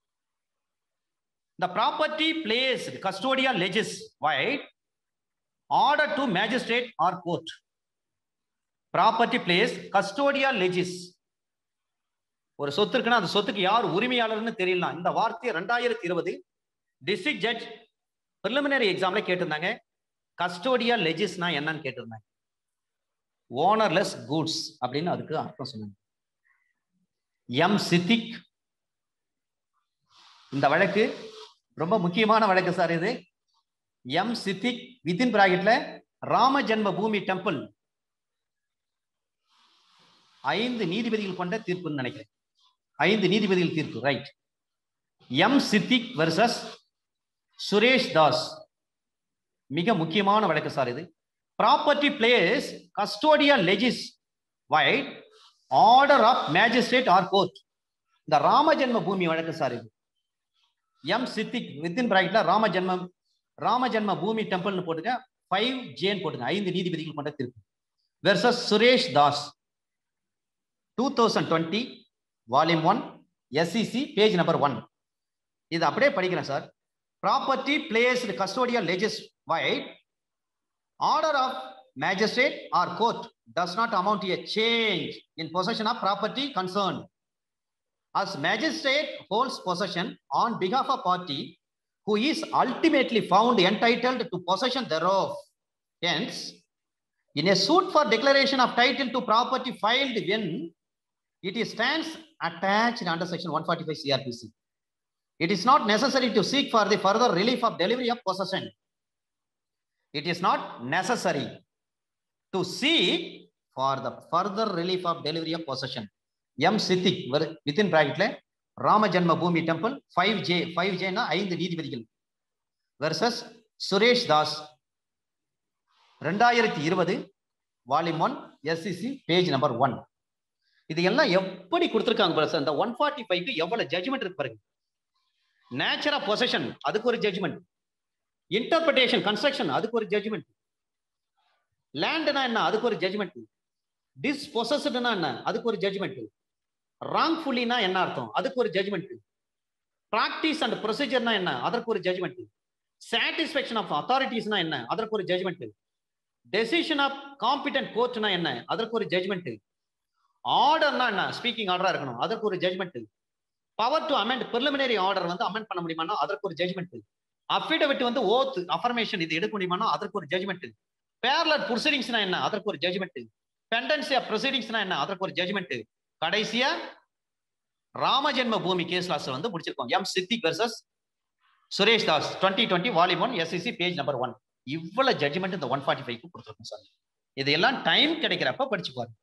The property placed custodial legis wide order to magistrate or court. Property placed custodial legis ஒரு சொத்து இருக்குன்னா அந்த சொத்துக்கு யார் உரிமையாளர்னு தெரியலாம் இந்த வார்த்தையை ரெண்டாயிரத்தி இருபது டிஸ்ட்ரிக்ட் ஜட்ஜ் பிரிலிமினரி எக்ஸாம்ல கேட்டிருந்தாங்க கஸ்டோடியல் லெஜிஸ்னா என்னன்னு கேட்டிருந்தாங்க ஓனர்லெஸ் கூட்ஸ் அப்படின்னு அதுக்கு அர்த்தம் சொன்னாங்க எம் சித்திக் இந்த வழக்கு ரொம்ப முக்கியமான வழக்கு சார் இது எம் சித்திக் வித்தின் பிராக்கெட்ல ராம ஜென்ம பூமி டெம்பிள் ஐந்து நீதிபதிகள் கொண்ட தீர்ப்புன்னு நினைக்கிறேன் ஐந்து நீதிபதிகள் தீர்ப்பு right M Siddiq versus Suresh Das மிக முக்கியமான வழக்கு சார் இது property place custodial legis vide order of magistrate or court இந்த ராம ஜென்ம பூமி வழக்கு சார் இது எம் சித்திக் வித்தின் பிராக்கெட்ல ராம ஜென்மம் ராம ஜென்ம பூமி டெம்பிள்னு போட்டுங்க ஃபைவ் ஜேன் போட்டுங்க ஐந்து நீதிபதிகள் கொண்ட தீர்ப்பு versus Suresh Das two thousand twenty volume one SCC page number one இது அப்படியே படிக்கிறேன் sir property placed custodial legis vide order of magistrate or court does not amount to a change in possession of property concerned. As magistrate holds possession on behalf of party who is ultimately found entitled to possession thereof. Hence, in a suit for declaration of title to property filed when it is stands attached under section 145 CRPC. It is not necessary to seek for the further relief of delivery of possession. It is not necessary to seek for the further relief of delivery of possession. M. Sithik within bracketல ராம ஜென்ம பூமி temple five J five ஜேனா ஐந்து நீதிபதிகள் versus Suresh Das ரெண்டாயிரத்தி இருபது volume one SCC page number one இது எல்லாம் எப்படி கொடுத்துருக்காங்க பாருங்க சார் இந்த ஒன் ஃபார்ட்டி ஃபைவ்க்கு எவ்வளவு ஜட்ஜ்மெண்ட் இருக்கு பாருங்க நேச்சர் ஆஃப் பொசஷன் அதுக்கு ஒரு ஜட்ஜ்மெண்ட் இன்டர்பிரேஷன் கன்ஸ்ட்ரக்ஷன் அதுக்கு ஒரு ஜட்ஜ்மெண்ட் லேண்ட்னா என்ன அதுக்கு ஒரு ஜட்ஜ்மெண்ட் டிஸ்பொசஸ்டுனா என்ன அதுக்கு ஒரு ஜட்ஜ்மெண்ட் ராங்ஃபுல்லினா என்ன அர்த்தம் அதுக்கு ஒரு ஜட்ஜ்மெண்ட் ப்ராக்டிஸ் அண்ட் ப்ரொசீஜர்னா என்ன அதற்கு ஒரு ஜட்ஜ்மெண்ட் சாட்டிஸ்ஃபேக்ஷன் ஆஃப் அத்தாரிட்டிஸ்னா என்ன அதற்கு ஒரு ஜட்ஜ்மெண்ட் டெசிஷன் ஆஃப் காம்பிடன்ட் கோர்ட்னா என்ன அதற்கு ஒரு ஜட்ஜ்மெண்ட் ஆர்டர்னா என்ன ஸ்பீக்கிங் ஆர்டரா இருக்கணும் அதற்கு ஒரு judgement power to amend preliminary order வந்து அமெண்ட் பண்ண முடியுமானா அதற்கு ஒரு ஜட்ஜ்மெண்ட் அஃபிடவிட் வந்து ஓத் அஃபர்மேஷன் இது எடுக்க முடியுமானா அதற்கு ஒரு ஜட்ஜ்மெண்ட் பேரலர் ப்ரொசீடிங்ஸ்னா என்ன அதற்கு ஒரு ஜட்ஜ்மெண்ட் பெண்டன்சி ஆஃப் ப்ரொசீடிங்ஸ்னா என்ன அதற்கு ஒரு ஜட்ஜ்மெண்ட் கடைசியா ராமஜென்ம பூமி கேஸ் லாஸ் வந்து முடிச்சிருக்கோம் M Siddiq versus Suresh Das twenty twenty volume one SSC page number one இவ்வளவு ஜட்ஜ்மெண்ட் இந்த ஒன் ஃபார்ட்டி ஃபைவ்க்கு கொடுத்துருக்கோம் சார் இதெல்லாம் டைம் கிடைக்கிறப்ப படிச்சு பாருங்க